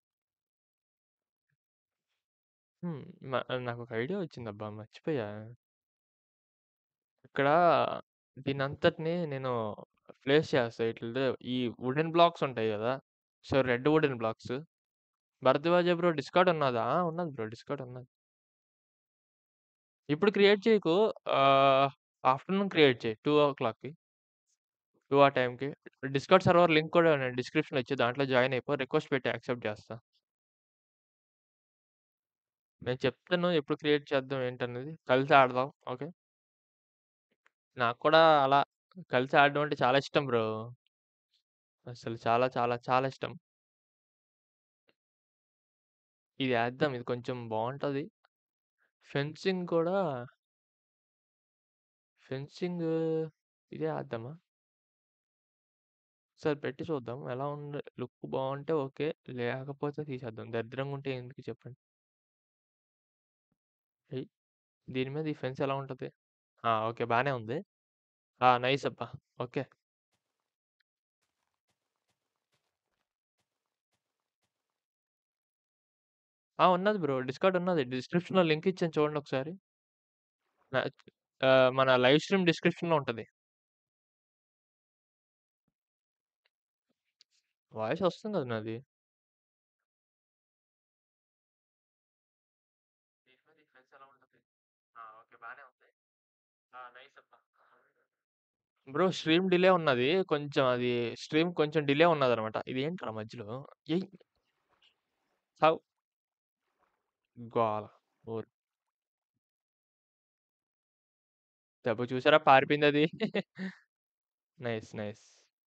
హ్మ్. న నాకొక ఐడియా వచ్చిందబ్బా! మర్చిపోయా. ఇక్కడ దీనంతటిని నేను ప్లేస్ చేస్తా. ఇట్లా ఈ వుడెన్ బ్లాక్స్ ఉంటాయి గదా! So, red wooden blocks. Bharadwaja bro discord ఉన్నదా? ఆ! ఉన్నది బ్రో. డిస్కార్డ్ ఉన్నది. ఇప్పుడు క్రియేట్ చేయకు. ఆహ్, ఆఫ్టర్‌నూన్ క్రియేట్ చెయి. 2:00కి. 2 ఆ టైంకి. డిస్కార్డ్ సర్వర్ లింక్ కూడా నేను డిస్క్రిప్షన్‌లో ఇచ్చా. దాంట్లో జాయిన్ అయిపో. రిక్వెస్ట్ పెట్టి యాక్సెప్ట్ చేస్తా. నేను చెప్తాను ఎప్పుడు క్రియేట్ చేద్దాం ఏంటనేది. కలిసి ఆడదాం. ఓకే. నాకు కూడా అలా కలిసి ఆడడం అంటే చాలా ఇష్టం బ్రో. అసలు చాలా, చాలా, చాలా ఇష్టం. ఇది ఏద్దాం. ఇది కొంచెం బావుంటది. ఫెన్సింగ్ కూడా ఫెన్సింగ్ ఇదే ఏద్దామా? ఒకసారి పెట్టి చూద్దాం. ఎలా ఉంది లుక్ బావుంటే ఓకే. లేకపోతే తీసేద్దాం. దరిద్రంగా ఉంటే ఎందుకు చెప్పండి. ఎయ్! దీని మీద ఈ ఫెన్స్ ఎలా ఉంటది? ఆ! ఓకే. బానే ఉంది. ఆ! నైస్ అబ్బా! ఓకే. ఆ! ఉన్నది బ్రో. డిస్కార్డ్ ఉన్నది. డిస్క్రిప్షన్‌లో లింక్ ఇచ్చాను చూడండి ఒకసారి. న ఆహ్, మన లైవ్ స్ట్రీమ్ డిస్క్రిప్షన్‌లో ఉంటది. వాయిస్ వస్తుంది కదా నాది. దీని మీద ఈ ఫెన్స్ ఎలా ఉంటది? ఆ! ఓకే. బానే ఉంది. ఆ! నైస్ అబ్బా! బ్రో స్ట్రీమ్ డిలే ఉన్నది. కొంచెం అది స్ట్రీమ్ కొంచెం డిలే ఉన్నదనమాట. ఇదేంట్రా మధ్యలో? ఎయ్! సావు. గోల. ఓర్ దెబ్బ చూసారా పారిపోయిందది. Nice. Nice.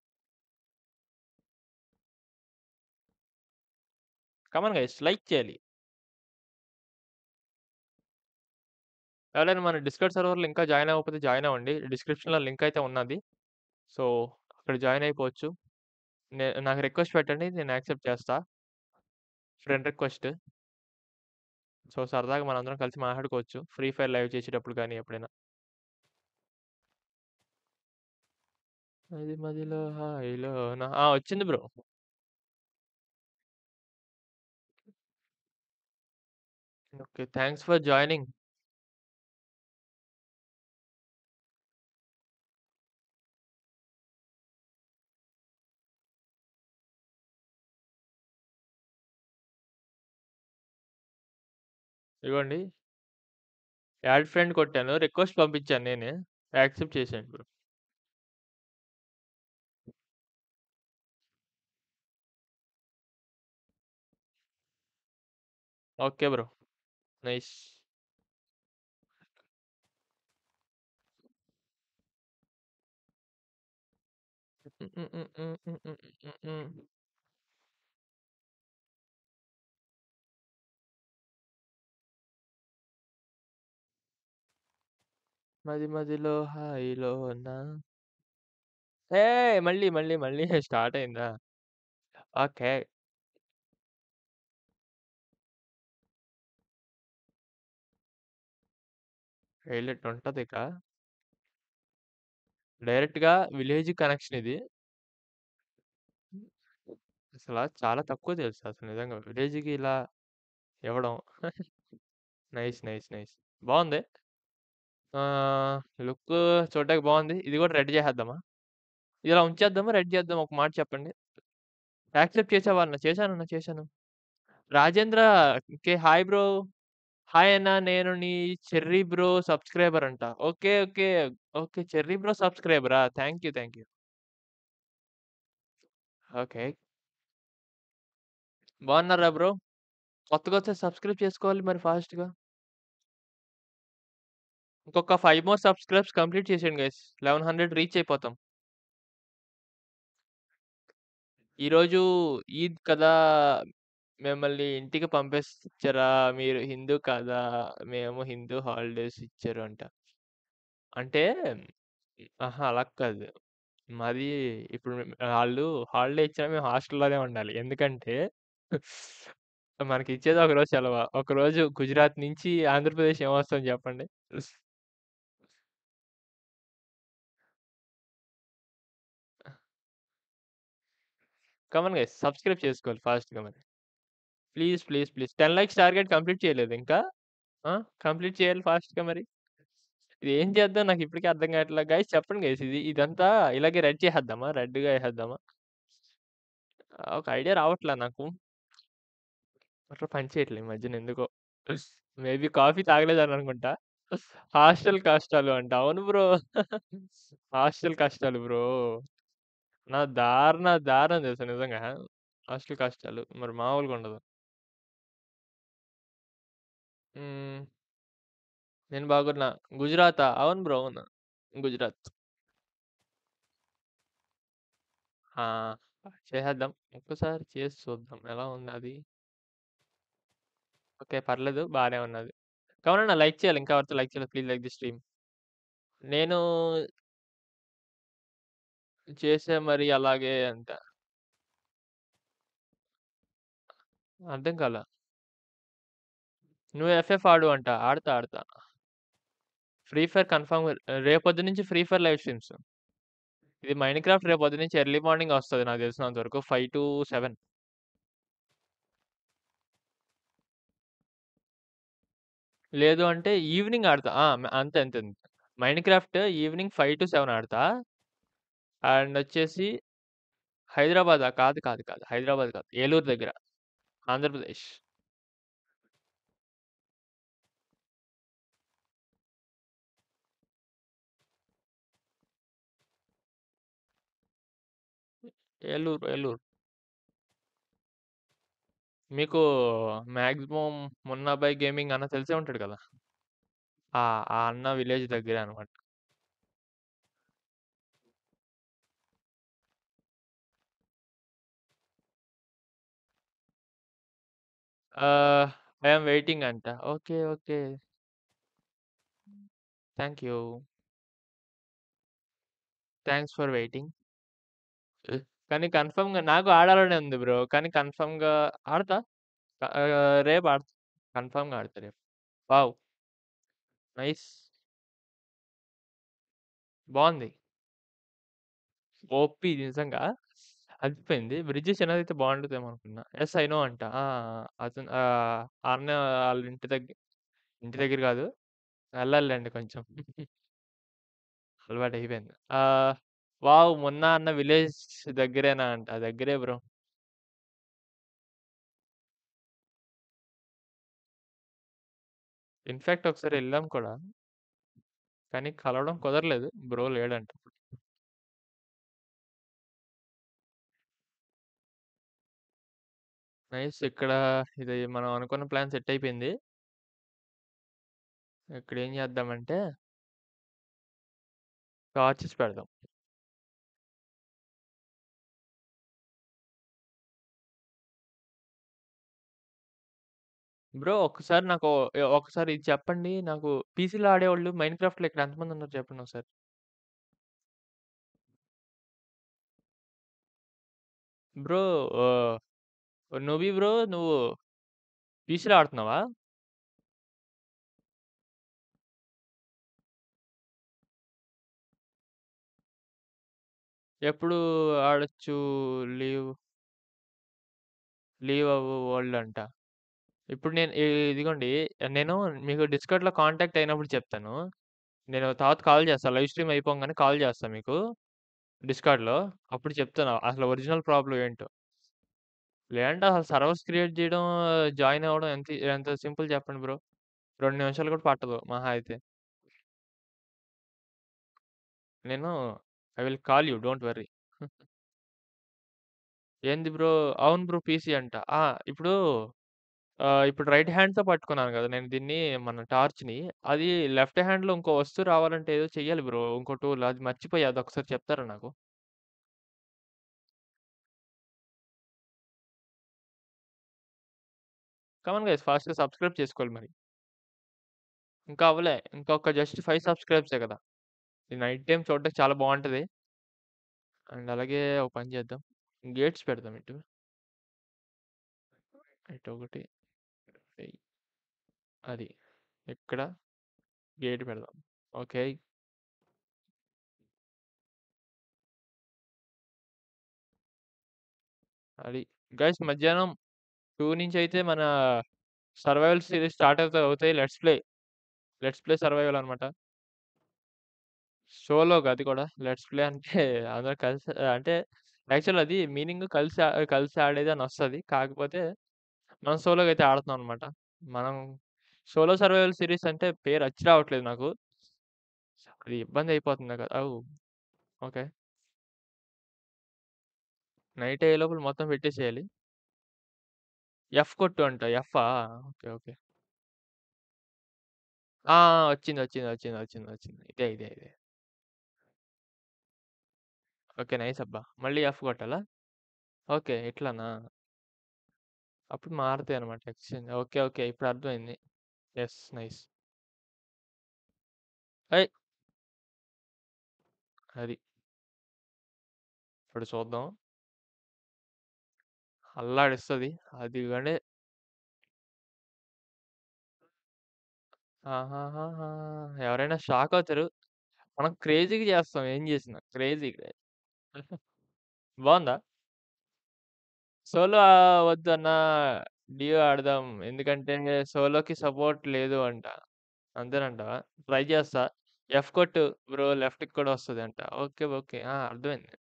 Come on guys like చేయాలి. ఎవరైనా మన డిస్కార్డ్ సర్వర్‌లో ఇంకా జాయిన్ అవ్వకపోతే జాయిన్ అవ్వండి. డిస్క్రిప్షన్‌లో లింక్ అయితే ఉన్నది. సో, అక్కడ జాయిన్ అయిపోవచ్చు. నే నాకు రిక్వెస్ట్ పెట్టండి. నేను యాక్సెప్ట్ చేస్తా. Friend request. సో, సరదాగా మనందరం కలిసి మాట్లాడుకోవచ్చు. ఫ్రీ ఫైర్ లైవ్ చేసేటప్పుడు గానీ ఎప్పుడైనా. అది మదిలో హాయిలోన ఆ! వచ్చింది బ్రో. ఓకే. Thanks for joining. ఇగోండి. యాడ్ ఫ్రెండ్ కొట్టాను. రిక్వెస్ట్ పంపించాను నేనే. యాక్సెప్ట్ చేసేయండి బ్రో. Okay bro. నైస్. హ్మ్. హ్మ్. హ్మ్. హ్మ్. హ్మ్. హ్మ్. హ్మ్. హ్మ్. మది మదిలో హాయిలోన ఏయ్! మళ్ళీ, మళ్ళీ, మళ్ళీ స్టార్ట్ అయిందా? ఓకే. హైలైట్ ఉంటదిక. డైరెక్ట్‌గా విలేజ్ కనెక్షన్ ఇది. అసల చాలా తక్కువ తెలుసు అసలు నిజంగా. విలేజ్‌కి ఇలా ఇవ్వడం. నైస్. నైస్. నైస్. బావుంది. ఆహ్, లుక్కు చూడడానికి బావుంది. ఇది కూడా రెడ్ చేసేద్దామా? ఇలా ఉంచేద్దామా? రెడ్ చేద్దామా? ఒక మాట చెప్పండి. యాక్సెప్ట్ చేసావా అన్న? చేశానన్న చేశాను. Rajendra K hi bro. Hi అన్న నేను నీ చెర్రీ బ్రో సబ్‌స్క్రైబర్ అంట. Okay. Okay. Okay. Cherry bro సబ్‌స్క్రైబరా? Thank you. Thank you. Okay. బాగున్నారా బ్రో? కొత్తగొస్తే సబ్‌స్క్రైబ్ చేసుకోవాలి మరి ఫాస్ట్‌గా. ఇంకొక 5 మోర్ సబ్‌స్క్రైబ్స్ కంప్లీట్ చేసేయండి గైస్. 1100 రీచ్ అయిపోతాం. ఈరోజు ఈద్ కదా! మిమ్మల్ని ఇంటికి పంపించరా? మీరు హిందూ కాదా? మేము హిందూ హాలిడేస్ ఇచ్చారు అంట. అంటే అహా! అలా కాదు. మాది ఇప్పుడు ఆళ్ళు హాలిడే ఇచ్చినా మేము హాస్టల్‌లోనే ఉండాలి. ఎందుకంటే మనకిచ్చేది ఒకరోజు సెలవ. ఒకరోజు గుజరాత్ నుంచి ఆంధ్రప్రదేశ్ ఏమొస్తాం చెప్పండి? కమాన్ గైస్ సబ్‌స్క్రైబ్ చేసుకోవాలి ఫాస్ట్‌గా మరి. Please, please, please 10 likes target complete చేయలేదా ఇంకా? ఆ! కంప్లీట్ చేయాలి ఫాస్ట్‌గా మరి. ఇదేం చేద్దాం నాకు ఇప్పటికి అర్థం కావట్లే. గైస్ చెప్పండి గైస్ ఇది ఇదంతా ఇలాగే రెడ్ చేసేద్దామా? రెడ్‌గా ఏసేద్దామా? ఒక ఐడియా రావట్లా నాకు. బుర్ర పని చేయట్లే ఈ మధ్యన ఎందుకో. మేబీ కాఫీ తాగలేదని అనుకుంటా. హాస్టల్ కష్టాలు అంట. అవును బ్రో. హాస్టల్ కష్టాలు బ్రో. నా దారుణ దారుణం తెలుసా నిజంగా. హాస్టల్ కష్టాలు. మరి మామూలుగా ఉండదు. హ్మ్. నేను బాగున్నా. గుజరాతా? అవును బ్రో. అవును. గుజరాత్. ఆ! చేసేద్దాం. ఒక్కసారి చేసి చూద్దాం. ఎలా ఉందది? ఓకే. పర్లేదు. బానే ఉన్నది. కావాలన్నా లైక్ చేయాలి. ఇంకా ఎవరైతే లైక్ చేయలేదు ప్లీజ్ లైక్ ది స్ట్రీమ్. నేను చేసా మరి అలాగే అంట. అర్థం కాలా. నువ్వు ఎఫ్ఎఫ్ ఆడు అంట. ఆడతా, ఆడతా. ఫ్రీ ఫైర్ కన్ఫర్మ్ రేపొద్దు నుంచి ఫ్రీ ఫైర్ లైవ్ స్ట్రీమ్స్. ఇది మైన్‌క్రాఫ్ట్ రేపొద్దు నుంచి ఎర్లీ మార్నింగ్ వస్తది నాకు తెలిసినంత వరకు 5-7. లేదు అంటే ఈవినింగ్ ఆడతా. ఆ! అంతే, అంతే. మైన్‌క్రాఫ్ట్ ఈవినింగ్ 5-7 ఆడతా. అండ్ వచ్చేసి హైదరాబాదా? కాదు, కాదు, కాదు. హైదరాబాద్ కాదు. ఏలూరు దగ్గర. ఆంధ్రప్రదేశ్. ఏలూరు, ఏలూరు. మీకు మాక్సిమం 'మున్నాబాయ్ గేమింగ్' అన్న తెలిసే ఉంటాడు కదా! ఆ! ఆ అన్న విలేజ్ దగ్గరే అన్నమాట. ఆహ్, ఐ యామ్ వెయిటింగ్ అంట. Okay. Okay. Thank you. Thanks for waiting. కానీ కన్ఫర్మ్‌గా నాకు ఆడాలనే ఉంది బ్రో. కానీ కన్ఫర్మ్‌గా ఆడతా. ఆహ్, రేపు ఆడతా. కన్ఫర్మ్‌గా ఆడతా రేపు. వావ్! నైస్. బావుంది. ఓపీ నిజంగా. అదిరిపోయింది. బ్రిడ్జ్ చిన్నదైతే బావుంటదేమో అనుకున్నా. యెస్ ఐ నో అంట. ఆ! అతను ఆహ్, ఆ అన్న ఆళ్ళ ఇంటి దగ్గర ఇంటి దగ్గర కాదు. వెళ్ళాలిలెండి కొంచెం. అలవాటయిపోయింది. ఆహ్, వావ్! మొన్న అన్న విలేజ్ దగ్గరేనా అంట. దగ్గరే బ్రో. ఇన్‌ఫాక్ట్ ఒకసారి ఎళ్ళాం కూడా. కానీ కలవడం కుదరలేదు. బ్రో లేడంట. నైస్. ఇక్కడ ఇది మనం అనుకున్న ప్లాన్ సెట్ అయిపోయింది. ఇక్కడేం చేద్దామంటే టార్చెస్ పెడదాం. బ్రో ఒక్కసారి నాకు ఎ ఒక్కసారి ఇది చెప్పండి. నాకు పీసీలో ఆడేవాళ్ళు మైన్‌క్రాఫ్ట్‌లో ఇక్కడ ఎంతమందున్నారు చెప్పండి ఒకసారి? బ్రో ఆహ్, నోబీ బ్రో నువ్వు పీసీలో ఆడుతున్నావా? ఎప్పుడు ఆడొచ్చు లీవ్? లీవ్ అవ్వు వరల్డ్ అంట. ఇప్పుడు నేను ఇ ఇదిగోండి నేను మీకు డిస్కార్డ్‌లో కాంటాక్ట్ అయినప్పుడు చెప్తాను. నేను తర్వాత కాల్ చేస్తా. లైవ్ స్ట్రీమ్ అయిపోంగానే కాల్ చేస్తా మీకు. డిస్కార్డ్‌లో. అప్పుడు చెప్తాను అసలు ఒరిజినల్ ప్రాబ్లమ్ ఏంటో. లేదంటే అసలు సర్వర్స్ క్రియేట్ చేయడం, జాయిన్ అవ్వడం ఎంత ఎంత సింపుల్ చెప్పండి బ్రో. 2 నిమిషాలు కూడా పట్టదు మహా అయితే. నేను I will call you don't worry. ఏంది బ్రో? అవును బ్రో పీసీ అంట. ఆ! ఇప్పుడు ఆహ్, ఇప్పుడు రైట్ హ్యాండ్‌తో పట్టుకున్నాను కదా! నేను దీన్ని మన టార్చ్‌ని. అది లెఫ్ట్ హ్యాండ్‌లో ఇంకో వస్తువు రావాలంటే ఏదో చెయ్యాలి బ్రో. ఇంకో టూల్ అది మర్చిపోయా అదొకసారి చెప్తారా నాకు? కమ్ ఆన్ గైస్ ఫాస్ట్‌గా సబ్స్క్రైబ్ చేసుకోవాలి మరి. ఇంకా అవ్వలే. ఇంకొక జస్ట్ 5 సబ్స్క్రైబ్సే కదా! ఈ నైట్ టైమ్ చూడడానికి చాలా బావుంటది. అండ్ అలాగే ఒక పని చేద్దాం. గేట్స్ పెడదాం ఇటు. ఇటొకటి. ఎయ్ అది. ఇక్కడ గేట్ పెడదాం. ఓకే. అది. గైస్ మధ్యాహ్నం 2 నుంచయితే మన సర్వైవల్ సీరీస్ స్టార్ట్ అవుతా అవుతాయి. Let's play. Let's play survival అనమాట. సోలోగా అది కూడా. లెట్స్ ప్లే అంటే అందరం కలిసి అంటే యాక్చువల్ అది మీనింగ్ కలిసి ఆ కలిసి ఆడేది అనొస్తది. కాకపోతే మనం సోలోగా అయితే ఆడుతున్నాం అనమాట. మనం సోలో సర్వైవల్ సీరీస్ అంటే పేరు అచ్చి రావట్లేదు నాకు. అది ఇబ్బంది అయిపోతుంది నాకు. అవు ఓకే. నైట్ అయ్యే లోపల మొత్తం పెట్టేసేయాలి. ఎఫ్ కొట్టు అంట. ఎఫా? ఓకే. ఓకే. ఆ! ఆ! వచ్చింది. వచ్చింది. వచ్చింది. వచ్చింది. వచ్చింది. ఇదే. ఇదే. ఇదే. ఓకే. నైస్ అబ్బా! మళ్ళీ ఎఫ్ కొట్టాలా? ఓకే. ఇట్లనా? అప్పుడు మారతాయన్నమాట ఎక్స్‌చేంజ్. ఓకే. ఓకే. ఇప్పుడు అర్థమైంది. యెస్. నైస్. ఏయ్! అది. ఇప్పుడు చూద్దాం. అల్లాడిస్తది. అది గాని ఆహాహాహా! ఎవరైనా షాక్ అవుతారు. మనం క్రేజీగా చేస్తాం ఏం చేసినా. క్రేజీగా. బావుందా? సోలో ఆహ్, వద్దన్నా డ్యూ ఆడదాం. ఎందుకంటే సోలోకి సపోర్ట్ లేదు అంట. అంతేనంటావా? ట్రై చేస్తా. ఎఫ్ కొట్టు బ్రో లెఫ్ట్‌కి కూడా వస్తదంట. ఓకే. ఓకే. ఆ! అర్థమైంది.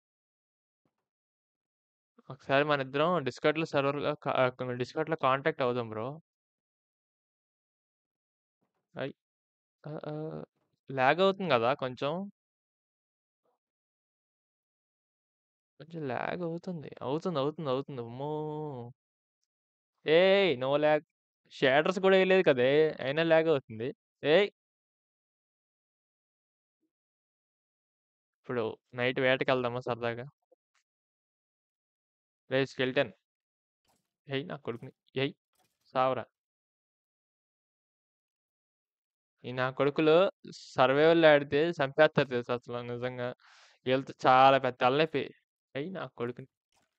ఒకసారి మనిద్దరం డిస్కార్డ్‌లో సర్వర్‌లో క డిస్కార్డ్‌లో కాంటాక్ట్ అవుదాం బ్రో. అయ్! ఆహ్, ఆహ్, లాగ్ అవుతుంది గదా! కొంచెం. కొంచెం లాగ్ అవుతుంది. అవుతుంది. అవుతుంది. అవుతుంది. అమ్మో! ఏయ్! No log. షేడర్స్ కూడా ఎయలేదు కదే! అయినా లాగ్ అవుతుంది. ఏయ్! ఇప్పుడు నైట్ వేటకెళ్దామా సరదాగా? రేయ్ స్కెలిటన్. ఎయ్ నా కొడుకుని. ఎయ్! సావరా! ఈ నా కొడుకులు సర్వైవల్‌లో ఆడితే చంపేస్తారు తెలుసా అసల నిజంగా. ఈళ్ళతో చాలా పెద్ద తలనొప్పి. ఎయ్ నా కొడుకుని.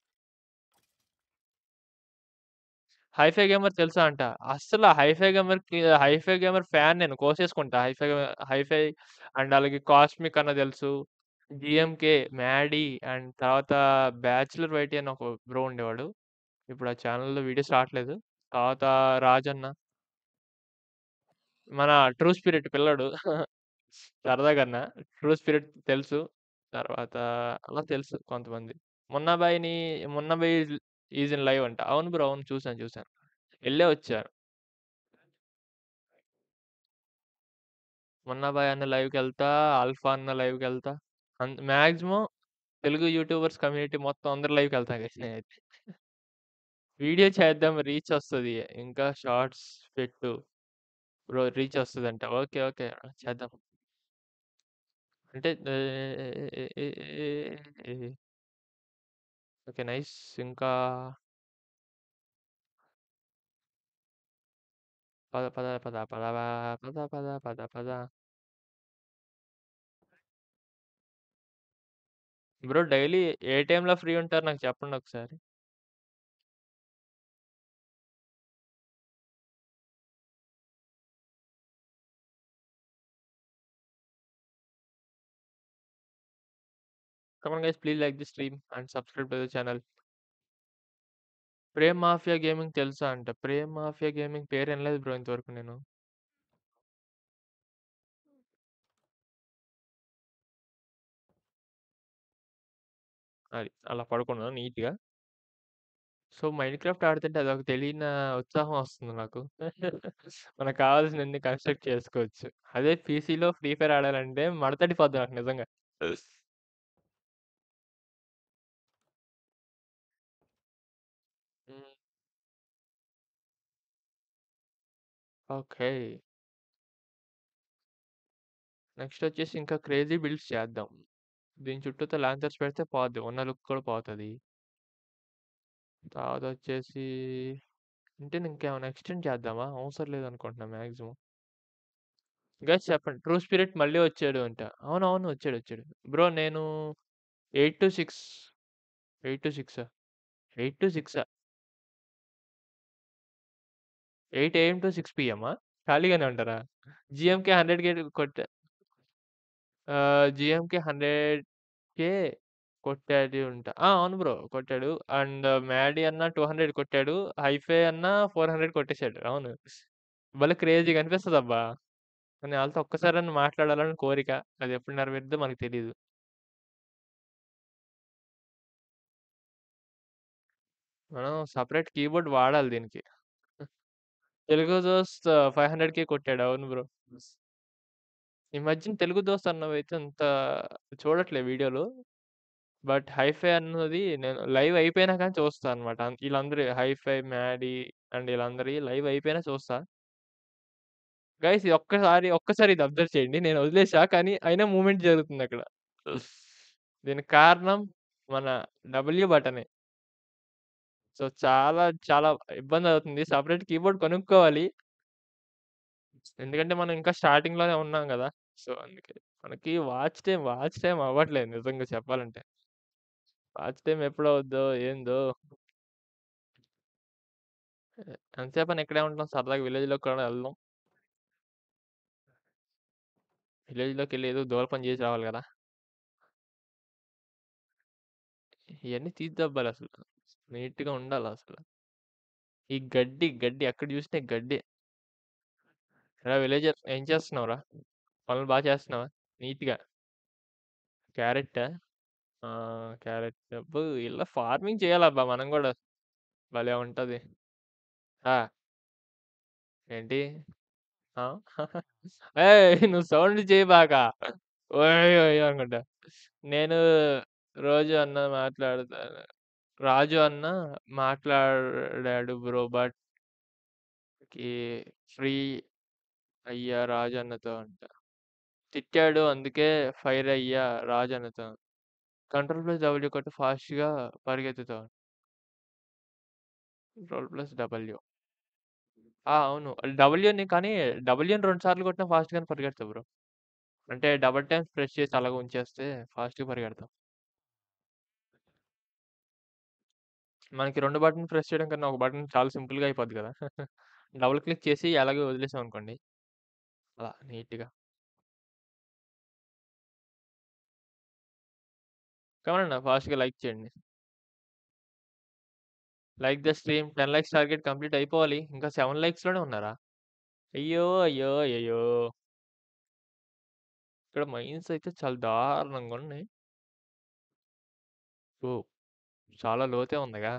హైఫై గేమర్ తెలుసా అంట. అస్సల హైఫై గేమర్‌కి హైఫై గేమర్ ఫ్యాన్ నేను. కోసేసుకుంటా. హైఫై హైఫై అండ్ అలాగే కాస్మిక్ అన్న తెలుసు. జీఎంకే, మ్యాడీ అండ్ తర్వాత బ్యాచ్లర్ వైటీ అని ఒక బ్రో ఉండేవాడు. ఇప్పుడు ఆ ఛానెల్‌లో వీడియోస్ రావట్లేదు. తర్వాత రాజన్న. మన ట్రూ స్పిరిట్ పిల్లోడు. సరదాగన్నా. ట్రూ స్పిరిట్ తెలుసు. తర్వాత అలా తెలుసు కొంతమంది. మున్నాబాయిని Munnabhai is is in live అంట. అవును బ్రో. అవును. చూసాను. చూసాను. ఎళ్ళే వచ్చారు. మున్నాబాయ్ అన్న లైవ్‌కెళ్తా. ఆల్ఫా అన్న లైవ్‌కెళ్తా. అన్ మాక్సిమం తెలుగు యూట్యూబర్స్ కమ్యూనిటీ మొత్తం అందరి లైవ్‌కెళ్తా గైస్ నేనైతే. వీడియో చేద్దాం రీచ్ వస్తది. ఇంకా షార్ట్స్ పెట్టు. బ్రో రీచ్ వస్తదంట. ఓకే. ఓకే. చేద్దాం. అంటే ఓకే. నైస్. ఇంకా పద, పద, పద, పద, పద, పద, పద, పద. బ్రో డైలీ ఏ టైమ్‌లో ఫ్రీ ఉంటారు నాకు చెప్పండి ఒకసారి? Come on guys please like the stream and subscribe to the channel. Prem mafia gaming తెలుసా అంట. ప్రేమ్ మాఫియా గేమింగ్ పేరు ఇనలేదు బ్రో ఇంతవరకు నేను. అది. అలా పడుకున్నా నీట్‌గా. సో, మైన్‌క్రాఫ్ట్ ఆడుతుంటే అదొక తెలియని ఉత్సాహం వస్తుంది నాకు. మనకు కావాల్సినన్ని కన్‌స్ట్రక్ట్ చేసుకోవచ్చు. అదే పీసీలో ఫ్రీ ఫైర్ ఆడాలంటే మడతడిపోద్ది నాకు నిజంగా. హ్మ్. ఓకే. నెక్స్ట్ వచ్చేసి ఇంకా క్రేజీ బిల్డ్స్ చేద్దాం. దీని చుట్టూతా లాంచర్స్ పెడితే పోద్ది. ఉన్న లుక్ కూడా పోతది. తర్వాత వచ్చేసి అంటే ఇంకేమైనా ఎక్స్‌టెండ్ చేద్దామా? అవసరం లేదనుకుంటున్నా మాక్సిమం. గైస్ చెప్పండి. ట్రూ స్పిరిట్ మళ్ళీ వచ్చాడు అంట. అవునవును. వచ్చాడు. వచ్చాడు. బ్రో నేను 8-6 8-6 8-6 8 ఏఎం టు 6 పీఎమ్మా? ఖాళీగానే ఉంటారా? జీఎంకే 100కే కొట్టా ఆహ్, జీఎంకే 100కే కొట్టాడు ఉంటా. ఆ! అవును బ్రో. కొట్టాడు. అండ్ మ్యాడీ అన్న 200 కొట్టాడు. హైఫై అన్న 400 కొట్టేసాడు. అవును. భలే క్రేజీగా అనిపిస్తదబ్బా! కానీ ఆళ్ళతో ఒక్కసారన్నా మాట్లాడాలని కోరిక. అది ఎప్పుడు నెరవేరుద్దో మనకు తెలీదు. మనం సెపరేట్ కీబోర్డ్ వాడాలి దీనికి. తెలుగు దోస్త్ 500కే కొట్టాడు. అవును బ్రో. ఈ మధ్యన తెలుగు దోస్త్ అన్నవైతే అంత చూడట్లే వీడియోలు. బట్ హైఫై అన్నది నేను లైవ్ అయిపోయినా కానీ చూస్తా అన్నమాట. ఈళ్ళందరూ హైఫై, మ్యాడీ అండ్ ఈళ్ళందరియి లైవ్ అయిపోయినా చూస్తా. గైస్ ఇది ఒక్కసారి, ఒక్కసారి ఇది అబ్జర్వ్ చేయండి. నేను వదిలేసా కానీ అయినా మూవ్‌మెంట్ జరుగుతుందక్కడ. దీనికి కారణం మన డబ్ల్యూ బటనే. సో, చాలా చాలా ఇబ్బందవుతుంది. సెపరేట్ కీబోర్డ్ కొనుక్కోవాలి. ఎందుకంటే మనం ఇంకా స్టార్టింగ్‌లోనే ఉన్నాం గదా! సో, అందుకే. మనకి వాచ్ టైమ్, వాచ్ టైమ్ అవ్వట్లేదు నిజంగా చెప్పాలంటే. వాచ్ టైమ్ ఎప్పుడవుద్దో ఏందో? ఎంతసేపని ఇక్కడే ఉంటాం. సరదాగా విలేజ్‌లోకి కూడా వెళ్దాం. విలేజ్‌లోకెళ్ళి ఏదో దూల పని చేసి రావాలి గదా! ఇయన్నీ తీద్దబ్బాలసలు. నీట్‌గా ఉండాలసల. ఈ గడ్డి, గడ్డి ఎక్కడ చూసినా ఈ గడ్డే. ఎరా విలేజర్ ఏం చేస్తున్నావురా? పనులు బా చేస్తున్నావా? నీట్‌గా. క్యారెట్టా? ఆ! క్యారెట్. అబ్బో! ఇలా ఫార్మింగ్ చేయాలబ్బా మనం గూడా. భలే ఉంటది. ఆ! ఏంటి? ఆ! ఏయ్! నువ్వు సౌండ్ చేయబాక. ఓయ్! ఓయ్! అనుకుంటా. నేను రోజు అన్న మాట్లాడుతాను. రాజు అన్న మాట్లాడాడు బ్రో. బట్ కి ఫ్రీ అయ్యా రాజు అన్నతో అంట. తిట్టాడు అందుకే ఫైర్ అయ్యా రాజు అన్నతో. కంట్రోల్ ప్లస్ డబ్ల్యూ కొట్టి ఫాస్ట్‌గా పరిగెత్తుతావు. Control plus W. ఆ! అవును. డబ్ల్యూని కానీ డబ్ల్యూని 2 సార్లు కొట్టినా ఫాస్ట్‌గానే పరిగెడతావు బ్రో. అంటే డబుల్ టైమ్స్ ప్రెస్ చేసి అలాగ ఉంచేస్తే ఫాస్ట్‌గా పరిగెడతాం. మనకి 2 బటన్లు ప్రెస్ చేయడం కన్నా ఒక బటన్ చాలా సింపుల్‌గా అయిపోద్ది కదా! డబుల్ క్లిక్ చేసి అలాగే వదిలేసామనుకోండి. అలా నీట్‌గా. కమాన్ అన్న ఫాస్ట్‌గా లైక్ చేయండి. Like the stream 10 likes target complete అయిపోవాలి. ఇంకా 7 లైక్స్‌లోనే ఉన్నారా? అయ్యో! అయ్యో! అయ్యయ్యో! ఇక్కడ మైన్స్ అయితే చాలా దారుణంగా ఉన్నాయి. ఓహ్! చాలా లోతే ఉందిగా.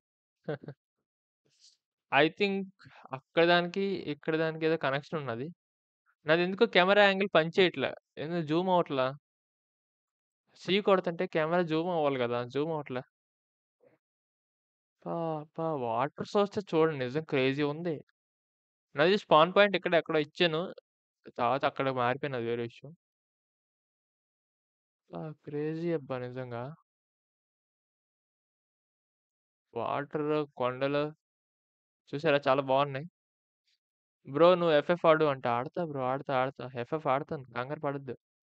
ఐ థింక్ అక్కడ దానికి, ఇక్కడ దానికి ఏదో కనెక్షన్ ఉన్నది. నాదెందుకో కెమెరా యాంగిల్ పనిచేయట్లే. ఎందుకు జూమ్ అవ్వట్లా? సి కొడుతుంటే కెమెరా జూమ్ అవ్వాలి గదా! జూమ్ అవ్వట్లే. అబ్బా! అబ్బా! వాటర్ సోర్సెస్ చూడండి నిజం క్రేజీ ఉంది. నాది స్పాన్ పాయింట్ ఇక్కడ ఎక్కడో ఇచ్చాను. తర్వాత అక్కడ మారిపోయింది అది వేరే విషయం. ఆ! క్రేజీ అబ్బా! నిజంగా. వాటర్, కొండలు చూసారా చాలా బాగున్నాయి. బ్రో నువ్వు ఎఫ్ఎఫ్ ఆడు అంటే ఆడతా బ్రో ఆడతా, ఆడతా. ఎఫ్ఎఫ్ ఆడతాను. కంగారు పడొద్దు.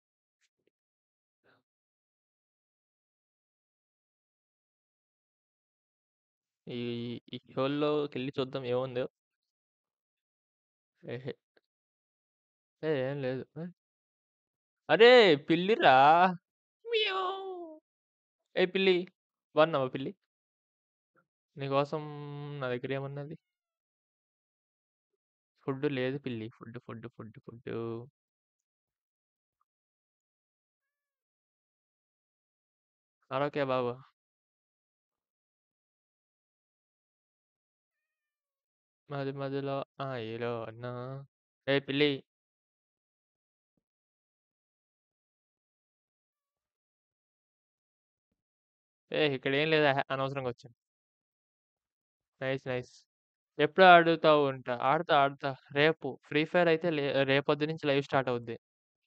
ఈ ఈ హోల్‌లోకెళ్ళి చూద్దాం ఏముందో. ఏహే! ఏ ఏం లేదు. ఆ! అరే! పిల్లిరా! మియావ్. ఏ పిల్లి బాగున్నావా పిల్లి? నీకోసం నా దగ్గర ఏమున్నది? ఫుడ్ లేదు పిల్లి. Food, food, food, food. అరవకే బాబు. మధ్య మధ్యలో హాయిలోన ఏ పిల్లి ఏ ఇక్కడేం లేదు అహే! అనవసరంగా వచ్చాను. నైస్. నైస్. ఎప్పుడు ఆడుతావు అంట? ఆడతా, ఆడతా. రేపు ఫ్రీ ఫైర్ అయితే లే రేపొద్దు నుంచి లైవ్ స్టార్ట్ అవుద్ది.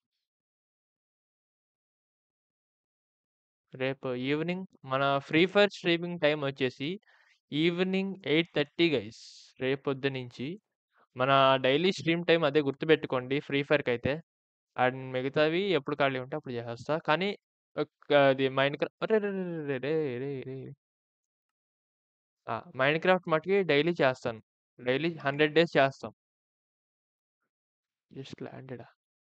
రేపు ఈవినింగ్ మన ఫ్రీ ఫైర్ స్ట్రీమింగ్ టైమ్ వచ్చేసి ఈవినింగ్ 8:30 గైస్. రేపొద్దు నుంచి మన డైలీ స్ట్రీమ్ టైమ్ అదే గుర్తుపెట్టుకోండి ఫ్రీ ఫైర్‌కైతే. అండ్ మిగతావి ఎప్పుడు ఖాళీ ఉంటే అప్పుడు చేసేస్తా. కానీ ఒక్ అది మైన్‌క్రా అరెరెరెరెరే! రే రే ఆ! మైన్‌క్రాఫ్ట్ మటికి డైలీ చేస్తాను. డైలీ 100 డేస్ చేస్తాం. జస్ట్ ల్యాండెడా?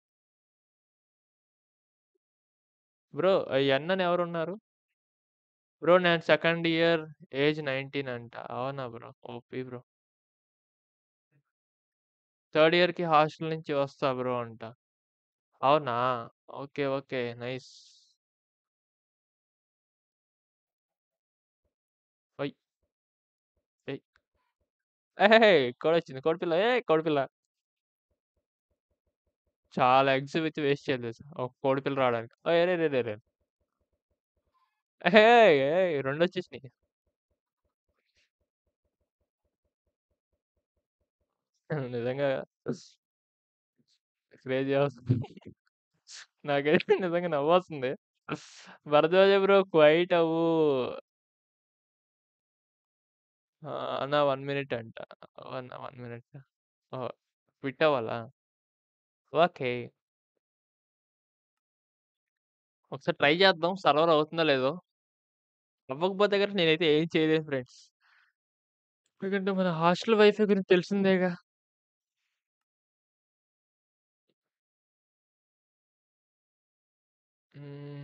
బ్రో ఎన్ అని ఎవరున్నారు? బ్రో నేను సెకండ్ ఇయర్ ఏజ్ 19 అంట. అవునా బ్రో? OP bro. థర్డ్ ఇయర్‌కి హాస్టల్ నుంచి వస్తా బ్రో అంట. అవునా? ఓకే. ఓకే. నైస్. ఓయ్! ఏయ్! ఏహేహే! కోడొచ్చింది. కోడిపిల్ల ఏయ్! కోడిపిల్ల. చాలా ఎగ్స్ విత్ వేస్ట్ చేయాలి తెలుసా? ఒక కోడిపిల్ల రావడానికి. ఓయ్! అరెరెరెరే! ఏహేయ్! ఏయ్! రెండొచ్చేసినాయి. నిజంగా క్రేజీ వస్తుంది. నాకైతే నిజంగా నవ్వొస్తుంది. భరద్వాజ బ్రో క్వైట్ అవ్వు. ఆ! అన్న 1 మినిట్ అంట. అన్న 1 మినిట్. ఓహ్! క్విట్ అవ్వాలా? ఓకే. ఒకసారి ట్రై చేద్దాం. సర్వర్ అవుతుందో లేదో. అవ్వకపోతే గనుక నేనైతే ఏం చేయలేను ఫ్రెండ్స్. ఎందుకంటే మన హాస్టల్ వైఫై గురించి తెలిసిందేగా. హ్మ్.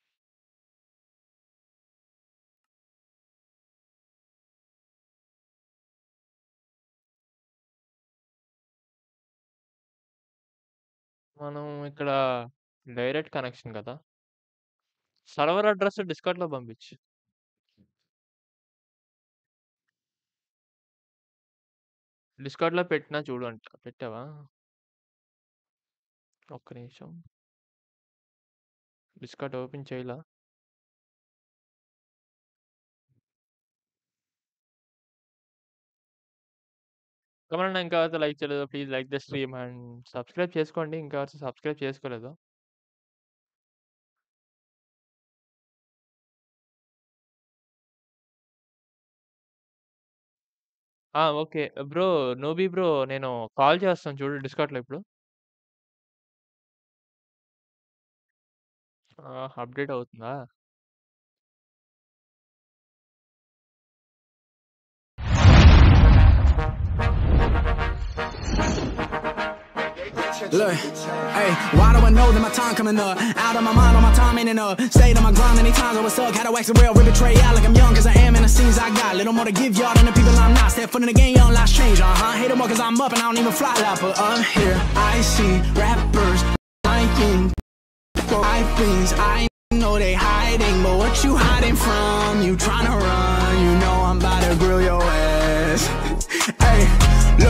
మనం ఇక్కడ డైరెక్ట్ కనెక్షన్ కదా! సర్వర్ అడ్రెస్ డిస్కార్డ్‌లో పంపించు. డిస్కార్డ్‌లో పెట్టినా చూడు అంట. పెట్టావా? ఒక్క నిమిషం. డిస్కార్డ్ ఓపెన్ చేయలా? కమలన్న ఇంకా ఎవరైతే లైక్ చేయలేదో please like the stream and subscribe చేసుకోండి. ఇంకా ఎవరైతే సబ్స్క్రైబ్ చేసుకోలేదో. ఆ! ఓకే. బ్రో నోబీ బ్రో నేను కాల్ చేస్తాను చూడు డిస్కార్డ్‌లో ఇప్పుడు. ఆ! అప్‌డేట్ అవుతుందా? Look, hey, why do I know that my time coming up? Out of my mind, all my time ain't enough. Stayed on my grind many times, I was stuck. Had to wax the real, rip betray out like I'm young, cause I am, and the scenes I got. Little more to give y'all than the people I'm not. Step foot in the game, young life change, uh huh. Hate them more cause I'm up and I don't even fly like, but up here, I see rappers liking I things I know they hiding, but what you hiding from? You tryna run, you know I'm about to grill your ass. hey, look.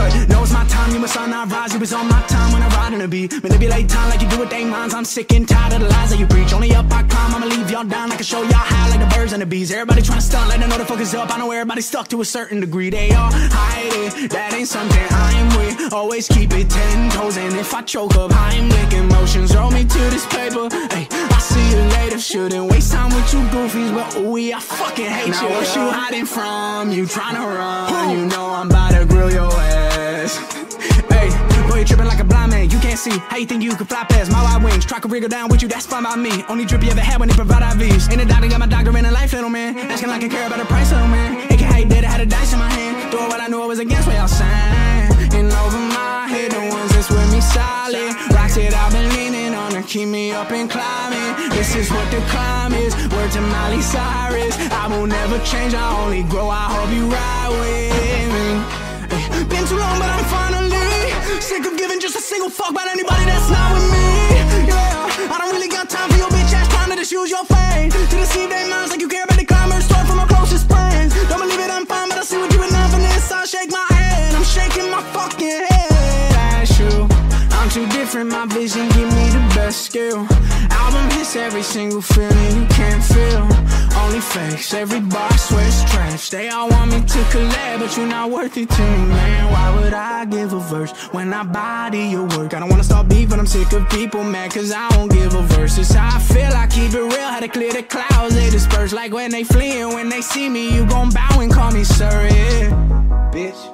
look, know it's my time, you must not rise. You was on my time when I ride in a beat. Manipulate time like you do with they minds. I'm sick and tired of the lies that you preach. Only up I climb, I'ma leave y'all down. I can show y'all how like the birds and the bees. Everybody trying to stunt, like they know the focus up. I know everybody's stuck to a certain degree. They all hide it, that ain't something I'm with. Always keep it ten toes, and if I choke up, I'm licking emotions. Roll me to this paper. Hey, I see you later. Shouldn't waste time with you goofies, but ooh, I fucking hate now you. Now what you hiding from? You trying to run? You know I'm about to grill your ass. Hey, boy, you tripping like a blind man. You can't see. How you think you can fly past my wide wings? Try to wriggle down with you, that's fine by me. Only drip you ever had when they provide IVs. Ain't a doctor, got my doctor in a life, little man. Asking like I care about the price, little man. It can how you did it, had a dice in my hand. Doing what I knew I was against what y'all saying. And over my head, the ones that's with me solid. Rocks it, I've been leaning on to keep me up and climbing. This is what the climb is. Word to Miley Cyrus. I will never change, I only grow. I hope you ride with me. Ay, Been too long, but I'm finally sick of giving just a single fuck about anybody that's not with me. Yeah, I don't really got time for your bitch ass trying to just use your fame to deceive their minds like you care about the climbers. Start from my closest friends. Don't believe it, I'm fine, but I see what you enough in this. I shake my head, I'm shaking my fucking head. That's you. I'm too different, my vision give me the best skill. Album hits every single feeling you can't feel. Only fakes, every bar I swear it's trash. They all want me to collab, but you're not worth it to me, man. Why would I give a verse when I body your work? I don't wanna start beef, but I'm sick of people mad, cause I won't give a verse. It's how I feel, I keep it real, how to clear the clouds, they disperse. Like when they flee and when they see me, you gon' bow and call me sir, yeah. Bitch.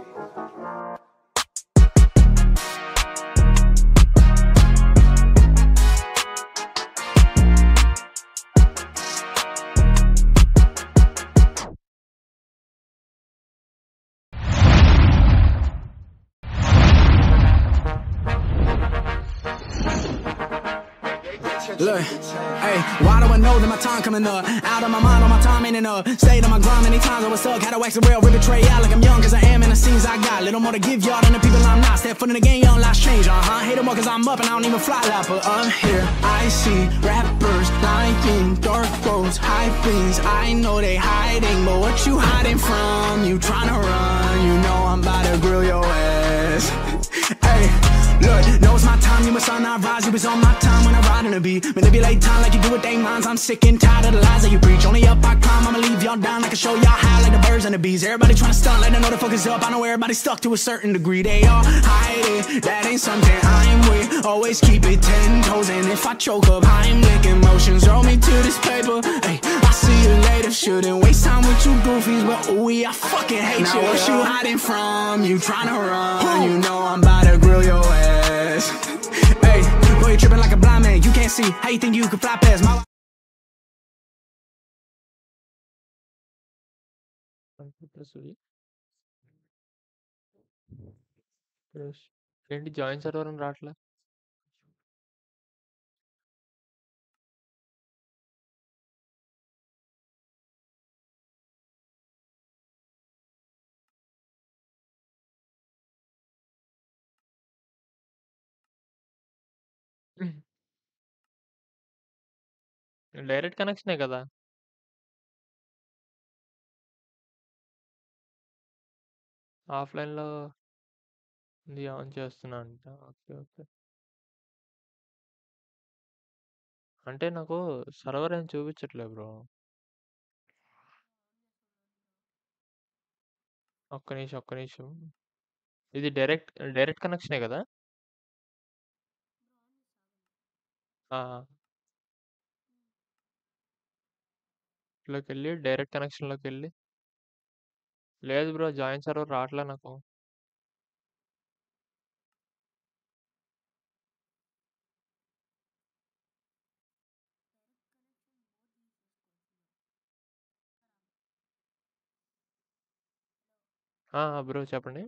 Look, hey, why do I know that my time coming up? Out of my mind, all my time ain't enough. Stayed on my grind many times, I was stuck. Had to wax the real, rip betray out like I'm young, cause I am in the scenes I got. Little more to give y'all than the people I'm not. Step foot in the game, young lives change, uh huh. Hate them more cause I'm up and I don't even fly like, but I'm here. I see rappers lying, dark roads, high things. I know they hiding, but what you hiding from? You trying to run, you know I'm about to grill your ass. Hey, look, know it's my time, you must not rise. You was on my time when I ride in a beat. Manipulate time like you do with they minds. I'm sick and tired of the lies that you preach. Only up I climb, I'ma leave y'all down. I can show y'all how like the birds and the bees. Everybody trying to stunt, like they know the focus up. I know everybody's stuck to a certain degree. They all hide it, that ain't something I'm with. Always keep it ten toes, and if I choke up, I'm licking emotions. Roll me to this paper. Hey, I see you later. Shouldn't waste time with you goofies, but ooh, I fucking hate now you. Now what you hiding from? You trying to run? You know I'm about to grill your ass. Hey, boy, you tripping like a blind man. You can't see. How you think you can fly past my? Computer సుడి ఏంటి join server అని రావట్లే direct కనెక్షనే కదా ఆఫ్లైన్లో ఇది on చేస్తున్నా అంట okay okay అంటే నాకు సర్వర్ ఏం చూపించట్లేదు బ్రో ఒక్క నిమిషం ఒక్క నిమిషం ఇది డైరెక్ట్ డైరెక్ట్ కనెక్షనే కదా ఆ. లోకెళ్ళి డైరెక్ట్ కనెక్షన్‌లోకెళ్ళి లేదు బ్రో జాయిన్ సర్వర్ రావట్లే నాకు. ఆ! ఆ! బ్రో చెప్పండి.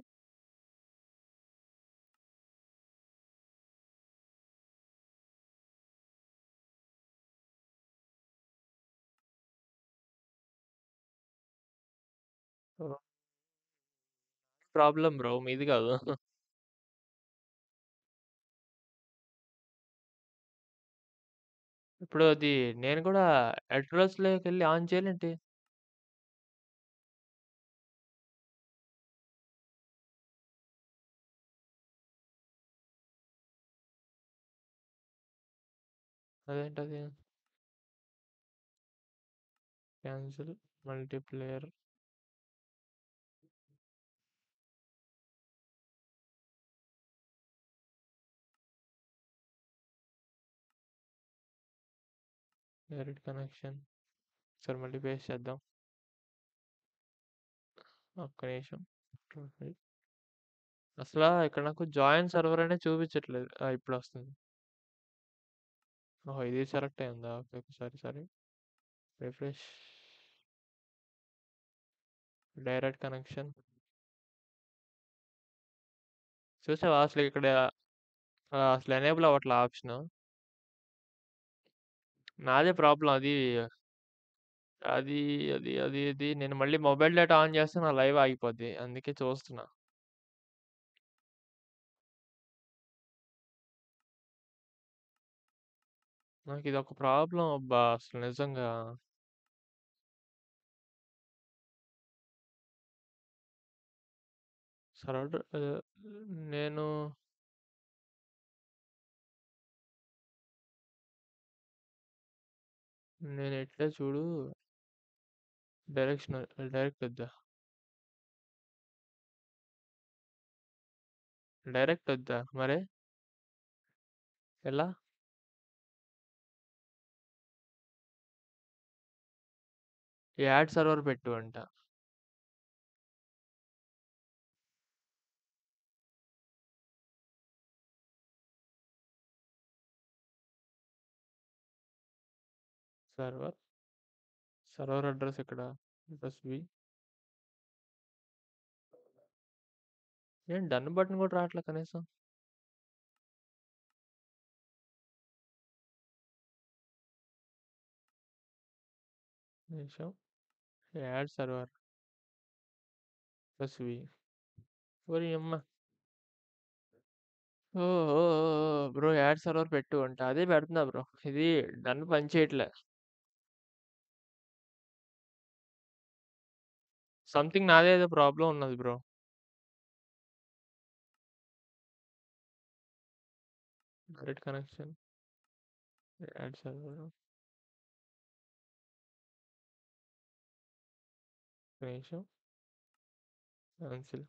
ఓహ్! ప్రాబ్లమ్ బ్రో మీది కాదు. ఇప్పుడు అది నేను కూడా అడ్రెస్‌లోకెళ్ళి ఆన్ చేయాలేంటి? అదేంటది? Cancel multiplayer. Direct connection. ఒకసారి మళ్ళీ పేస్ట్ చేద్దాం. ఒక్క నిమిషం. అసలా ఇక్కడ నాకు జాయిన్ సర్వర్ అనే చూపించట్లేదు. ఆ! ఇప్పుడొస్తుంది. ఓహో! ఇది సెలెక్ట్ అయిందా? Okay. Okay. Sorry. Sorry. Refresh. Direct connection. చూసావా అసలు ఇక్కడ ఆహ్, అసలు ఎనేబుల్ అవ్వట్ల ఆప్షను. నాదే ప్రాబ్లమ్ అది. అది, అది, అది, అది నేను మళ్ళీ మొబైల్ డేటా ఆన్ చేస్తే నా లైవ్ ఆగిపోద్ది. అందుకే చూస్తున్నా. నాకిదొక ప్రాబ్లమ్ అబ్బా! అసలు నిజంగా. సర్వర్ ఆహ్, నేను నేనెట్లా చూడు డైరెక్షనల్ డైరెక్ట్ వద్దా? డైరెక్ట్ వద్దా మరి? ఎలా? యాడ్ సర్వర్ పెట్టు అంట. సర్వర్. సర్వర్ అడ్రెస్ ఎక్కడ? Address B. ఏం డన్ బటన్ కూడా రావట్లే కనీసం. నిమిషం. Add server. Plus V. ఓరియమ్మ! Oh! Oh! Oh! Oh! Bro add server పెట్టు అంట. అదే పెడుతున్నా బ్రో. ఇది డన్ పని చేయట్లే. సంథింగ్ నాదే ఏదో ప్రాబ్లమ్ ఉన్నది bro. Direct connection. Add server. ఒక్క నిమిషం. క్యాన్సిల్.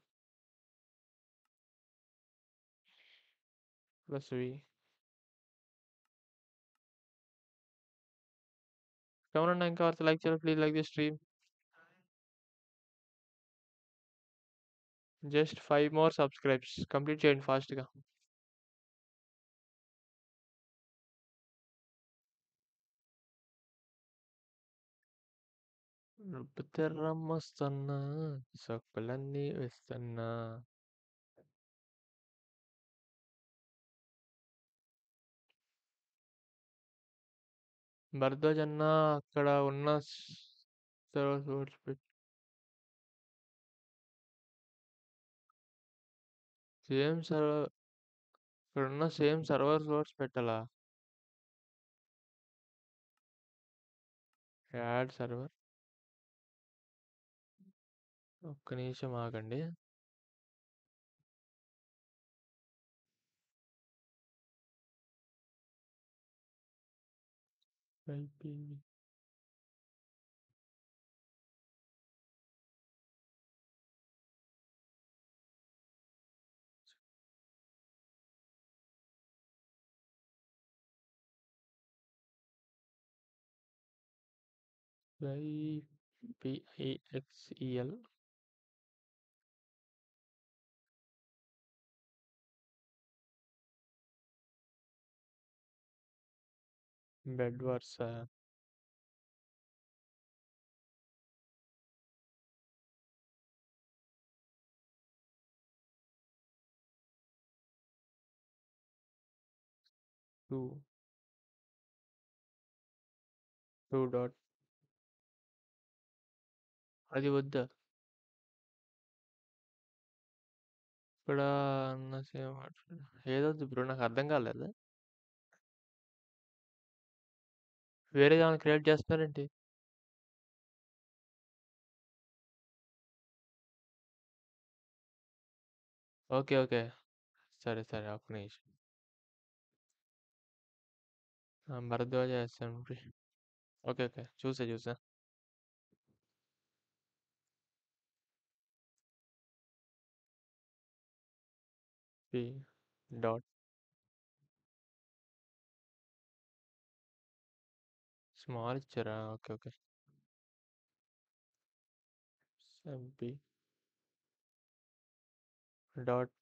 Plus V. ఎవరన్నా ఇంకా ఎవరైతే లైక్ చేయలేదు please like the stream. Just 5 more subscribes. Complete చేయండి ఫాస్ట్‌గా. నొప్పితే రమ్మొస్తున్నా సొక్కులన్నీ వేస్తున్నా. భరద్వాజన్న అక్కడ ఉన్న స్ సర్వర్స్ వదిలిపెట్టి సేమ్ సర్వర్ ఇక్కడున్న సేమ్ సర్వర్స్ వర్డ్స్ పెట్టాలా? Add server. ఒక్క నిమిషం ఆగండి. అయిపోయింది. వైపిఐఎక్స్‌ఈఎల్. బెడ్ వర్సా? టూ. టూ డాట్ అది వద్దా? ఇక్కడ ఉన్న సేమ్ ఏదొద్దు బ్రో నాకు అర్థం కాలేదు. వేరేదేమన్నా క్రియేట్ చేస్తున్నారేంటి? ఓకే. ఓకే. సరే. సరే. ఒక్క నిమిషం. ఆ! భరద్వాజ ఎస్ఎంపి. ఓకే. ఓకే. చూసా. చూసా. పి డాట్ స్మాల్ ఇచ్చారా? Okay. Okay. SMP dot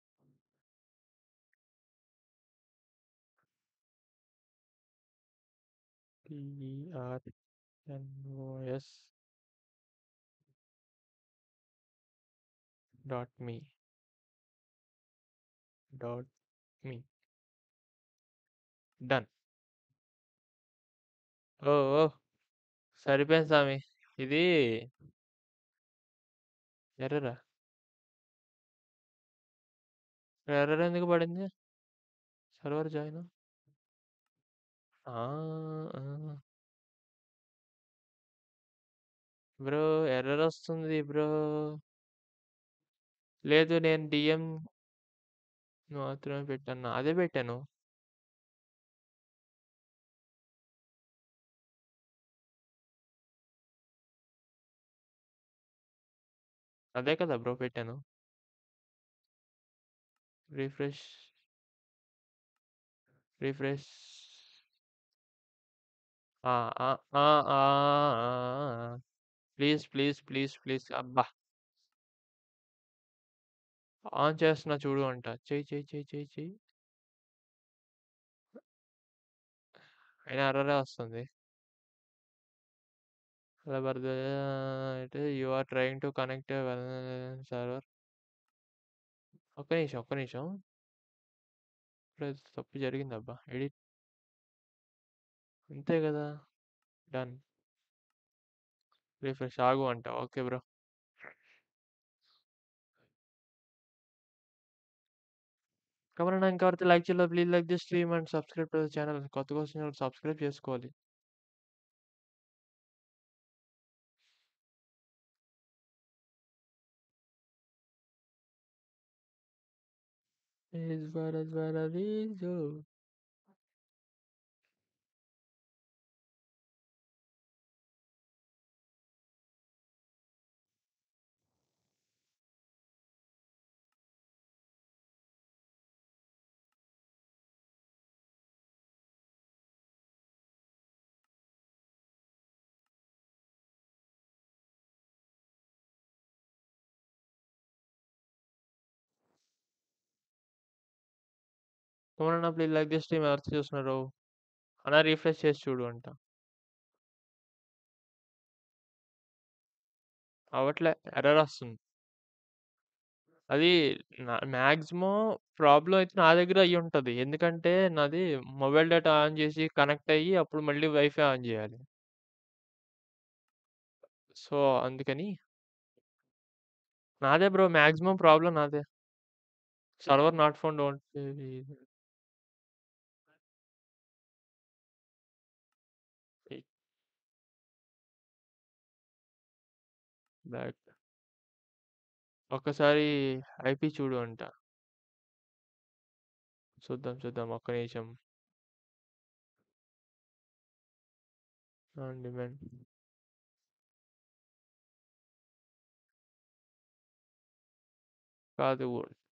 TERNOS dot me. Dot me. Done. Oh! Oh! సరిపోయింది సామి. ఇది ఎర్రరా? ఎర్రర్ ఎందుకు పడింది? Server join. ఆ! ఆ! బ్రో ఎర్రర్ వస్తుంది బ్రో. లేదు నేను డీఎం మాత్రమే పెట్టాను. అదే పెట్టాను. అదే కదా బ్రో పెట్టాను. రిఫ్రెష్. రిఫ్రెష్. ఆ! ఆ! ఆ! ఆ! ఆ! ఆ! ప్లీజ్, ప్లీజ్, ప్లీజ్, ప్లీజ్ అబ్బా! ఆన్ చేస్తున్నా చూడు అంట. చెయ్యి, చెయ్యి, చెయ్యి, చెయ్యి, చెయ్యి. అయినా ఎర్రరే వస్తుంది. హలో భరద్వాజ అయితే you are trying to connect server. ఒక్క నిమిషం. ఒక్క నిమిషం. ఇప్పుడే తప్పు జరిగిందబ్బా! ఎడిట్. అంతే కదా! డన్. రిఫ్రెష్ ఆగు అంట. Okay bro. కమరన్నా ఇంకెవరైతే లైక్ చేయలేదో please like this stream and subscribe to the channel. కొత్తగా వచ్చిన వాళ్ళు సబ్స్క్రైబ్ చేసుకోవాలి. is what is what I need to. కమరన్నా ప్లీజ్ లైక్ దిస్ స్ట్రీమ్ ఎవరు చూస్తున్నారు? అన్నా రిఫ్రెష్ చేసి చూడు అంట. అవ్వట్లే. ఎర్రర్ వస్తుంది. అది నా మాక్సిమం ప్రాబ్లమ్ అయితే నా దగ్గర అయ్యుంటది. ఎందుకంటే నాది మొబైల్ డేటా ఆన్ చేసి కనెక్ట్ అయ్యి అప్పుడు మళ్ళీ వైఫై ఆన్ చేయాలి. సో, అందుకని నాదే బ్రో మాక్సిమం ప్రాబ్లమ్ నాదే. సర్వర్ నాట్ ఫౌండ్ డోంట్ ఎయ్ బ్యాక్. ఒక్కసారి ఐపీ చూడు అంట. చూద్దాం. చూద్దాం. ఒక్క నిమిషం. On demand. కాదు.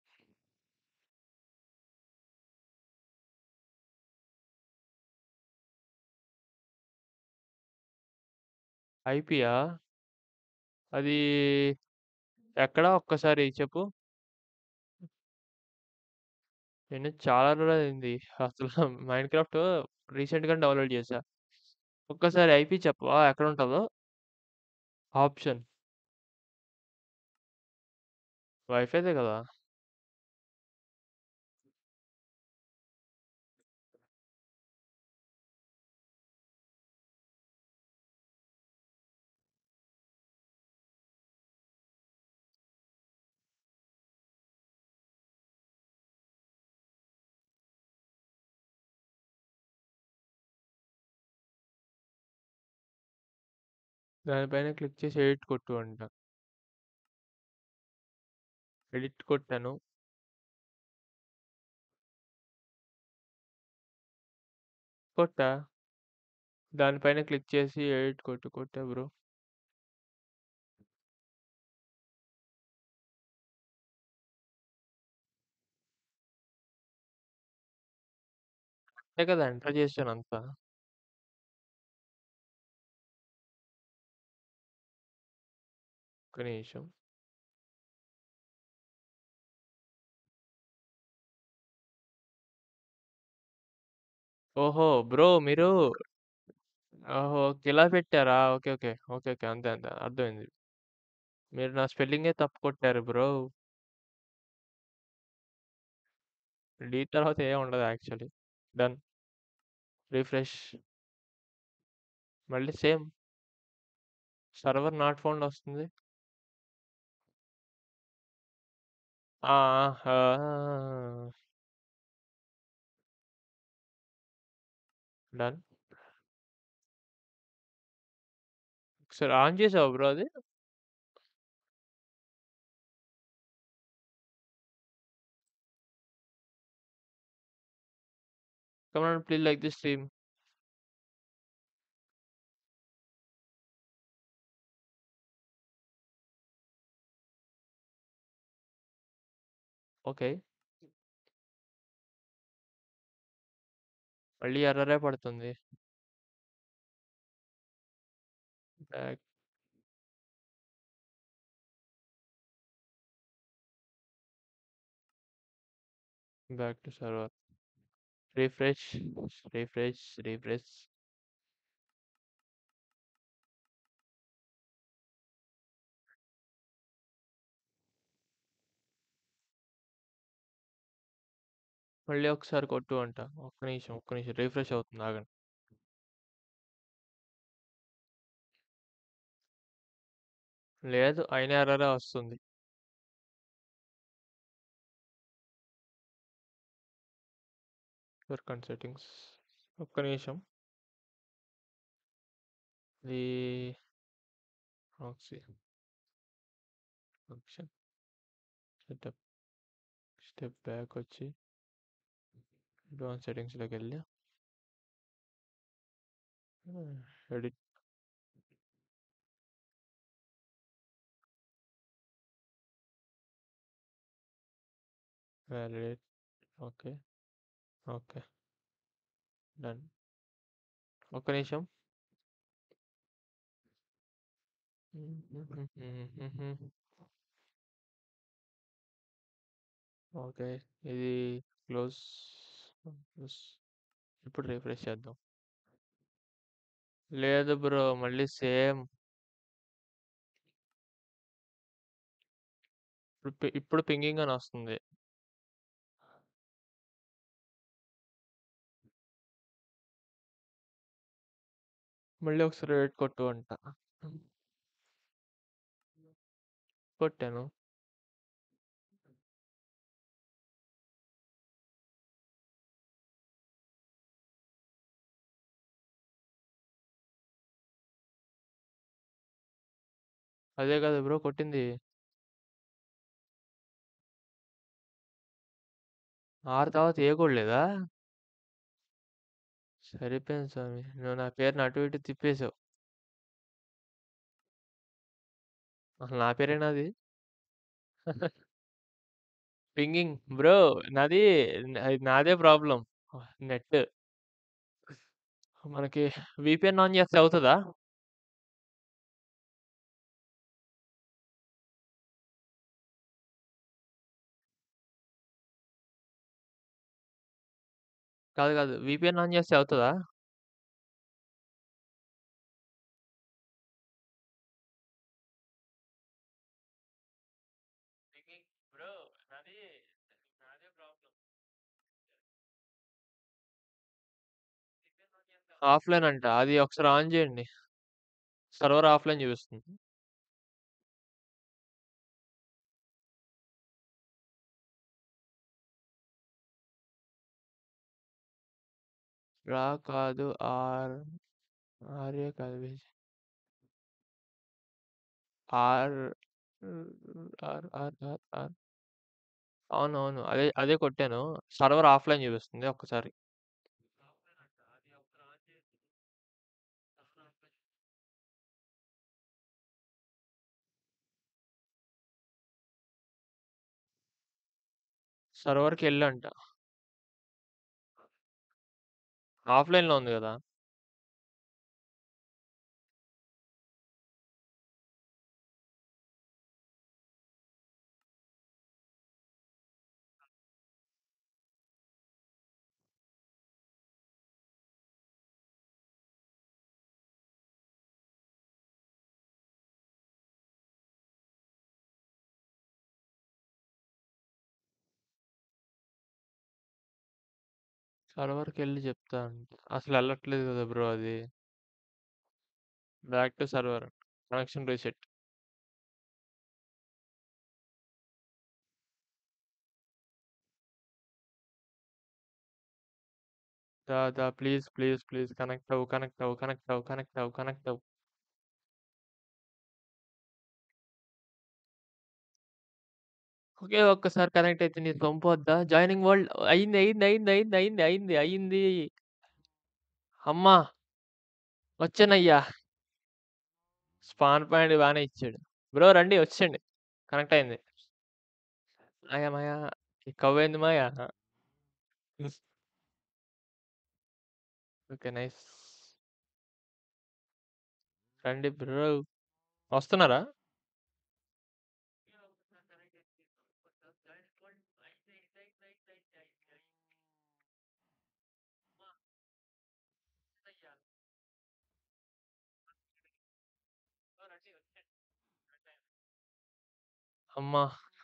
ఐపీయా? అది ఎక్కడ ఒక్కసారి చెప్పు? నేను చాలా రోజులయింది. అసలు మైన్‌క్రాఫ్ట్ రీసెంట్‌గానే డౌన్‌లోడ్ చేశా. ఒక్కసారి ఐపీ చెప్పవా ఎక్కడుంటదో? ఆప్షన్. వైఫైదే కదా! దానిపైన క్లిక్ చేసి ఎడిట్ కొట్టు అంట. ఎడిట్ కొట్టాను. కొట్టా. దానిపైన క్లిక్ చేసి ఎడిట్ కొట్టు. కొట్టా బ్రో. అంతే కదా! ఎంటర్ చేశానంతా. ఒక్క నిమిషం. ఓహో! బ్రో మీరు ఓహో! ఓకే. ఇలా పెట్టారా? ఓకే. ఓకే. ఓకే. ఓకే. అంతే. అంతే. అర్థమైంది. మీరు నా స్పెల్లింగే తప్పు కొట్టారు బ్రో. డి తర్వాత ఏ ఉండదు యాక్చువల్లీ. డన్. రిఫ్రెష్. మళ్ళీ సేమ్. సర్వర్ నాట్ ఫౌండ్ వస్తుంది. ఆ! ఆ! ఆ! డన్. ఒకసారి ఆన్ చేసావా బ్రో అది? Come on please like this stream. Okay. మళ్ళీ ఎర్రరే పడుతుంది. Back. Back to server. Refresh. Refresh. Refresh. మళ్ళీ ఒకసారి కొట్టు అంట. ఒక్క నిమిషం. ఒక్క నిమిషం. రిఫ్రెష్ అవుతుంది ఆగండి. లేదు. అయినా ఎర్రరే వస్తుంది. Work on settings. ఒక్క నిమిషం. ఇది proxy. Function. Setup. Step back వచ్చి అడ్వాన్స్ సెట్టింగ్స్‌లోకెళ్ళి హ్మ్. Edit. Validate. Okay. Okay. Done. ఒక్క నిమిషం. ఓకే. ఇది క్లోజ్. క్లోజ్. ఇప్పుడు రిఫ్రెష్ చేద్దాం. లేదు బ్రో. మళ్ళీ సేమ్. ఇప్పుడు పి ఇప్పుడు పింగింగ్ అని వస్తుంది. మళ్ళీ ఒకసారి ఎడిట్ కొట్టు అంట. కొట్టాను. అదే కదా బ్రో కొట్టింది. ఆర్ తర్వాత ఏ కూడా లేదా? సరిపోయింది స్వామి. నువ్వు నా పేరుని అటు ఇటు తిప్పేసావు. అసలు నా పేరేనా అది? పింగింగ్ బ్రో నాది అది నాదే ప్రాబ్లమ్. నెట్. మనకి వీపీఎన్ ఆన్ చేస్తే అవుతదా? కాదు. కాదు. వీపీఎన్ ఆన్ చేస్తే అవుతదా? పింగింగ్ బ్రో నాది నాదే ప్రాబ్లమ్. ఆఫ్‌లైన్ అంట. అది ఒకసారి ఆన్ చేయండి. సర్వర్ ఆఫ్‌లైన్ చూపిస్తుంది. రా కాదు ఆర్ ఆర్‌ఏ కాదు విజ్ R R R R R అవునవును. అదే అదే కొట్టాను. సర్వర్ ఆఫ్‌లైన్ చూపిస్తుంది ఒక్కసారి. సర్వర్‌కెళ్ళంట. ఆఫ్‌లైన్‌లో ఉంది గదా! సర్వర్‌కెళ్ళి చెప్తా అంట. అసలెళ్ళట్లేదు గదా బ్రో అది. Back to server. Connection reset. దా దా ప్లీజ్, ప్లీజ్, ప్లీజ్ కనెక్ట్ అవ్వు, కనెక్ట్ అవ్వు, కనెక్ట్ అవ్వు, కనెక్ట్ అవ్వు, కనెక్ట్ అవ్వు. ఒకే ఒక్కసారి కనెక్ట్ అయితే నీ సొంపు వద్దా? జాయినింగ్ వరల్డ్ అయింది, అయింది, అయింది, అయింది, అయింది, అయింది, అయింది. అమ్మా! వచ్చానయ్యా. స్పాన్ పాయింట్ బానే ఇచ్చాడు. బ్రో రండి వచ్చేయండి. కనెక్ట్ అయింది. మాయా మాయా కవ్వయింది మాయా. ఓకే. నైస్. రండి బ్రో. వస్తున్నారా? అమ్మా!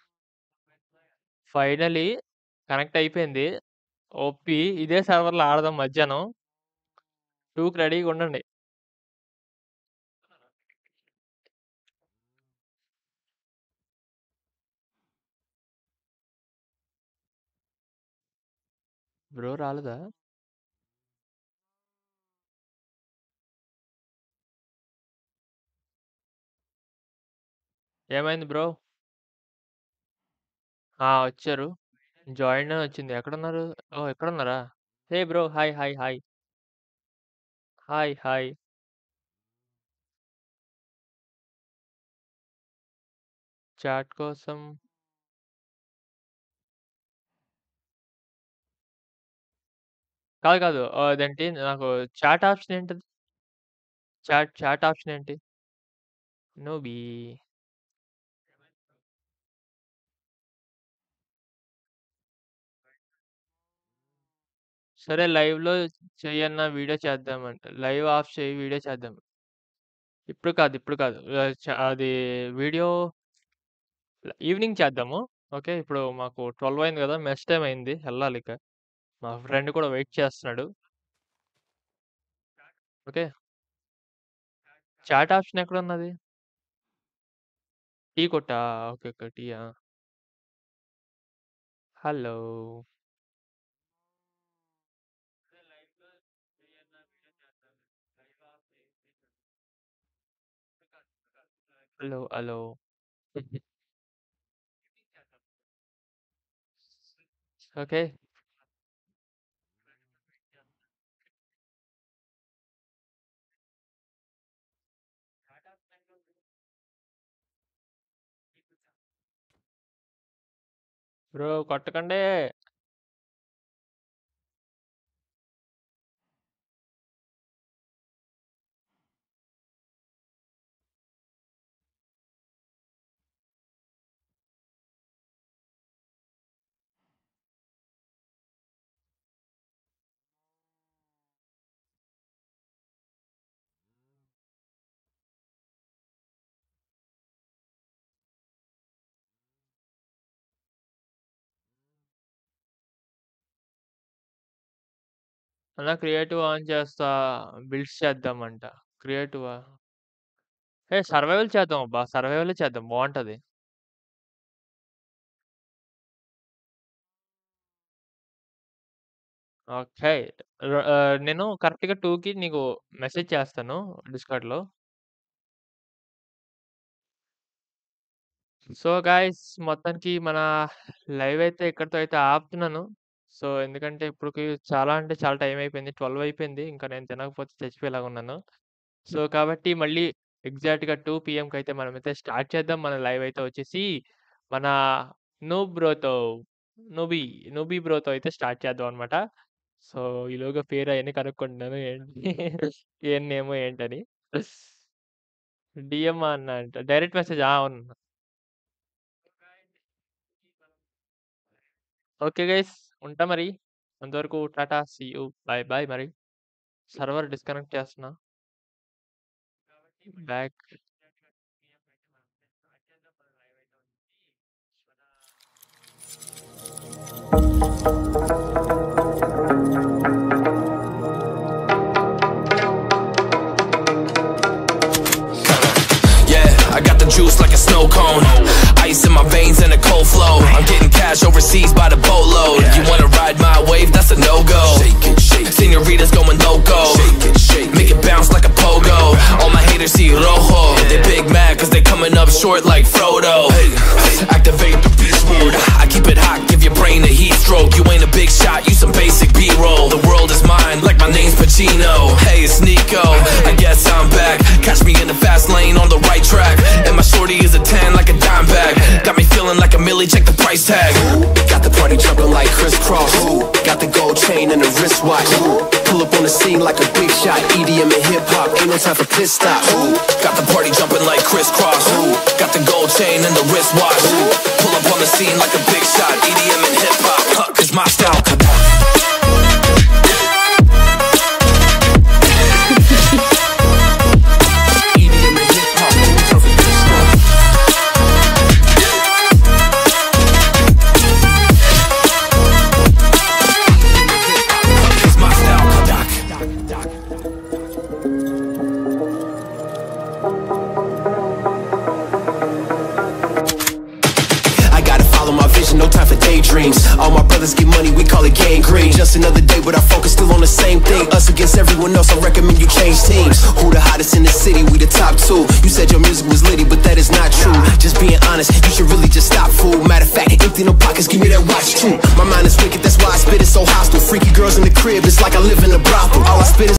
ఫైనల్లీ కనెక్ట్ అయిపోయింది. ఓపీ ఇదే సర్వర్‌లో ఆడదాం మధ్యాహ్నం. 2కి రెడీగుండండి. బ్రో రాలేదా? ఏమైంది బ్రో? ఆ! వచ్చారు. జాయిన్ అని వచ్చింది. ఎక్కడున్నారు? ఓహ్! ఇక్కడున్నారా? Hey bro! Hi, hi, hi. Hi, hi. Chat కోసం కాదు, కాదు. ఆహ్, అదేంటి నాకు చాట్ ఆప్షన్ ఏంటది? చాట్ చాట్ ఆప్షన్ ఏంటి? నోబీ. సరే లైవ్‌లో చెయ్యన్నా వీడియో చేద్దామంట. లైవ్ ఆఫ్ చేయి వీడియో చేద్దాం. ఇప్పుడు కాదు, ఇప్పుడు కాదు. ఆహ్, చ అది వీడియో ఈవినింగ్ చేద్దాము. ఓకే. ఇప్పుడు మాకు 12 అయింది గదా! మెస్ టైమ్ అయింది. ఎళ్ళాలిక. మా ఫ్రెండ్ కూడా వెయిట్ చేస్తున్నాడు. ఓకే. చాట్ ఆప్షన్ ఎక్కడున్నది? టీ కొట్టా? ఓకే. ఓకే. టీయా? Hello! Hello! Hello! Okay. Bro కొట్టకండి. అన్నా క్రియేటివ్ ఆన్ చేస్తా. బిల్డ్స్ చేద్దామంట. క్రియేటివా? ఏ సర్వైవల్ చేద్దాం అబ్బా! సర్వైవలే చేద్దాం బావుంటది. ఓకే. ర ఆహ్, నేను కరెక్ట్‌గా 2కి నీకు మెసేజ్ చేస్తాను డిస్కార్డ్‌లో. సో గైస్ మొత్తానికి మన లైవ్ అయితే ఇక్కడితో అయితే ఆపుతున్నాను. సో ఎందుకంటే ఇప్పటికి చాలా అంటే చాలా టైం అయిపోయింది. 12 అయిపోయింది. ఇంకా నేను తినకపోతే చచ్చిపోయేలాగా ఉన్నాను. సో కాబట్టి మళ్ళీ ఎగ్జాక్ట్‌గా 2 పీఎంకైతే మనమైతే స్టార్ట్ చేద్దాం. మన లైవ్ అయితే వచ్చేసి మన నూబ్ బ్రోతో. నూబీ, నూబీ బ్రోతో అయితే స్టార్ట్ చేద్దాం అనమాట. సో, ఈలోగా పేరు అయన్నీ కనుక్కుంటున్నాను. ఏంటి ఏం నేము ఏంటని. డీఎం అన్న అంట. డైరెక్ట్ మెసేజ్ ఆ! అవును. Okay guys. ఉంటా మరి. అంతవరకు టాటా. See you. బాయ్ బాయ్ మరి. సర్వర్ డిస్కనెక్ట్ చేస్తున్నా. Back. Yeah, I got the juice like a snow cone. Ice in my veins and a cold flow. I'm getting cash overseas by the boatload. You wanna ride my wave? That's a no go. Senoritas going loco. Make it bounce like a pogo. All my haters see rojo. They big mad cause they coming up short like Frodo. Activate the beast mode. I keep it hot, give your brain a heat stroke. You ain't a big shot, you some basic B-roll. The world is mine, like my name's Pacino. Hey, it's Nico. I guess I'm back. Catch me in the fast lane on the right track. And my shorty is a 10 like a dime bag. Got me feeling like a millie, check the price tag. Got the party jumping like crisscross. Got the gold chain and the wristwatch. Pull up on the scene like a big shot. EDM and hip hop, ain't no time for pit stops. Got the party jumping like crisscross. Got the gold chain and the wristwatch. Pull up on the scene like a big shot. EDM and hip hop, huh, cause my style. EDM and hip hop, ain't no time for pit stops. Cause my style. I gotta follow my vision, no time for daydreams. All my brothers get money, we call it gangrene. Just another day, but our focus still on the same thing. Us against everyone else, I recommend you change teams. Who the hottest in the city? We the top two. You said your music was litty, but that is not true. Just being honest, you should really just stop, fool. Matter of fact, empty no pockets, give me that watch too. My mind is wicked, that's why I spit it so hostile. Freaky girls in the crib, it's like I live in a brothel. All I spit is